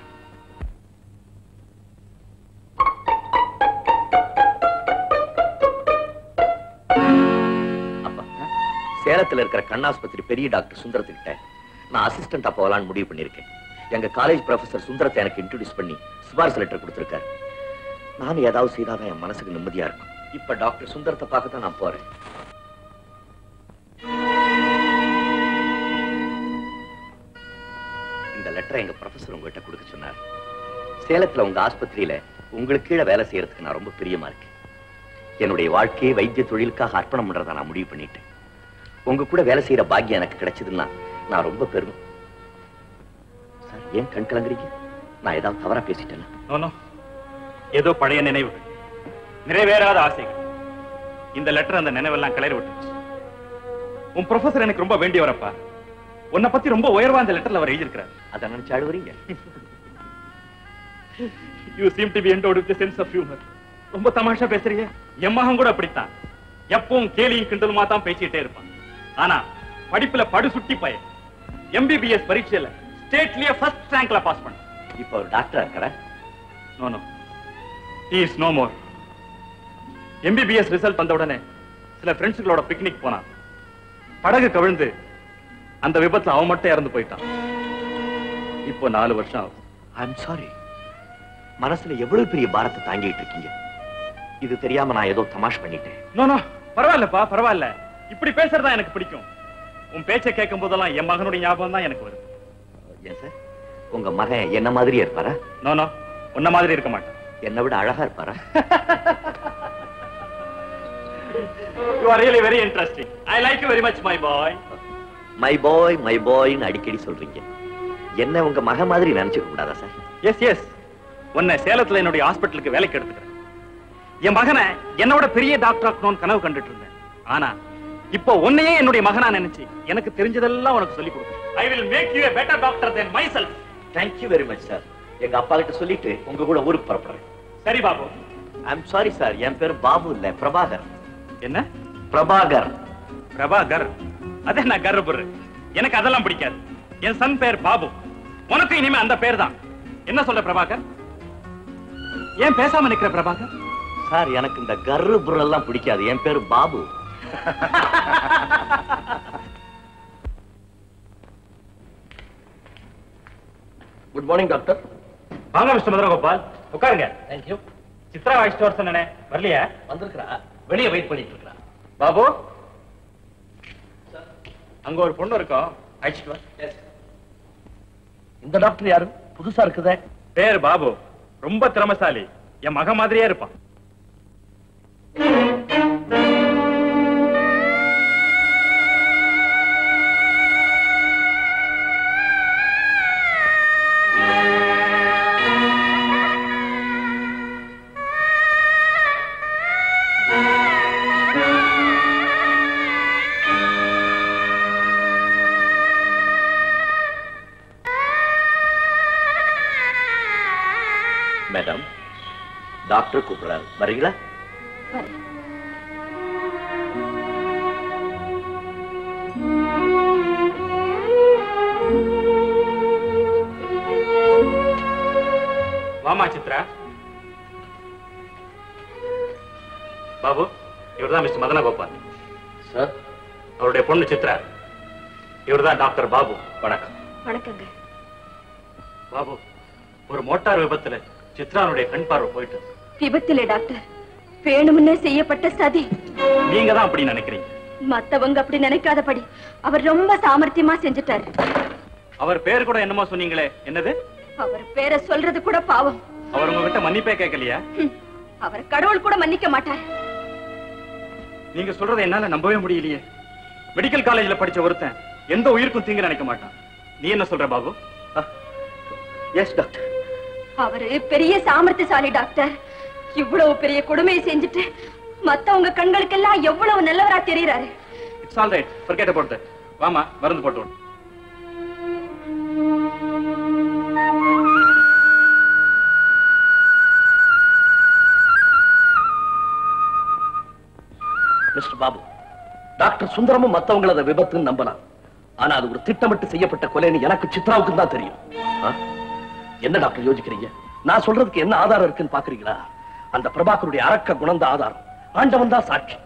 [SPEAKER 10] அப்பா சேலத்துல இருக்கிற கண்ணாஸ்பத்திரி பெரிய டாக்டர் சுந்தரத்துக்கிட்ட நான் அசிஸ்டண்டா போகலான்னு முடிவு பண்ணிருக்கேன் எங்க காலேஜ் ப்ரொஃபசர் சுந்தரத்தை எனக்கு இன்ட்ரோடியூஸ் பண்ணி சிபாரிசு லெட்டர் கொடுத்திருக்காரு நான் ஏதாவது செய்தாதான் என் மனசுக்கு நிம்மதியா இருக்கும் இப்ப டாக்டர் சுந்தரத்தை பார்க்க தான் நான் போறேன் இந்த லெட்டரை எங்க ப்ரொஃபசர் உங்ககிட்ட கொடுக்க சொன்னார் சேலத்துல உங்க ஆஸ்பத்திரியில உங்களுக்கு கீழே வேலை செய்யறதுக்கு நான் ரொம்ப பிரியமா இருக்கேன் என்னுடைய வாழ்க்கையை வைத்திய தொழிலுக்காக அர்ப்பணம் பண்றதா நான் முடிவு பண்ணிட்டேன் உங்க கூட வேலை செய்யற பாக்கியம் எனக்கு கிடைச்சதுன்னா நான் ரொம்ப பெருமை சார் ஏன் கண் கலங்குறீங்க நான் ஏதாவது தவறா பேசிட்டேன்னா
[SPEAKER 9] நோ, நோ. ஏதோ பழைய நினைவுகள் நிறைவேறாத ஆசைகள் இந்த லெட்டர் அந்த நினைவெல்லாம் கிளறி விட்டுச்சு உன் ப்ரொஃபசர் எனக்கு ரொம்ப வேண்டியவரப்பா உன்னை பத்தி ரொம்ப உயர்வா அந்த லெட்டர்ல அவர் எழுதியிருக்கிறார்
[SPEAKER 10] அதை நினைச்சு அழுவுறீங்க
[SPEAKER 9] you seem to be endowed with sense of humour ரொம்ப தமாஷா பேசுறீங்க என் மகன் கூட அப்படித்தான் எப்பவும் கேலியும் கிண்டலுமா தான் பேசிட்டே இருப்பான் ஆனா படிப்புல படு சுட்டி பையன் எம்பிபிஎஸ் பரீட்சையில ஸ்டேட்லயே ஃபர்ஸ்ட் ரேங்க்ல பாஸ் பண்ண
[SPEAKER 10] இப்ப ஒரு டாக்டரா இருக்கிற
[SPEAKER 9] no no he is no more MBBS result வந்த உடனே சில ஃப்ரெண்ட்ஸுகளோட பிக்னிக் போனான் படகு கவிழ்ந்து அந்த விபத்துல அவன் மட்டும் இறந்து போயிட்டான் இப்போ நாலு வருஷம் ஆகுது
[SPEAKER 10] ஐம் சாரி மனசுல எவ்வளவு பெரிய பாரத்தை தாங்கிட்டு இருக்கீங்க இது தெரியாம நான் ஏதோ தமாஷ் பண்ணிட்டேன்
[SPEAKER 9] நோ நோ பரவாயில்லப்பா பரவாயில்ல இப்படி பேசுறதா எனக்கு பிடிக்கும் உன் பேச்சை கேட்கும் போதெல்லாம் என் மகனுடைய ஞாபகம் தான் எனக்கு வருது
[SPEAKER 10] ஏன் சார் உங்க மகன் என்ன மாதிரியே இருப்பாரா
[SPEAKER 9] நோ நோ உன்ன மாதிரி இருக்க மாட்டான்
[SPEAKER 10] என்னை விட அழகா இருப்பாரா
[SPEAKER 9] you are really very interesting I like you very much my boy
[SPEAKER 10] my boy my பாய்னு அடிக்கடி சொல்றீங்க என்ன உங்க மகன் மாதிரி நினைச்சுக்க கூடாதா சார்
[SPEAKER 9] எஸ் எஸ் உன்னை சேலத்துல என்னுடைய ஹாஸ்பிட்டலுக்கு வேலைக்கு எடுத்துக்கிறேன் என் மகனை என்னோட பெரிய டாக்டர் ஆக்கணும்னு கனவு கண்டுட்டு இருந்தேன் ஆனா இப்போ உன்னையே என்னுடைய மகனா நினைச்சு எனக்கு தெரிஞ்சதெல்லாம் உனக்கு சொல்லி கொடுக்குறேன் I will make you a better doctor than myself
[SPEAKER 10] thank you very much sir எங்க அப்பா கிட்ட சொல்லிட்டு உங்க கூட ஊருக்கு புறப்படுறேன்
[SPEAKER 9] சரி பாபு
[SPEAKER 10] ஐம் சாரி சார் என் பேர் பாபு இல்ல பிரபாகர்
[SPEAKER 9] என்ன
[SPEAKER 10] பிரபாகர்
[SPEAKER 9] பிரபாகர் அது என்ன கர்ப்பர் எனக்கு அதெல்லாம் பிடிக்காது என் சன் பேர் பாபு உனக்கு இனிமே அந்த பேர் தான் என்ன சொல்ற பிரபாகர் ஏன் பேசாம நிக்கிற பிரபாகர்
[SPEAKER 10] சார் எனக்கு இந்த கர்ரு புரெல்லாம் பிடிக்காது என் பேரு பாபு
[SPEAKER 6] குட் மார்னிங் டாக்டர்
[SPEAKER 9] வாங்க மிஸ்டர் மதுரகோபால் உட்காருங்க
[SPEAKER 6] தேங்க்யூ
[SPEAKER 9] சித்ரா வாய்ஸ் வர சொன்னனே வரலையா
[SPEAKER 6] வந்திருக்கிறா வெளியே வெயிட் பண்ணிட்டு இருக்கா
[SPEAKER 9] பாபு அங்க ஒரு பொண்ணு இருக்கும் அழைச்சிட்டு வா
[SPEAKER 6] இந்த டாக்டர் யாரு புதுசா இருக்குதே
[SPEAKER 9] பேர் பாபு ரொம்ப திறமசாலி என் மக மாதிரியே இருப்பான்
[SPEAKER 10] மேடம் டாக்டர் கூப்பிடுறாரு வரீங்களா
[SPEAKER 9] வாமா சித்ரா பாபு இவர்தான் மிஸ்டர் மதன கோபால்
[SPEAKER 6] சார்
[SPEAKER 9] அவருடைய பொண்ணு சித்ரா இவர்தான் டாக்டர் பாபு வணக்கம்
[SPEAKER 1] வணக்கங்க
[SPEAKER 9] பாபு ஒரு மோட்டார் விபத்துல சித்ரானுடைய கண் பார்வை போயிட்டு
[SPEAKER 1] விபத்திலே டாக்டர் வேணுமுன்னே செய்யப்பட்ட சதி
[SPEAKER 9] நீங்க தான் அப்படி நினைக்கிறீங்க
[SPEAKER 1] மத்தவங்க அப்படி நினைக்காதபடி அவர் ரொம்ப சாமர்த்தியமா செஞ்சுட்டாரு
[SPEAKER 9] அவர் பேர் கூட என்னமோ சொன்னீங்களே என்னது
[SPEAKER 1] அவர் பேரை சொல்றது கூட பாவம்
[SPEAKER 9] அவர் உங்ககிட்ட மன்னிப்பே கேட்கலையா
[SPEAKER 1] ஹம், அவர் கடவுள் கூட மன்னிக்க மாட்டார்
[SPEAKER 9] நீங்க சொல்றதை என்னால நம்பவே முடியலையே மெடிக்கல் காலேஜ்ல படிச்ச ஒருத்தன் எந்த உயிருக்கும் தீங்கு நினைக்க மாட்டான் நீ என்ன சொல்ற பாபு
[SPEAKER 10] எஸ் டாக்டர்
[SPEAKER 1] அவரு பெரிய சாமர்த்தியசாலி டாக்டர் இவ்வளவு பெரிய கொடுமையை செஞ்சுட்டு மத்தவங்க கண்களுக்கெல்லாம் எவ்வளவு நல்லவரா தெரியறாரு
[SPEAKER 9] it's all right forget about that வாமா மருந்து போட்டு விடு.
[SPEAKER 6] மிஸ்டர் பாபு டாக்டர் சுந்தரமும் மத்தவங்கள அதை விபத்துன்னு நம்பலாம் ஆனா அது ஒரு திட்டமிட்டு செய்யப்பட்ட கொலைன்னு எனக்கு சித்ராவுக்கு தான் தெரியும் ஆ? என்ன டாக்டர் யோசிக்கிறீங்க நான் சொல்றதுக்கு என்ன ஆதாரம் இருக்குன்னு பாக்குறீங்களா அந்த பிரபாகருடைய அரக்க குணம் தான் ஆதாரம் ஆண்டவன் தான் சாட்சி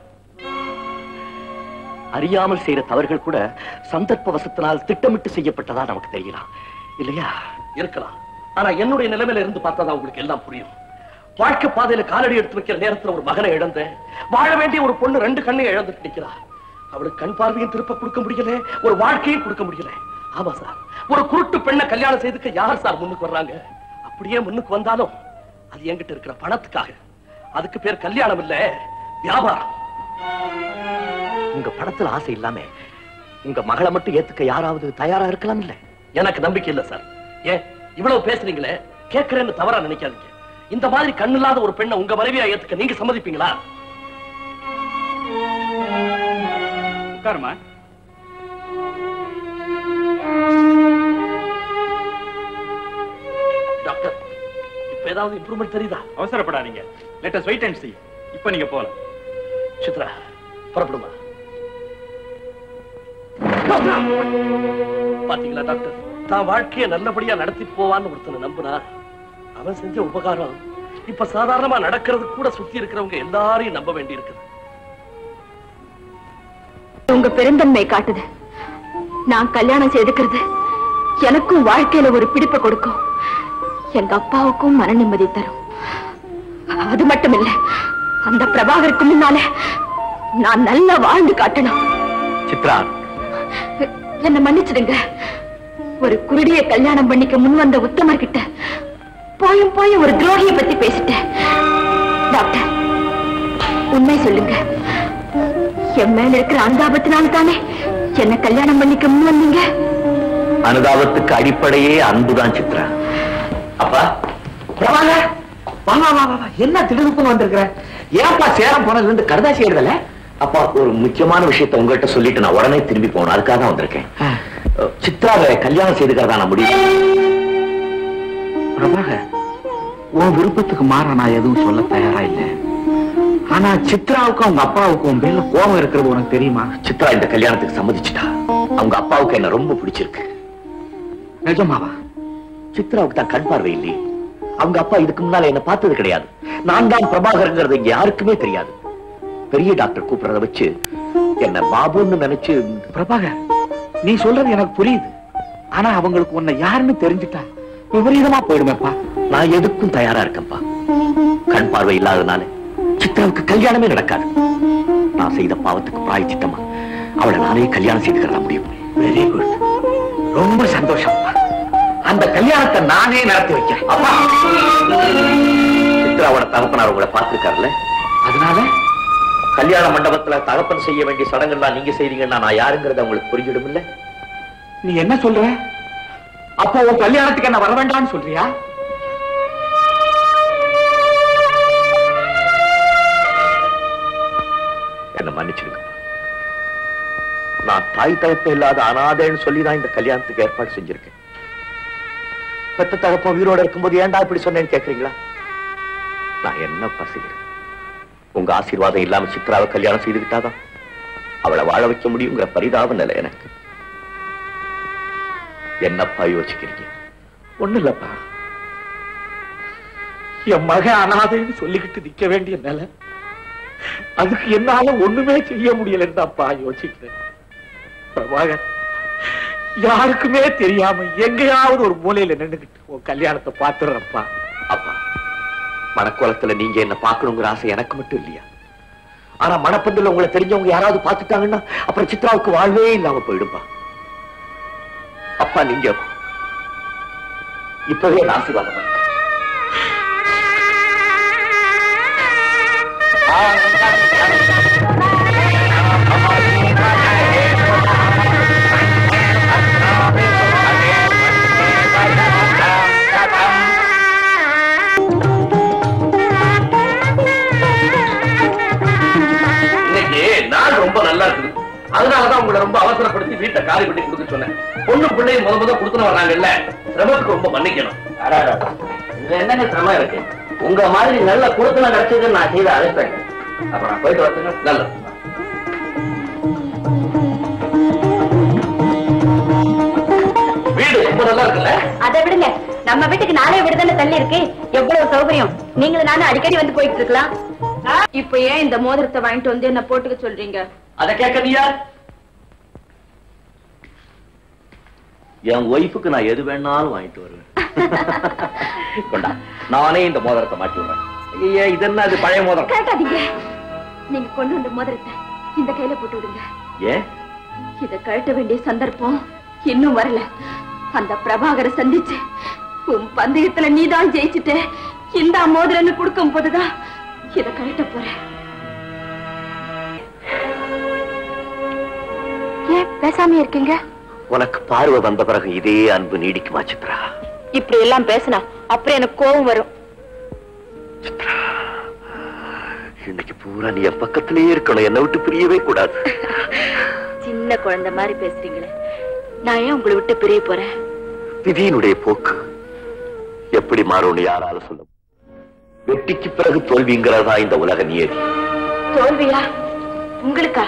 [SPEAKER 10] அறியாமல் செய்யற தவறுகள் கூட சந்தர்ப்ப வசத்தினால் திட்டமிட்டு செய்யப்பட்டதா நமக்கு தெரியலாம் இல்லையா
[SPEAKER 6] இருக்கலாம் ஆனா என்னுடைய நிலைமையில இருந்து பார்த்தா தான் உங்களுக்கு எல்லாம் புரியும் வாழ்க்கை பாதையில காலடி எடுத்து வைக்கிற நேரத்துல ஒரு மகனை இழந்தேன் வாழ வேண்டிய ஒரு பொண்ணு ரெண்டு கண்ணையும் இழந்துட்டு நிக்கிறா அவளுக்கு கண் பார்வையும் திருப்ப கொடுக்க முடியல ஒரு வாழ்க்கையும் கொடுக்க முடியல ஆமா சார் ஒரு குருட்டு பெண்ணை கல்யாணம் செய்துக்க யார் சார் முன்னுக்கு வர்றாங்க அப்படியே முன்னுக்கு வந்தாலும் அது என்கிட்ட இருக்கிற பணத்துக்காக அதுக்கு பேர் கல்யாணம் இல்ல வியாபாரம்
[SPEAKER 10] உங்க படத்துல ஆசை இல்லாம உங்க மகளை மட்டும் ஏத்துக்க யாராவது தயாரா இருக்கலாம் இல்ல
[SPEAKER 6] எனக்கு நம்பிக்கை இல்ல சார் ஏன் இவ்வளவு பேசுறீங்களே கேட்கிறேன்னு தவறா நினைக்காதீங்க இந்த மாதிரி கண்ணில்லாத ஒரு பெண்ணை உங்க மனைவியா ஏத்துக்க நீங்க சம்மதிப்பீங்களா
[SPEAKER 9] உட்காருமா
[SPEAKER 6] டாக்டர் இப்ப
[SPEAKER 11] ஏதாவது இம்ப்ரூவ்மெண்ட் தெரியுதா
[SPEAKER 9] அவசரப்படாதீங்க let us wait and see இப்போ நீங்க போலாம்
[SPEAKER 11] சித்ரா புறப்படுமா பாத்தீங்களா டாக்டர் தான் வாழ்க்கையை நல்லபடியா நடத்திட்டு போவான்னு ஒருத்தனை நம்புனா அவன் செஞ்ச உபகாரம் இப்ப சாதாரணமா நடக்கிறது கூட சுத்தி இருக்கிறவங்க எல்லாரையும் நம்ப வேண்டி இருக்குது
[SPEAKER 1] உங்க பெருந்தன்மை காட்டுது நான் கல்யாணம் செய்துக்கிறது எனக்கும் வாழ்க்கையில ஒரு பிடிப்பை கொடுக்கும் எங்க அப்பாவுக்கும் மன நிம்மதி தரும் அது மட்டும் இல்ல அந்த பிரபாகருக்கு முன்னால நான் நல்லா வாழ்ந்து காட்டணும்
[SPEAKER 10] சித்ரா
[SPEAKER 1] என்ன மன்னிச்சிடுங்க ஒரு குருடிய கல்யாணம் பண்ணிக்க முன் வந்த உத்தமர் கிட்ட போயும் போய் ஒரு துரோகியை பத்தி பேசிட்டேன் டாக்டர் உண்மை சொல்லுங்க என் மேல இருக்கிற அந்தாபத்தினால தானே என்ன கல்யாணம் பண்ணிக்க முன் வந்தீங்க
[SPEAKER 10] அனுதாபத்துக்கு அடிப்படையே அன்புதான் சித்ரா அப்பா
[SPEAKER 5] பிரபாக வா வா வா வா, வா என்ன திடுதுப்புன்னு வந்திருக்கிற ஏன்பா சேரம் போனதுல இருந்து கருதா செய்யறதில்ல
[SPEAKER 10] அப்பா ஒரு முக்கியமான விஷயத்தை உங்ககிட்ட சொல்லிட்டு நான் உடனே திரும்பி போகணும் அதுக்காக தான் வந்திருக்கேன் அஹ், சித்ராவை கல்யாணம் செய்துக்கிறதா நான் முடிவு
[SPEAKER 5] பிரபாக உன் விருப்பத்துக்கு மாற நான் எதுவும் சொல்ல தயாரா இல்ல ஆனா சித்ராவுக்கும் அவங்க அப்பாவுக்கும் உன் மேல கோபம் இருக்கிறது உனக்கு தெரியுமா
[SPEAKER 10] சித்ரா இந்த கல்யாணத்துக்கு சம்மதிச்சிட்டா அவங்க அப்பாவுக்கு என்ன ரொம்ப பிடிச்சிருக்கு
[SPEAKER 5] நிஜமாவா
[SPEAKER 10] சித்ராவுக்கு தான் கண் பார்வை இல்லையே அவங்க அப்பா இதுக்கு முன்னால என்ன பார்த்தது கிடையாது நான் தான் பிரபாகர்ங்கிறது இங்க யாருக்குமே தெரியாது பெரிய டாக்டர் கூப்பிடுறத வச்சு என்ன பாபுன்னு நினைச்சு
[SPEAKER 5] பிரபாகர் நீ சொல்றது எனக்கு புரியுது ஆனா அவங்களுக்கு உன்னை யாருன்னு தெரிஞ்சுட்டா விபரீதமா போயிடுமேப்பா
[SPEAKER 10] நான் எதுக்கும் தயாரா இருக்கேன்ப்பா கண் பார்வை இல்லாதனால சித்ராவுக்கு கல்யாணமே நடக்காது நான் செய்த பாவத்துக்கு பிராயச்சித்தமா அவளை நானே கல்யாணம் செய்துக்கிறதா முடியும்
[SPEAKER 5] வெரி குட் ரொம்ப சந்தோஷம் அந்த கல்யாணத்தை நானே நடத்தி வைக்கிறேன்
[SPEAKER 10] அப்பா சித்ராவோட தகப்பனார் உங்களை பார்த்திருக்காருல்ல
[SPEAKER 5] அதனால
[SPEAKER 10] கல்யாண மண்டபத்துல தகப்பன் செய்ய வேண்டிய சடங்கெல்லாம் நீங்க செய்றீங்கன்னா நான் யாருங்கிறத உங்களுக்கு புரிஞ்சிடும் இல்ல
[SPEAKER 5] நீ என்ன சொல்ற அப்போ உன் கல்யாணத்துக்கு என்ன வர வேண்டாம்னு சொல்றியா
[SPEAKER 10] என்ன மன்னிச்சிடுங்க நான் தாய் தகப்ப இல்லாத அனாதைன்னு சொல்லி தான் இந்த கல்யாணத்துக்கு ஏற்பாடு செஞ்சிருக்கேன் பெத்த தகப்ப உயிரோட இருக்கும்போது ஏன்டா இப்படி சொன்னேன்னு கேக்குறீங்களா நான் என்ன பசுகிறேன் உங்க ஆசீர்வாதம் இல்லாம சித்ராவை கல்யாணம் செய்துக்கிட்டாதான் அவளை வாழ வைக்க முடியுங்கிற பரிதாப நிலை எனக்கு என்னப்பா யோசிக்கிறீங்க
[SPEAKER 5] ஒண்ணு இல்லப்பா என் மகன் அனாதைன்னு சொல்லிக்கிட்டு நிக்க வேண்டிய நிலை அதுக்கு என்னால ஒண்ணுமே செய்ய முடியலன்னு தான்ப்பா யோசிக்கிறேன் பிரபாகர் யாருக்குமே தெரியாம எங்கேயாவது ஒரு மூலையில நின்னுகிட்டு உன் கல்யாணத்தை பாத்துறப்பா
[SPEAKER 10] அப்பா மணக்கோலத்துல நீங்க என்ன பார்க்கணுங்கிற ஆசை எனக்கு மட்டும் இல்லையா ஆனா மணப்பந்தல உங்களை தெரிஞ்சவங்க யாராவது பார்த்துட்டாங்கன்னா அப்புறம் சித்ராவுக்கு வாழ்வே இல்லாம போயிடும்பா அப்பா நீங்க இப்பவே என்ன ஆசீர்வாதம் பண்ணுங்க.
[SPEAKER 11] இன்னைக்கு நாள் ரொம்ப நல்லா இருக்குது அதனாலதான் உங்களை ரொம்ப அவசரப்படுத்தி வீட்டை காலி பண்ணி கொடுக்க சொன்னேன் பொண்ணு பிள்ளையும் முத முத கொடுத்துன்னு வர்றாங்கல்ல சிரமத்துக்கு ரொம்ப மன்னிக்கணும்
[SPEAKER 10] இதுல என்னங்க சிரமம் இருக்கு உங்க மாதிரி நல்ல குடுத்தன கிடைச்சது நான் செய்த அழைப்பேன் அப்ப நான் போயிட்டு வரட்டுங்க
[SPEAKER 11] நல்லது வீடு ரொம்ப நல்லா இருக்குல்ல
[SPEAKER 1] அதை விடுங்க நம்ம வீட்டுக்கு நாளே விடுதலை தள்ளி இருக்கு எவ்வளவு சௌகரியம் நீங்களும் நானும் அடிக்கடி வந்து போயிட்டு இருக்கலாம் இப்ப ஏன் இந்த மோதிரத்தை வாங்கிட்டு வந்து என்ன போட்டுக்க சொல்றீங்க
[SPEAKER 11] அதை கேட்க நீ யார்
[SPEAKER 10] என் ஒய்ஃபுக்கு நான் எது வேணாலும் வாங்கிட்டு வருவேன் கொண்டா நானே இந்த மோதிரத்தை மாட்டி விடுறேன் ஐயா இது என்ன அது பழைய மோதிரம்
[SPEAKER 1] கேட்காதீங்க நீங்க கொண்டு வந்த மோதிரத்தை இந்த கையில போட்டு விடுங்க
[SPEAKER 10] ஏன்
[SPEAKER 1] இத கழட்ட வேண்டிய சந்தர்ப்பம் இன்னும் வரல அந்த பிரபாகரை சந்திச்சு உன் பந்தயத்துல நீதான் ஜெயிச்சுட்ட இந்த மோதிரன்னு கொடுக்கும் போதுதான் இத கழட்ட போறேன் ஏன் பேசாம இருக்கீங்க
[SPEAKER 10] உனக்கு பார்வை வந்த பிறகு இதே அன்பு நீடிக்குமா சித்ரா
[SPEAKER 1] இப்படி எல்லாம் பேசினா அப்புறம் எனக்கு கோபம் வரும்
[SPEAKER 10] இன்னைக்கு பூரா நீ என் பக்கத்திலேயே இருக்கணும் என்னை விட்டு பிரியவே கூடாது
[SPEAKER 1] சின்ன குழந்தை மாதிரி பேசுறீங்களே நான் ஏன் உங்களை விட்டு பிரிய போறேன்
[SPEAKER 10] விதியினுடைய போக்கு எப்படி மாறும்னு யாரால சொல்ல வெற்றிக்கு பிறகு தோல்விங்கிறதா இந்த உலக நியதி
[SPEAKER 1] தோல்வியா உங்களுக்கா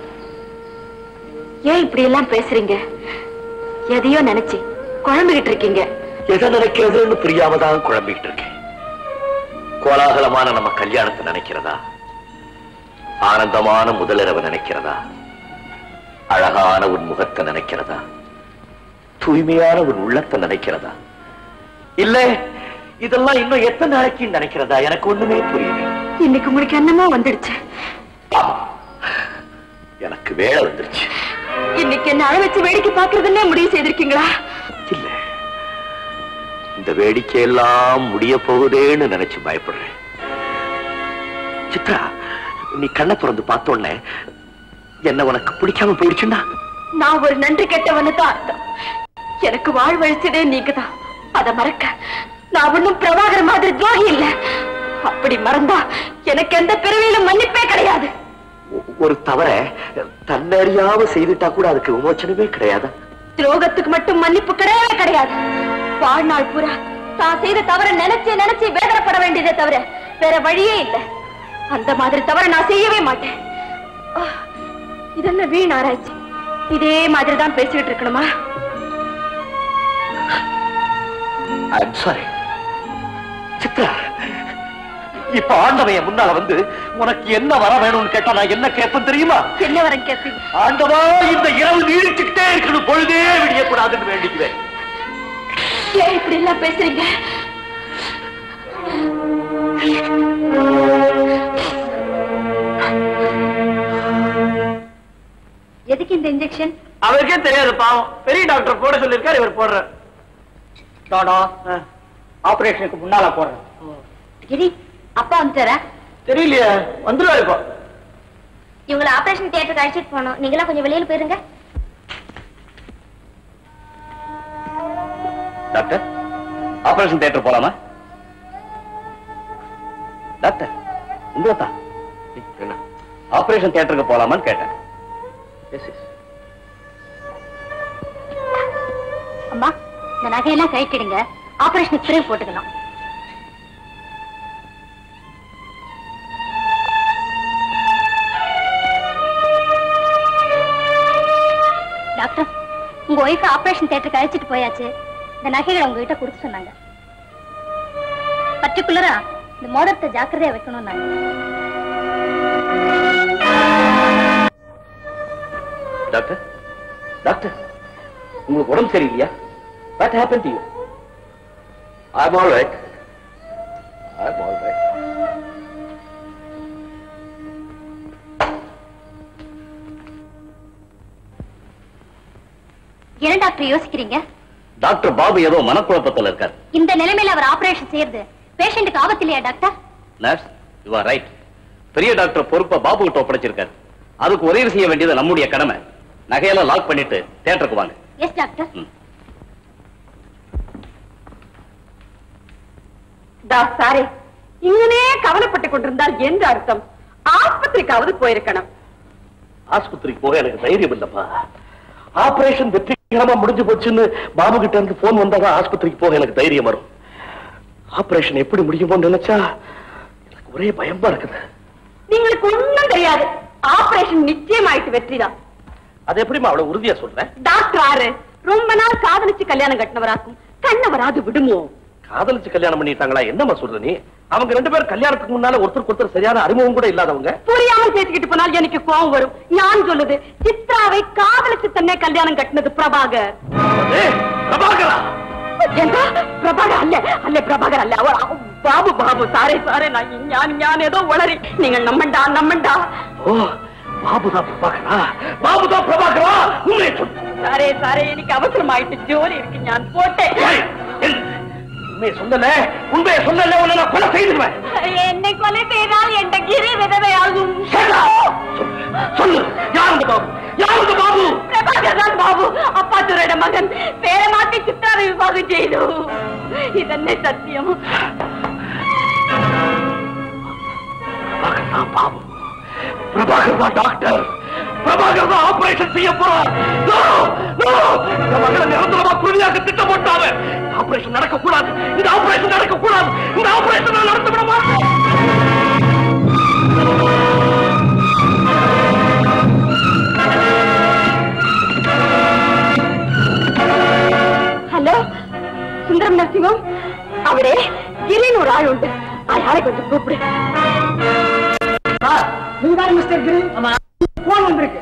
[SPEAKER 1] ஏன் இப்படி எல்லாம் பேசுறீங்க எதையோ நினைச்சு குழம்பிக்கிட்டு இருக்கீங்க
[SPEAKER 10] எதை நினைக்கிறதுன்னு புரியாம தான் குழம்பிட்டு இருக்கேன் கோலாகலமான நம்ம கல்யாணத்தை நினைக்கிறதா ஆனந்தமான முதலிரவு நினைக்கிறதா அழகான உன் முகத்தை நினைக்கிறதா தூய்மையான உன் உள்ளத்தை நினைக்கிறதா இல்ல இதெல்லாம் இன்னும் எத்தனை நாளைக்கு நினைக்கிறதா எனக்கு ஒண்ணுமே புரியல
[SPEAKER 1] இன்னைக்கு உங்களுக்கு என்னமோ வந்துடுச்சு
[SPEAKER 10] ஆமா எனக்கு வேலை வந்துருச்சு
[SPEAKER 1] இன்னைக்கு என்ன அழ வச்சு வேடிக்கை பாக்குறதுன்னே முடிவு செய்திருக்கீங்களா
[SPEAKER 10] இல்ல இந்த வேடிக்கை எல்லாம் முடிய போகுதேன்னு நினைச்சு பயப்படுறேன் சித்ரா நீ கண்ணை திறந்து பார்த்த உடனே என்ன உனக்கு பிடிக்காம போயிடுச்சுன்னா
[SPEAKER 1] நான் ஒரு நன்றி கெட்டவனு தான் அர்த்தம் எனக்கு வாழ்வழிச்சதே நீங்க தான் அதை மறக்க நான் ஒண்ணும் பிரபாகர் மாதிரி துரோகி இல்ல அப்படி மறந்தா எனக்கு எந்த பிறவியிலும் மன்னிப்பே கிடையாது
[SPEAKER 10] ஒ- ஒரு தவற தன்னறியாம செய்துட்டா கூட அதுக்கு விமோச்சனமே கிடையாதா
[SPEAKER 1] துரோகத்துக்கு மட்டும் மன்னிப்பு கிடையவே கிடையாது வாழ்நாள் பூரா தான் செய்த தவற நினைச்சு நினைச்சு வேதனைப்பட வேண்டியதே தவிர வேற வழியே இல்லை அந்த மாதிரி தவற நான் செய்யவே மாட்டேன் ஆ, இது என்ன வீண் ஆராய்ச்சி இதே மாதிரி தான் பேசிட்டு இருக்கணுமா
[SPEAKER 10] ஐம் சாரி சித்ரா இப்ப ஆண்டவன் என் முன்னால வந்து உனக்கு என்ன வர வேணும்னு கேட்டா நான் என்ன கேட்பேன் தெரியுமா
[SPEAKER 1] என்ன வரம் கேட்பீங்க
[SPEAKER 10] ஆண்டவா இந்த இரவு நீடிச்சுக்கிட்டே இருக்கணும் பொழுதே விடியக்கூடாதுன்னு வேண்டிக்குவேன்
[SPEAKER 1] ஏன் இப்படி எல்லாம் பேசுறீங்க எதுக்கு இந்த இன்ஜெக்ஷன்
[SPEAKER 7] அவருக்கே தெரியாது பாவம் பெரிய டாக்டர் போட சொல்லிருக்காரு இவர் போடுறார் டாடா ஆபரேஷனுக்கு முன்னால போடுறேன்
[SPEAKER 1] கிரி அப்பா வந்துட்டாரா
[SPEAKER 7] தெரியலையே வந்துருவாரு இப்போ
[SPEAKER 1] இவங்களை ஆபரேஷன் தியேட்டருக்கு அழைச்சிட்டு போனோம் நீங்களாம் கொஞ்சம் வெளியில போயிருங்க
[SPEAKER 10] டாக்டர் ஆபரேஷன் தியேட்டர் போலாமா டாக்டர் உங்களை தான் என்ன ஆபரேஷன் தியேட்டருக்கு போலாமான்னு கேட்டேன் எஸ் எஸ்
[SPEAKER 1] அம்மா இந்த நகையெல்லாம் கைட்டிடுங்க ஆபரேஷனுக்கு பிறகு போட்டுக்கலாம் டாக்டர் உங்க ஒய்ஃப் ஆபரேஷன் தியேட்டருக்கு அழைச்சிட்டு போயாச்சு இந்த நகைகளை உங்ககிட்ட கொடுத்து சொன்னாங்க பர்டிகுலரா இந்த மோதிரத்தை ஜாக்கிரதையா வைக்கணும் நாங்க
[SPEAKER 10] டாக்டர் டாக்டர் உங்களுக்கு உடம்பு சரியில்லையா what happen to you I am all right I am all right
[SPEAKER 1] என்ன டாக்டர் யோசிக்கிறீங்க
[SPEAKER 10] டாக்டர் பாபு ஏதோ மனக்குழப்பத்தில் இருக்கார்
[SPEAKER 1] இந்த நிலைமையில அவர் ஆபரேஷன் செய்யறது பேஷண்ட்டுக்கு ஆபத்து இல்லையா doctor
[SPEAKER 10] nurse you are right பெரிய டாக்டர் பொறுப்பை பாபு கிட்ட ஒப்படைச்சிருக்காரு அதுக்கு உதவி செய்ய வேண்டியது நம்முடைய கடமை நகையெல்லாம் லாக் பண்ணிட்டு தியேட்டருக்கு வாங்க
[SPEAKER 1] எஸ் டாக்டர்
[SPEAKER 12] சாரே இங்கனே கவலைப்பட்டு கொண்டிருந்தால் என்று அர்த்தம் ஆஸ்பத்திரிக்காவது போயிருக்கணும்
[SPEAKER 11] ஆஸ்பத்திரிக்கு போக எனக்கு தைரியம் இல்லப்பா ஆபரேஷன் வெற்றிகரமா முடிஞ்சு போச்சுன்னு பாபு கிட்ட இருந்து போன் வந்தாதான் ஆஸ்பத்திரிக்கு போக எனக்கு தைரியம் வரும் ஆபரேஷன் எப்படி முடியுமோன்னு நினைச்சா எனக்கு ஒரே பயமா இருக்குது
[SPEAKER 12] நீங்களுக்கு ஒண்ணும் தெரியாது ஆபரேஷன் நிச்சயமாயிட்டு வெற்றிதான்
[SPEAKER 11] அது எப்படிமா அவ்வளவு உறுதியா சொல்றேன்
[SPEAKER 12] டாக்டர் ஆறு ரொம்ப நாள் காதலிச்சு கல்யாணம் கட்டினவராக்கும் கண்ண வராது விடுமோ
[SPEAKER 11] காதலிச்சு கல்யாணம் பண்ணிட்டாங்களா என்னம்மா சொல்ற நீ அவங்க ரெண்டு பேரும் கல்யாணத்துக்கு முன்னால ஒருத்தருக்கு ஒருத்தர் சரியான அறிமுகம் கூட இல்லாதவங்க
[SPEAKER 12] புரியாமல் பேசிக்கிட்டு போனால் எனக்கு கோவம் வரும் ஞான் சொல்லுது சித்ராவை காதலிச்சு தன்னை கல்யாணம் கட்டினது பிரபாகர்
[SPEAKER 11] பிரபாகரா
[SPEAKER 12] എന്താ പ്രഭാകർ അല്ലേ അല്ലേ പ്രഭാകർ അല്ല അവ ബാബു ബാബു സാറേ സാറേ ഞാൻ ഞാൻ ഏതോ വളരി നിങ്ങൾ നമ്മണ്ടാ നമ്മണ്ടാ
[SPEAKER 11] ஓ பாபுதான் பிரபாகரா பாபுதான் பிரபாகரா உண்மையை சொல்லு
[SPEAKER 12] സാറേ സാറേ എനിക്ക് അവസരമായിട്ട് ജോലി ഇരിക്കും ഞാൻ പോട്ടെ
[SPEAKER 11] உண்மையை சொல்லல உண்மையை சொல்லல உன்னை நான் கொலை செய்திருவேன்
[SPEAKER 12] എന്നെ കൊല ചെയ്താൽ എന്റെ ഗിരി വിധവയാകും
[SPEAKER 11] சொல்லு யார் இந்த பாபு யார் இந்த பாபு
[SPEAKER 12] പ്രഭാകരൻ ബാബു അപ്പാത്തുരയുടെ മകൻ പേരെ മാറ്റി ചിത്രാതെ വിവാഹം ചെയ്തു ഇതന്നെ സത്യം
[SPEAKER 11] பிரபாகர் தான் பாபு பிரபாகர் தான் டாக்டர் பிரபாகர் தான் ஆபரேஷன் செய்ய போறார் No! No! என் மகளை நிரந்தரமா குருதியாக திட்டம் போட்டாவ ஆபரேஷன் நடக்க கூடாது இந்த ஆபரேஷன் நடக்க கூடாது இந்த ஆபரேஷன் நான் நடத்த விட மாட்டேன்
[SPEAKER 1] ஹலோ சுந்தரம் நரசிங்கம் അവിടെ ഗിരിന്ന് ഒരു ആളുണ്ട് അയാളെ കൊണ്ട് കൂപ്പിട്
[SPEAKER 7] நீங்க மிஸ்டர் கிரி போன் வந்திருக்கு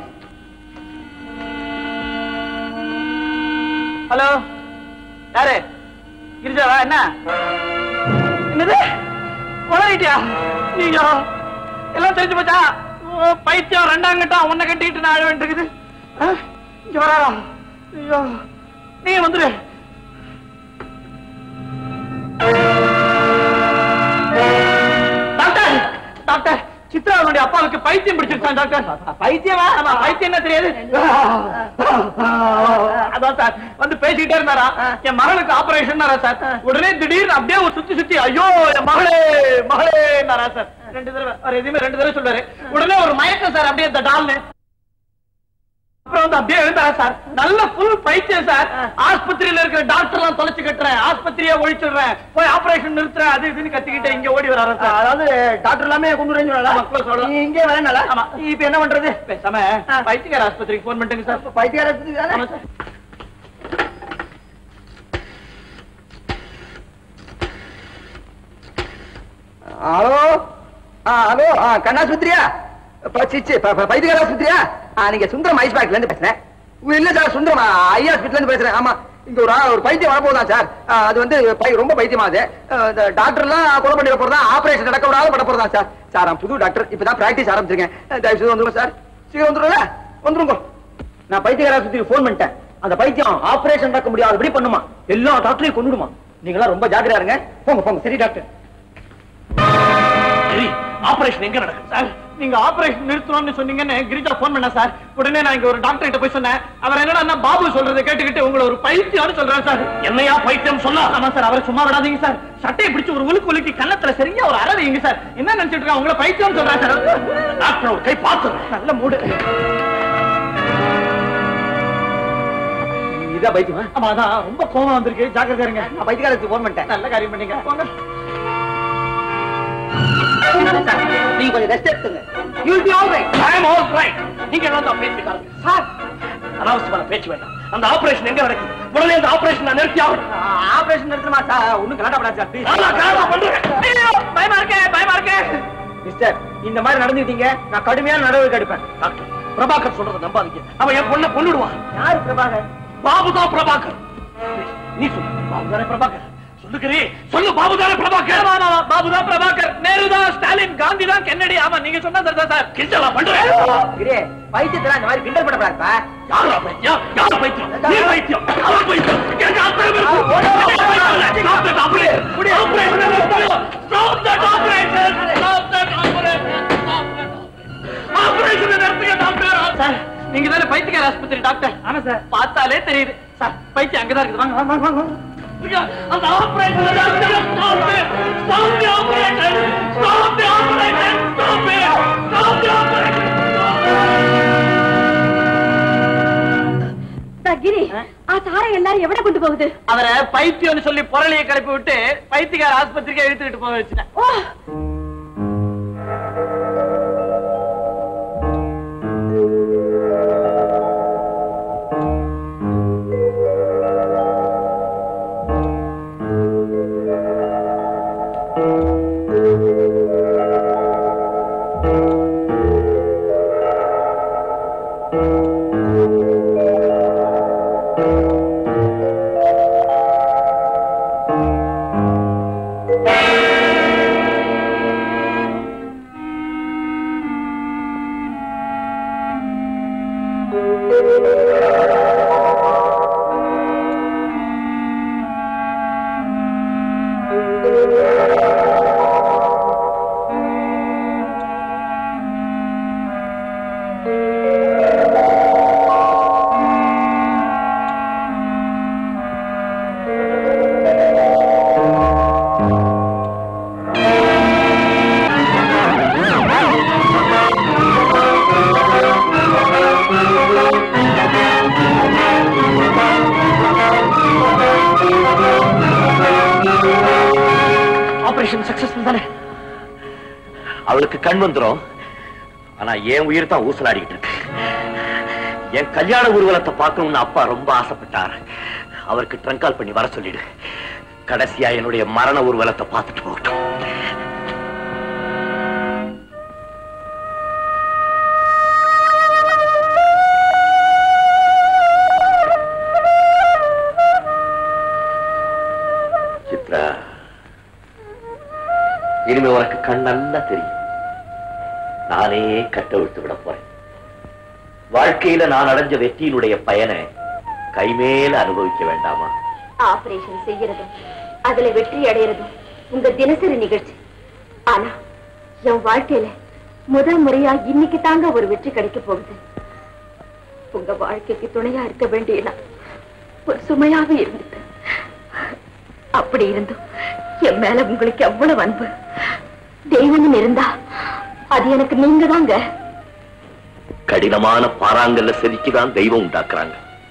[SPEAKER 7] ஹலோ யாரு கிரிஜாவா என்ன என்னது உளறிட்டியா நீங்க எல்லாம் தெரிஞ்சு போச்சா ஓ, பைத்தியம் ரெண்டாம் கட்டம் உன்னை கட்டிக்கிட்டு நான் அழ வேண்டியிருக்குது ஆ? இங்க வராரா ஐயோ நீங்க வந்துரு டாக்டர் டாக்டர் சித்ராவுடைய அப்பாவுக்கு பைத்தியம் பிடிச்சிருச்சான் டாக்டர் பைத்தியமா ஆமா பைத்தியம் என்ன தெரியாது அதான் சார் வந்து பேசிக்கிட்டே இருந்தாரா என் மகளுக்கு ஆபரேஷன் சார் உடனே திடீர்னு அப்படியே ஒரு சுத்தி சுத்தி ஐயோ என் மகளே மகளே சார் ரெண்டு தடவை அவர் எதுவுமே ரெண்டு தடவை சொல்றாரு உடனே ஒரு மயக்கம் சார் அப்படியே இந்த டால்னு அப்புறம் வந்து அப்படியே எழுந்தாரா சார் நல்ல புல் பைத்தியம் சார் ஆஸ்பத்திரியில இருக்கிற டாக்டர் எல்லாம் தொலைச்சு கட்டுறேன் ஆஸ்பத்திரியை ஒழிச்சிடுறேன் போய் ஆபரேஷன் நிறுத்துறேன் அது இதுன்னு கத்திக்கிட்டு இங்க ஓடி வராரு சார் அதாவது டாக்டர் எல்லாமே கொண்டு வரீங்களா நீ இங்கே வரனால ஆமா இப்ப என்ன பண்றது பேசாம பைத்தியக்கார ஆஸ்பத்திரிக்கு போன் பண்ணிட்டுங்க சார் பைத்தியக்கார ஆஸ்பத்திரி ஆமா சார்
[SPEAKER 3] ஹலோ ஆ ஹலோ ஆ கண்ணாஸ்பத்திரியா சிச்சு பைத்தியகார ஆஸ்பத்திரியா ஆ நீங்க சுந்தரம் ஐஸ் பேக்ல இருந்து பேசுறேன் உ, இல்ல சார் சுந்தரம் ஐ ஹாஸ்பிட்டல் இருந்து பேசுறேன் ஆமா இங்க ஒரு ஆ- ஒரு பைத்தியம் வரப்போதான் சார் ஆ, அது வந்து பை- ரொம்ப பைத்தியமாகுது ஆ, இந்த டாக்டர் எல்லாம் கொலை பண்ணிட போறதா ஆபரேஷன் நடக்க விடாத பட போறதா சார் சார் நான் புது டாக்டர் இப்பதான் பிராக்டிஸ் ஆரம்பிச்சிருக்கேன் ஆ, தயவு செய்து வந்துருங்க சார் சீக்கிரம் வந்துருங்க வந்துருங்க நான் பைத்தியகார ஆஸ்பத்திரிக்கு ஃபோன் பண்ணிட்டேன் அந்த பைத்தியம் ஆபரேஷன் நடக்க முடியாதபடி பண்ணுமா எல்லா டாக்டரையும் கொண்டுடுமா நீங்களாம் ரொம்ப ஜாக்கிரதையா இருங்க போங்க போங்க சரி டாக்டர்
[SPEAKER 11] சரி ஆபரேஷன் எங்க நடக்குது
[SPEAKER 7] சார் நீங்க ஆபரேஷன் நிறுத்தணும்னு சொன்னீங்கன்னு கிரிஜா போன் பண்ண சார் உடனே நான் இங்க ஒரு டாக்டர் கிட்ட போய் சொன்னேன் அவர் என்னடா பாபு சொல்றதை கேட்டுக்கிட்டு உங்களை ஒரு பைத்தியம்னு சொல்றாரு சார்
[SPEAKER 11] என்னையா பைத்தியம் சொன்னா
[SPEAKER 7] ஆமா சார் அவரை சும்மா விடாதீங்க சார் சட்டையை பிடிச்சு ஒரு உலுக்கு உலுக்கி கன்னத்துல சரியா ஒரு அரை வைங்க சார் என்ன நினைச்சிட்டு இருக்கா உங்களை பைத்தியம் சொல்றாரு சார்
[SPEAKER 11] டாக்டர் ஒரு கை பார்த்துறேன்
[SPEAKER 7] நல்ல மூடு
[SPEAKER 3] இதா பைத்தியமா
[SPEAKER 7] ஆமா அதான் ரொம்ப கோவம் வந்திருக்கு ஜாக்கிரதையா இருங்க
[SPEAKER 3] நான் பைத்தியகாரத்துக்கு ஃபோன் பண்ணிட்டேன்
[SPEAKER 7] நல்ல காரியம் பண்ணீங்க போங்க
[SPEAKER 3] சார், நீங்க கொஞ்சம் ரெஸ்ட் எடுத்துங்க you be all right
[SPEAKER 11] I am all right நீங்க என்ன பேசிக்காரங்க
[SPEAKER 3] சார்
[SPEAKER 11] அனாவசியமான பேச்சு வேண்டாம் அந்த ஆபரேஷன் எங்க நடக்குது உடனே அந்த ஆபரேஷன் நான் நிறுத்தி ஆகணும்
[SPEAKER 3] ஆபரேஷன் நடத்தணுமா சார் ஒண்ணும் கலாட்டப்படாது சார் please.
[SPEAKER 11] நான் கலாட்டா பண்றேன்
[SPEAKER 7] ஐயோ, பயமா இருக்கே பயமா இருக்கே
[SPEAKER 3] மிஸ்டர் இந்த மாதிரி நடந்துட்டீங்க நான் கடுமையான நடவடிக்கை எடுப்பேன்
[SPEAKER 11] டாக்டர் பிரபாகர் சொல்றதை நம்பாதீங்க அவன் என் பொண்ணை கொன்னுடுவான்
[SPEAKER 3] யாரு பிரபாகர்
[SPEAKER 11] பாபுதான் பிரபாகர் நீ சொல்லு பாபுதானே பிரபாகர் சொல்லுகிறே சொல்லு பாபுதானே பிரபாகர்
[SPEAKER 7] பாபுதான் பிரபாகர் நேருதான் ஸ்டாலின் காந்தி தான் கென்னடி ஆமா நீங்க சொன்னா சரிதான் சார்
[SPEAKER 11] கிண்டலா பண்றேன்
[SPEAKER 3] கிரே பைத்தியத்துல இந்த மாதிரி கிண்டல் பண்ணப்படாதுப்பா
[SPEAKER 11] யாரா பைத்தியம் யார் பைத்தியம் நீ பைத்தியம் அவன் பைத்தியம் எங்க அத்தனை பேர் Stop that operation! Operation நடத்தணும்! Stop that operation! Stop that operation! Stop that operation! Operation நடத்துங்க டாக்டர்
[SPEAKER 7] சார் நீங்க தானே பைத்தியக்கார ஆஸ்பத்திரி டாக்டர் ஆமா சார் பார்த்தாலே தெரியுது சார் பைத்தியம் அங்கதான் இருக்குது வாங்க வாங்க வாங்க வாங்க
[SPEAKER 11] அந்த ஆபரேஷன் நடத்துங்க Stop it! Stop the operation! Stop the operation! Stop it! Stop the operation!
[SPEAKER 1] கிரி ஆ தாரை எல்லாரும் எവിടെ கொண்டு போகுது
[SPEAKER 7] அவரை பைத்தியம்னு சொல்லி பொருளையை கிளப்பி விட்டு பைத்தியக்கார ஆஸ்பத்திரிக்கு இழுத்துக்கிட்டு போக வச்சுட்டேன்
[SPEAKER 1] ஓ
[SPEAKER 11] Stop
[SPEAKER 10] அவளுக்கு கண் வந்துரும் ஆனா என் உயிர் தான் ஊசலாடிக்கிட்டு இருக்கு என் கல்யாண ஊர்வலத்தை பார்க்கணும்னு அப்பா ரொம்ப ஆசைப்பட்டார் அவருக்கு ட்ரங்கால் பண்ணி வர சொல்லிடு கடைசியா என்னுடைய மரண ஊர்வலத்தை பார்த்துட்டு போகட்டும் சித்ரா இனிமே உனக்கு கண் நல்லா தெரியும் நானே கட்ட விட்டு விட போறேன் வாழ்க்கையில நான் அடைஞ்ச வெற்றியினுடைய பயனை கைமேல அனுபவிக்க வேண்டாமா
[SPEAKER 1] ஆபரேஷன் செய்யறதும் அதுல வெற்றி அடையறதும் உங்க தினசரி நிகழ்ச்சி ஆனா என் வாழ்க்கையில முதல் முறையா இன்னைக்கு தாங்க ஒரு வெற்றி கிடைக்க போகுது உங்க வாழ்க்கைக்கு துணையா இருக்க வேண்டிய நான் ஒரு சுமையாக இருந்துட்டேன் அப்படி இருந்தும் என் மேல உங்களுக்கு எவ்வளவு அன்பு தெய்வம் இருந்தா அது எனக்கு நீங்க தாங்க
[SPEAKER 10] கடினமான பாறாங்கல்ல செதுக்கிதான் தெய்வம் உண்டாக்குறாங்க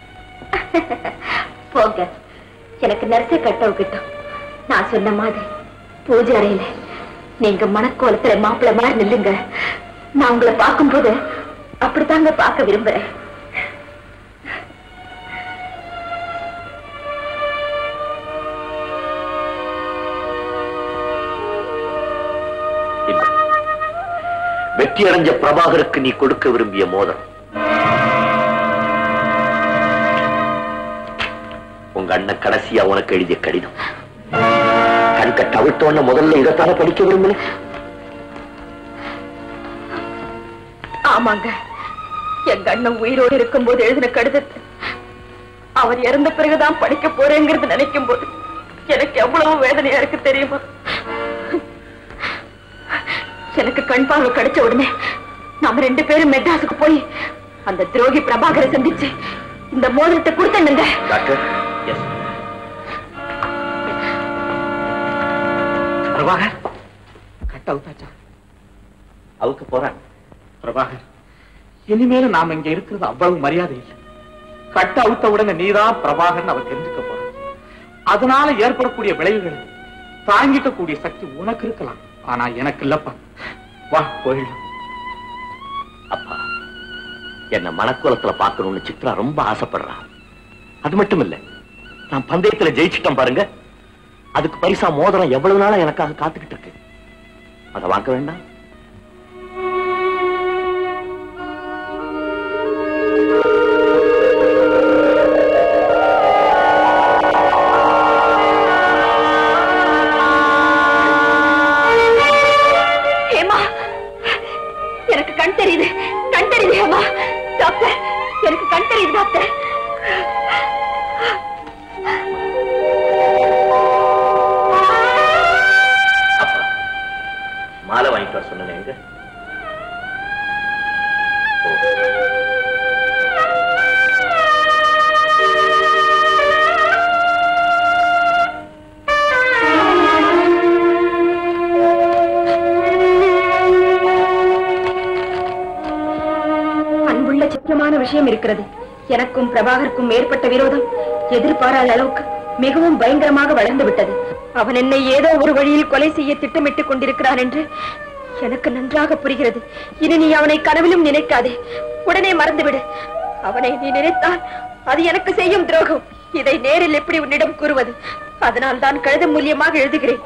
[SPEAKER 1] போங்க எனக்கு நர்சை கட்ட கிட்டும் நான் சொன்ன மாதிரி பூஜை அறையில நீங்க மனக்கோலத்துல மாப்பிள்ளை மாதிரி நில்லுங்க நான் உங்களை பார்க்கும்போது அப்படித்தாங்க பார்க்க விரும்புறேன்
[SPEAKER 10] இல்ல. வெற்றி அடைஞ்ச பிரபாகருக்கு நீ கொடுக்க விரும்பிய மோதிரம் உங்க அண்ணன் கடைசியா உனக்கு எழுதிய கடிதம் கண் கட்ட அவிழ்த்தோன்ன முதல்ல இதைத்தானே படிக்க விரும்பின
[SPEAKER 12] ஆமாங்க எங்க அண்ணன் உயிரோடு இருக்கும்போது எழுதின கடிதத்தை அவர் இறந்த பிறகுதான் படிக்க போறேங்கிறது நினைக்கும் போது எனக்கு எவ்வளவு வேதனையா இருக்கு தெரியுமா எனக்கு கண் பார்வை கிடைச்ச உடனே நாம ரெண்டு பேரும் மெட்ராஸுக்கு போய் அந்த துரோகி பிரபாகரை சந்திச்சு இந்த மோதிரத்தை கொடுத்தனுங்க
[SPEAKER 10] டாக்டர் எஸ்
[SPEAKER 5] பிரபாகர் கட்ட அவுத்தாச்சா
[SPEAKER 10] அவுக்க போறாங்க
[SPEAKER 5] பிரபாகர் இனிமேலும் நாம இங்க இருக்கிறது அவ்வளவு மரியாதை இல்லை கட்ட அவுத்த உடனே நீதான் பிரபாகர்னு அவர் தெரிஞ்சுக்க போற அதனால ஏற்படக்கூடிய விளைவுகளை தாங்கிக்க கூடிய சக்தி உனக்கு இருக்கலாம் ஆனா எனக்கு இல்லப்பா வா போயிடலாம்
[SPEAKER 10] அப்பா என்ன மனக்கோலத்துல பார்க்கணும்னு சித்ரா ரொம்ப ஆசைப்படுறா அது மட்டும் இல்ல நான் பந்தயத்துல ஜெயிச்சிட்டேன் பாருங்க அதுக்கு பரிசா மோதிரம் எவ்வளவு நாளா எனக்காக காத்துக்கிட்டு இருக்கு அதை வாங்க வேண்டாம்
[SPEAKER 12] ஏமா எனக்கு கண் தெரியுது கண் தெரியுது ஏமா டாக்டர் எனக்கு கண் தெரியுது டாக்டர்
[SPEAKER 10] அப்பா மாலை வாங்கிட்டு வர சொன்னேன் எங்க ஓ.
[SPEAKER 12] அன்புள்ள சித்திரமான விஷயம் இருக்கிறது எனக்கும் பிரபாகருக்கும் ஏற்பட்ட விரோதம் எதிர்பாராத அளவுக்கு மிகவும் பயங்கரமாக வளர்ந்து விட்டது அவன் என்னை ஏதோ ஒரு வழியில் கொலை செய்ய திட்டமிட்டுக் கொண்டிருக்கிறான் என்று எனக்கு நன்றாக புரிகிறது இனி நீ அவனை கனவிலும் நினைக்காதே உடனே மறந்துவிடு அவனை நீ நினைத்தால் அது எனக்கு செய்யும் துரோகம் இதை நேரில் எப்படி உன்னிடம் கூறுவது அதனால் தான் கழுத மூலியமாக எழுதுகிறேன்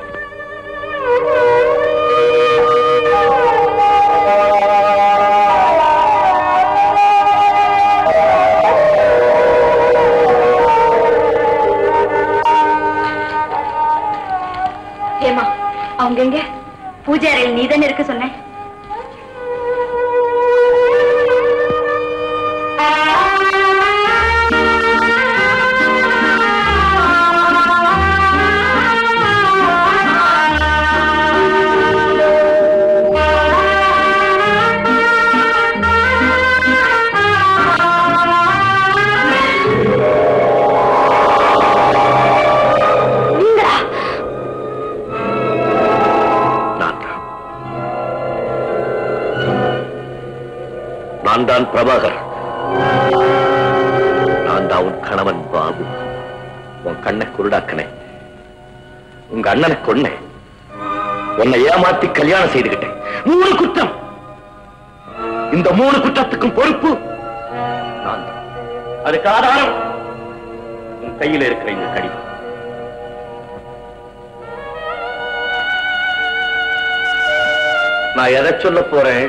[SPEAKER 12] ஏமா அவங்க எங்க பூஜை அறையில் நீதான் இருக்க சொன்னேன்
[SPEAKER 10] நான் தான் நான் தான் பிரபாகர் நான் தான் உன் கணவன் பாபு உன் கண்ணை குருடாக்கினேன் உங்க அண்ணனை கொன்னேன் உன்னை ஏமாத்தி கல்யாணம் செய்துகிட்டேன் மூணு குற்றம் இந்த மூணு குற்றத்துக்கும் பொறுப்பு நான் தான். அதுக்கு ஆதாரம் உன் கையில இருக்கிற இந்த கடிதம் நான் எதை சொல்ல போறேன்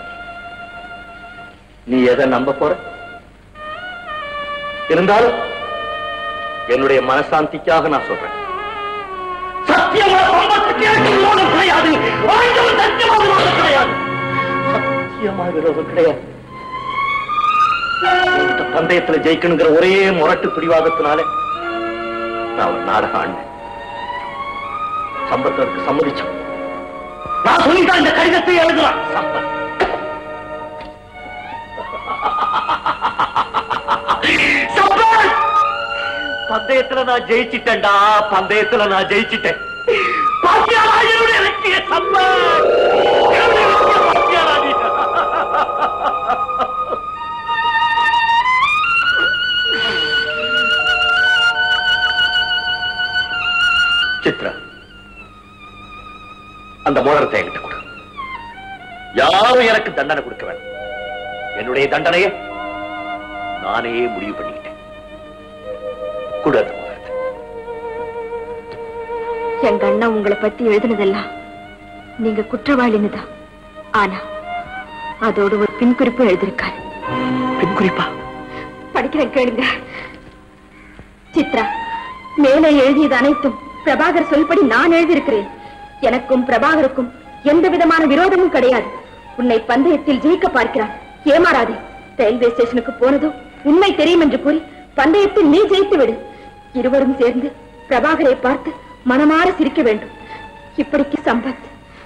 [SPEAKER 10] நீ எதை நம்ப போற இருந்தாலும் என்னுடைய மனசாந்திக்காக நான் சொல்றேன் சத்தியமா சம்பத்துக்கு எனக்கு விரோதம் கிடையாது ஆண்டவன் சத்தியமா விரோதம் கிடையாது சத்தியமா விரோதம் கிடையாது இந்த பந்தயத்துல ஜெயிக்கணுங்கிற ஒரே முரட்டு பிடிவாதத்தினால நான் ஒரு நாடகம் ஆடினேன் சம்பத்தருக்கு சம்மதிச்சோம் நான் சொல்லிதான் இந்த கடிதத்தை எழுதுறான் சம்பத் சம்பத் பந்தயத்துல நான் ஜெயிச்சிட்டேன்டா பந்தயத்துல நான் ஜெயிச்சிட்டேன் பாத்தியாரா என்னுடைய வெற்றிய சம்பத் என்னுடைய வெற்றிய பாத்தியாரா நீ? சித்ரா அந்த மோதிரத்தை என்கிட்ட கொடு யாரும் எனக்கு தண்டனை கொடுக்க வேண்டாம் என்னுடைய தண்டனையை நானே முடிவு பண்ணிக்கிட்டேன் கொடு அந்த மோதிரத்தை
[SPEAKER 12] எங்க அண்ணா உங்களை பத்தி எழுதுனதெல்லாம் நீங்க குற்றவாளின்னு தான் ஆனா அதோட ஒரு பின் குறிப்பு எழுதியிருக்காரு
[SPEAKER 10] பின் குறிப்பா
[SPEAKER 12] படிக்கிறேன் கேளுங்க சித்ரா மேலே எழுதியது அனைத்தும் பிரபாகர் சொல்படி நான் எழுதியிருக்கிறேன் எனக்கும் பிரபாகருக்கும் எந்த விதமான விரோதமும் கிடையாது உன்னை பந்தயத்தில் ஜெயிக்க பார்க்கிறான் ஏமாறாதே ரயில்வே ஸ்டேஷனுக்கு போனதும் உண்மை தெரியும் என்று கூறி பந்தயத்தில் நீ ஜெயித்து விடு இருவரும் சேர்ந்து பிரபாகரை பார்த்து மனமாற சிரிக்க வேண்டும் இப்படிக்கு சம்பத்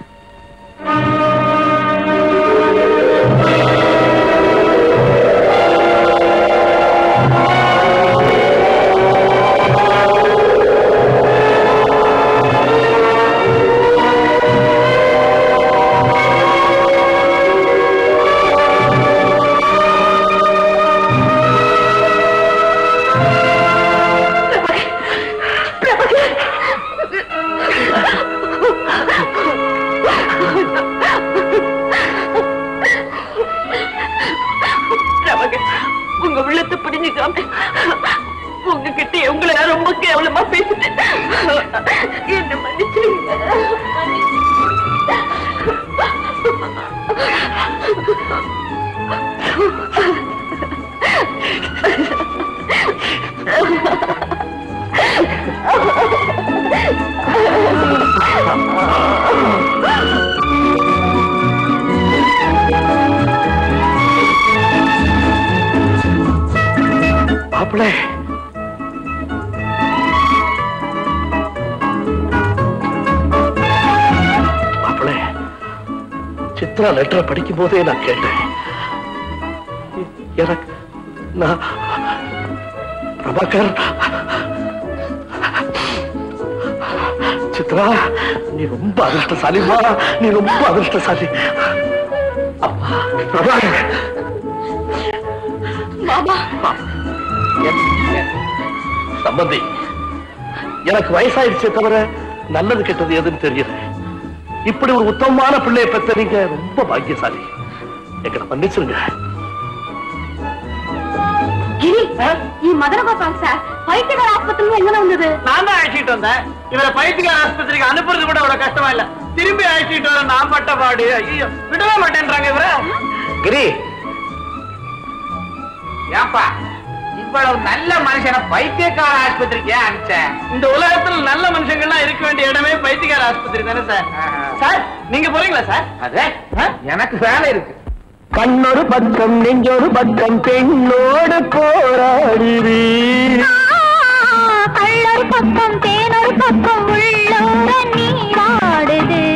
[SPEAKER 1] பிரபாகர் உங்க உள்ளத்தை புரிஞ்சுக்காம உங்ககிட்ட உங்களை நான் ரொம்ப கேவலமா பேசிட்டேன் என்ன மன்னிச்சிருங்க
[SPEAKER 10] மாப்பிள்ளை மாப்பிள்ளை சித்ரா லெட்டரை படிக்கும் போதே நான் கேட்டேன் எனக்கு நான் பிரபாகர் சித்ரா நீ ரொம்ப அதிர்ஷ்டசாலிமா நீ ரொம்ப அதிர்ஷ்டசாலி அப்பா பிரபாகர்
[SPEAKER 1] மாமா
[SPEAKER 10] சம்பந்தி எனக்கு வயசாயிடுச்சே தவிர நல்லது கெட்டது எதுன்னு தெரியல இப்படி ஒரு உத்தமமான பிள்ளையை பெத்த நீங்க ரொம்ப பாக்கியசாலி எங்களை மன்னிச்சிருங்க
[SPEAKER 1] கிரி ಈ மதனகோபால் சார் பைத்தியகார ஆஸ்பத்திரியில எங்க வந்தது
[SPEAKER 3] நான் தான் அழைச்சிட்டு வந்தேன் இவரை பைத்தியக்கார ஆஸ்பத்திரிக்கு அனுப்புறது கூட அவ்வளவு கஷ்டமா இல்ல திரும்பி அழைச்சிட்டு வர நான் பட்ட பாடு ஐயோ விடவே மாட்டேன்றாங்க இவர
[SPEAKER 5] கிரி ஏப்பா இவ்வளவு நல்ல மனுஷனை பைத்தியக்கார ஆஸ்பத்திரிக்கு ஏன் அனுப்பிச்சேன்
[SPEAKER 3] இந்த உலகத்துல நல்ல மனுஷங்கள்லாம் இருக்க வேண்டிய இடமே பைத்தியக்கார ஆஸ்பத்திரி தானே சார் சார் நீங்க போறீங்களா சார்
[SPEAKER 5] அதே எனக்கு வேலை இருக்கு
[SPEAKER 11] கண்ணொரு பக்கம் நெஞ்சொரு பக்கம் பெண்ணோடு போராடுது
[SPEAKER 1] கள்ளொரு பக்கம் தேனொரு பக்கம் உள்ளோர நீராடுது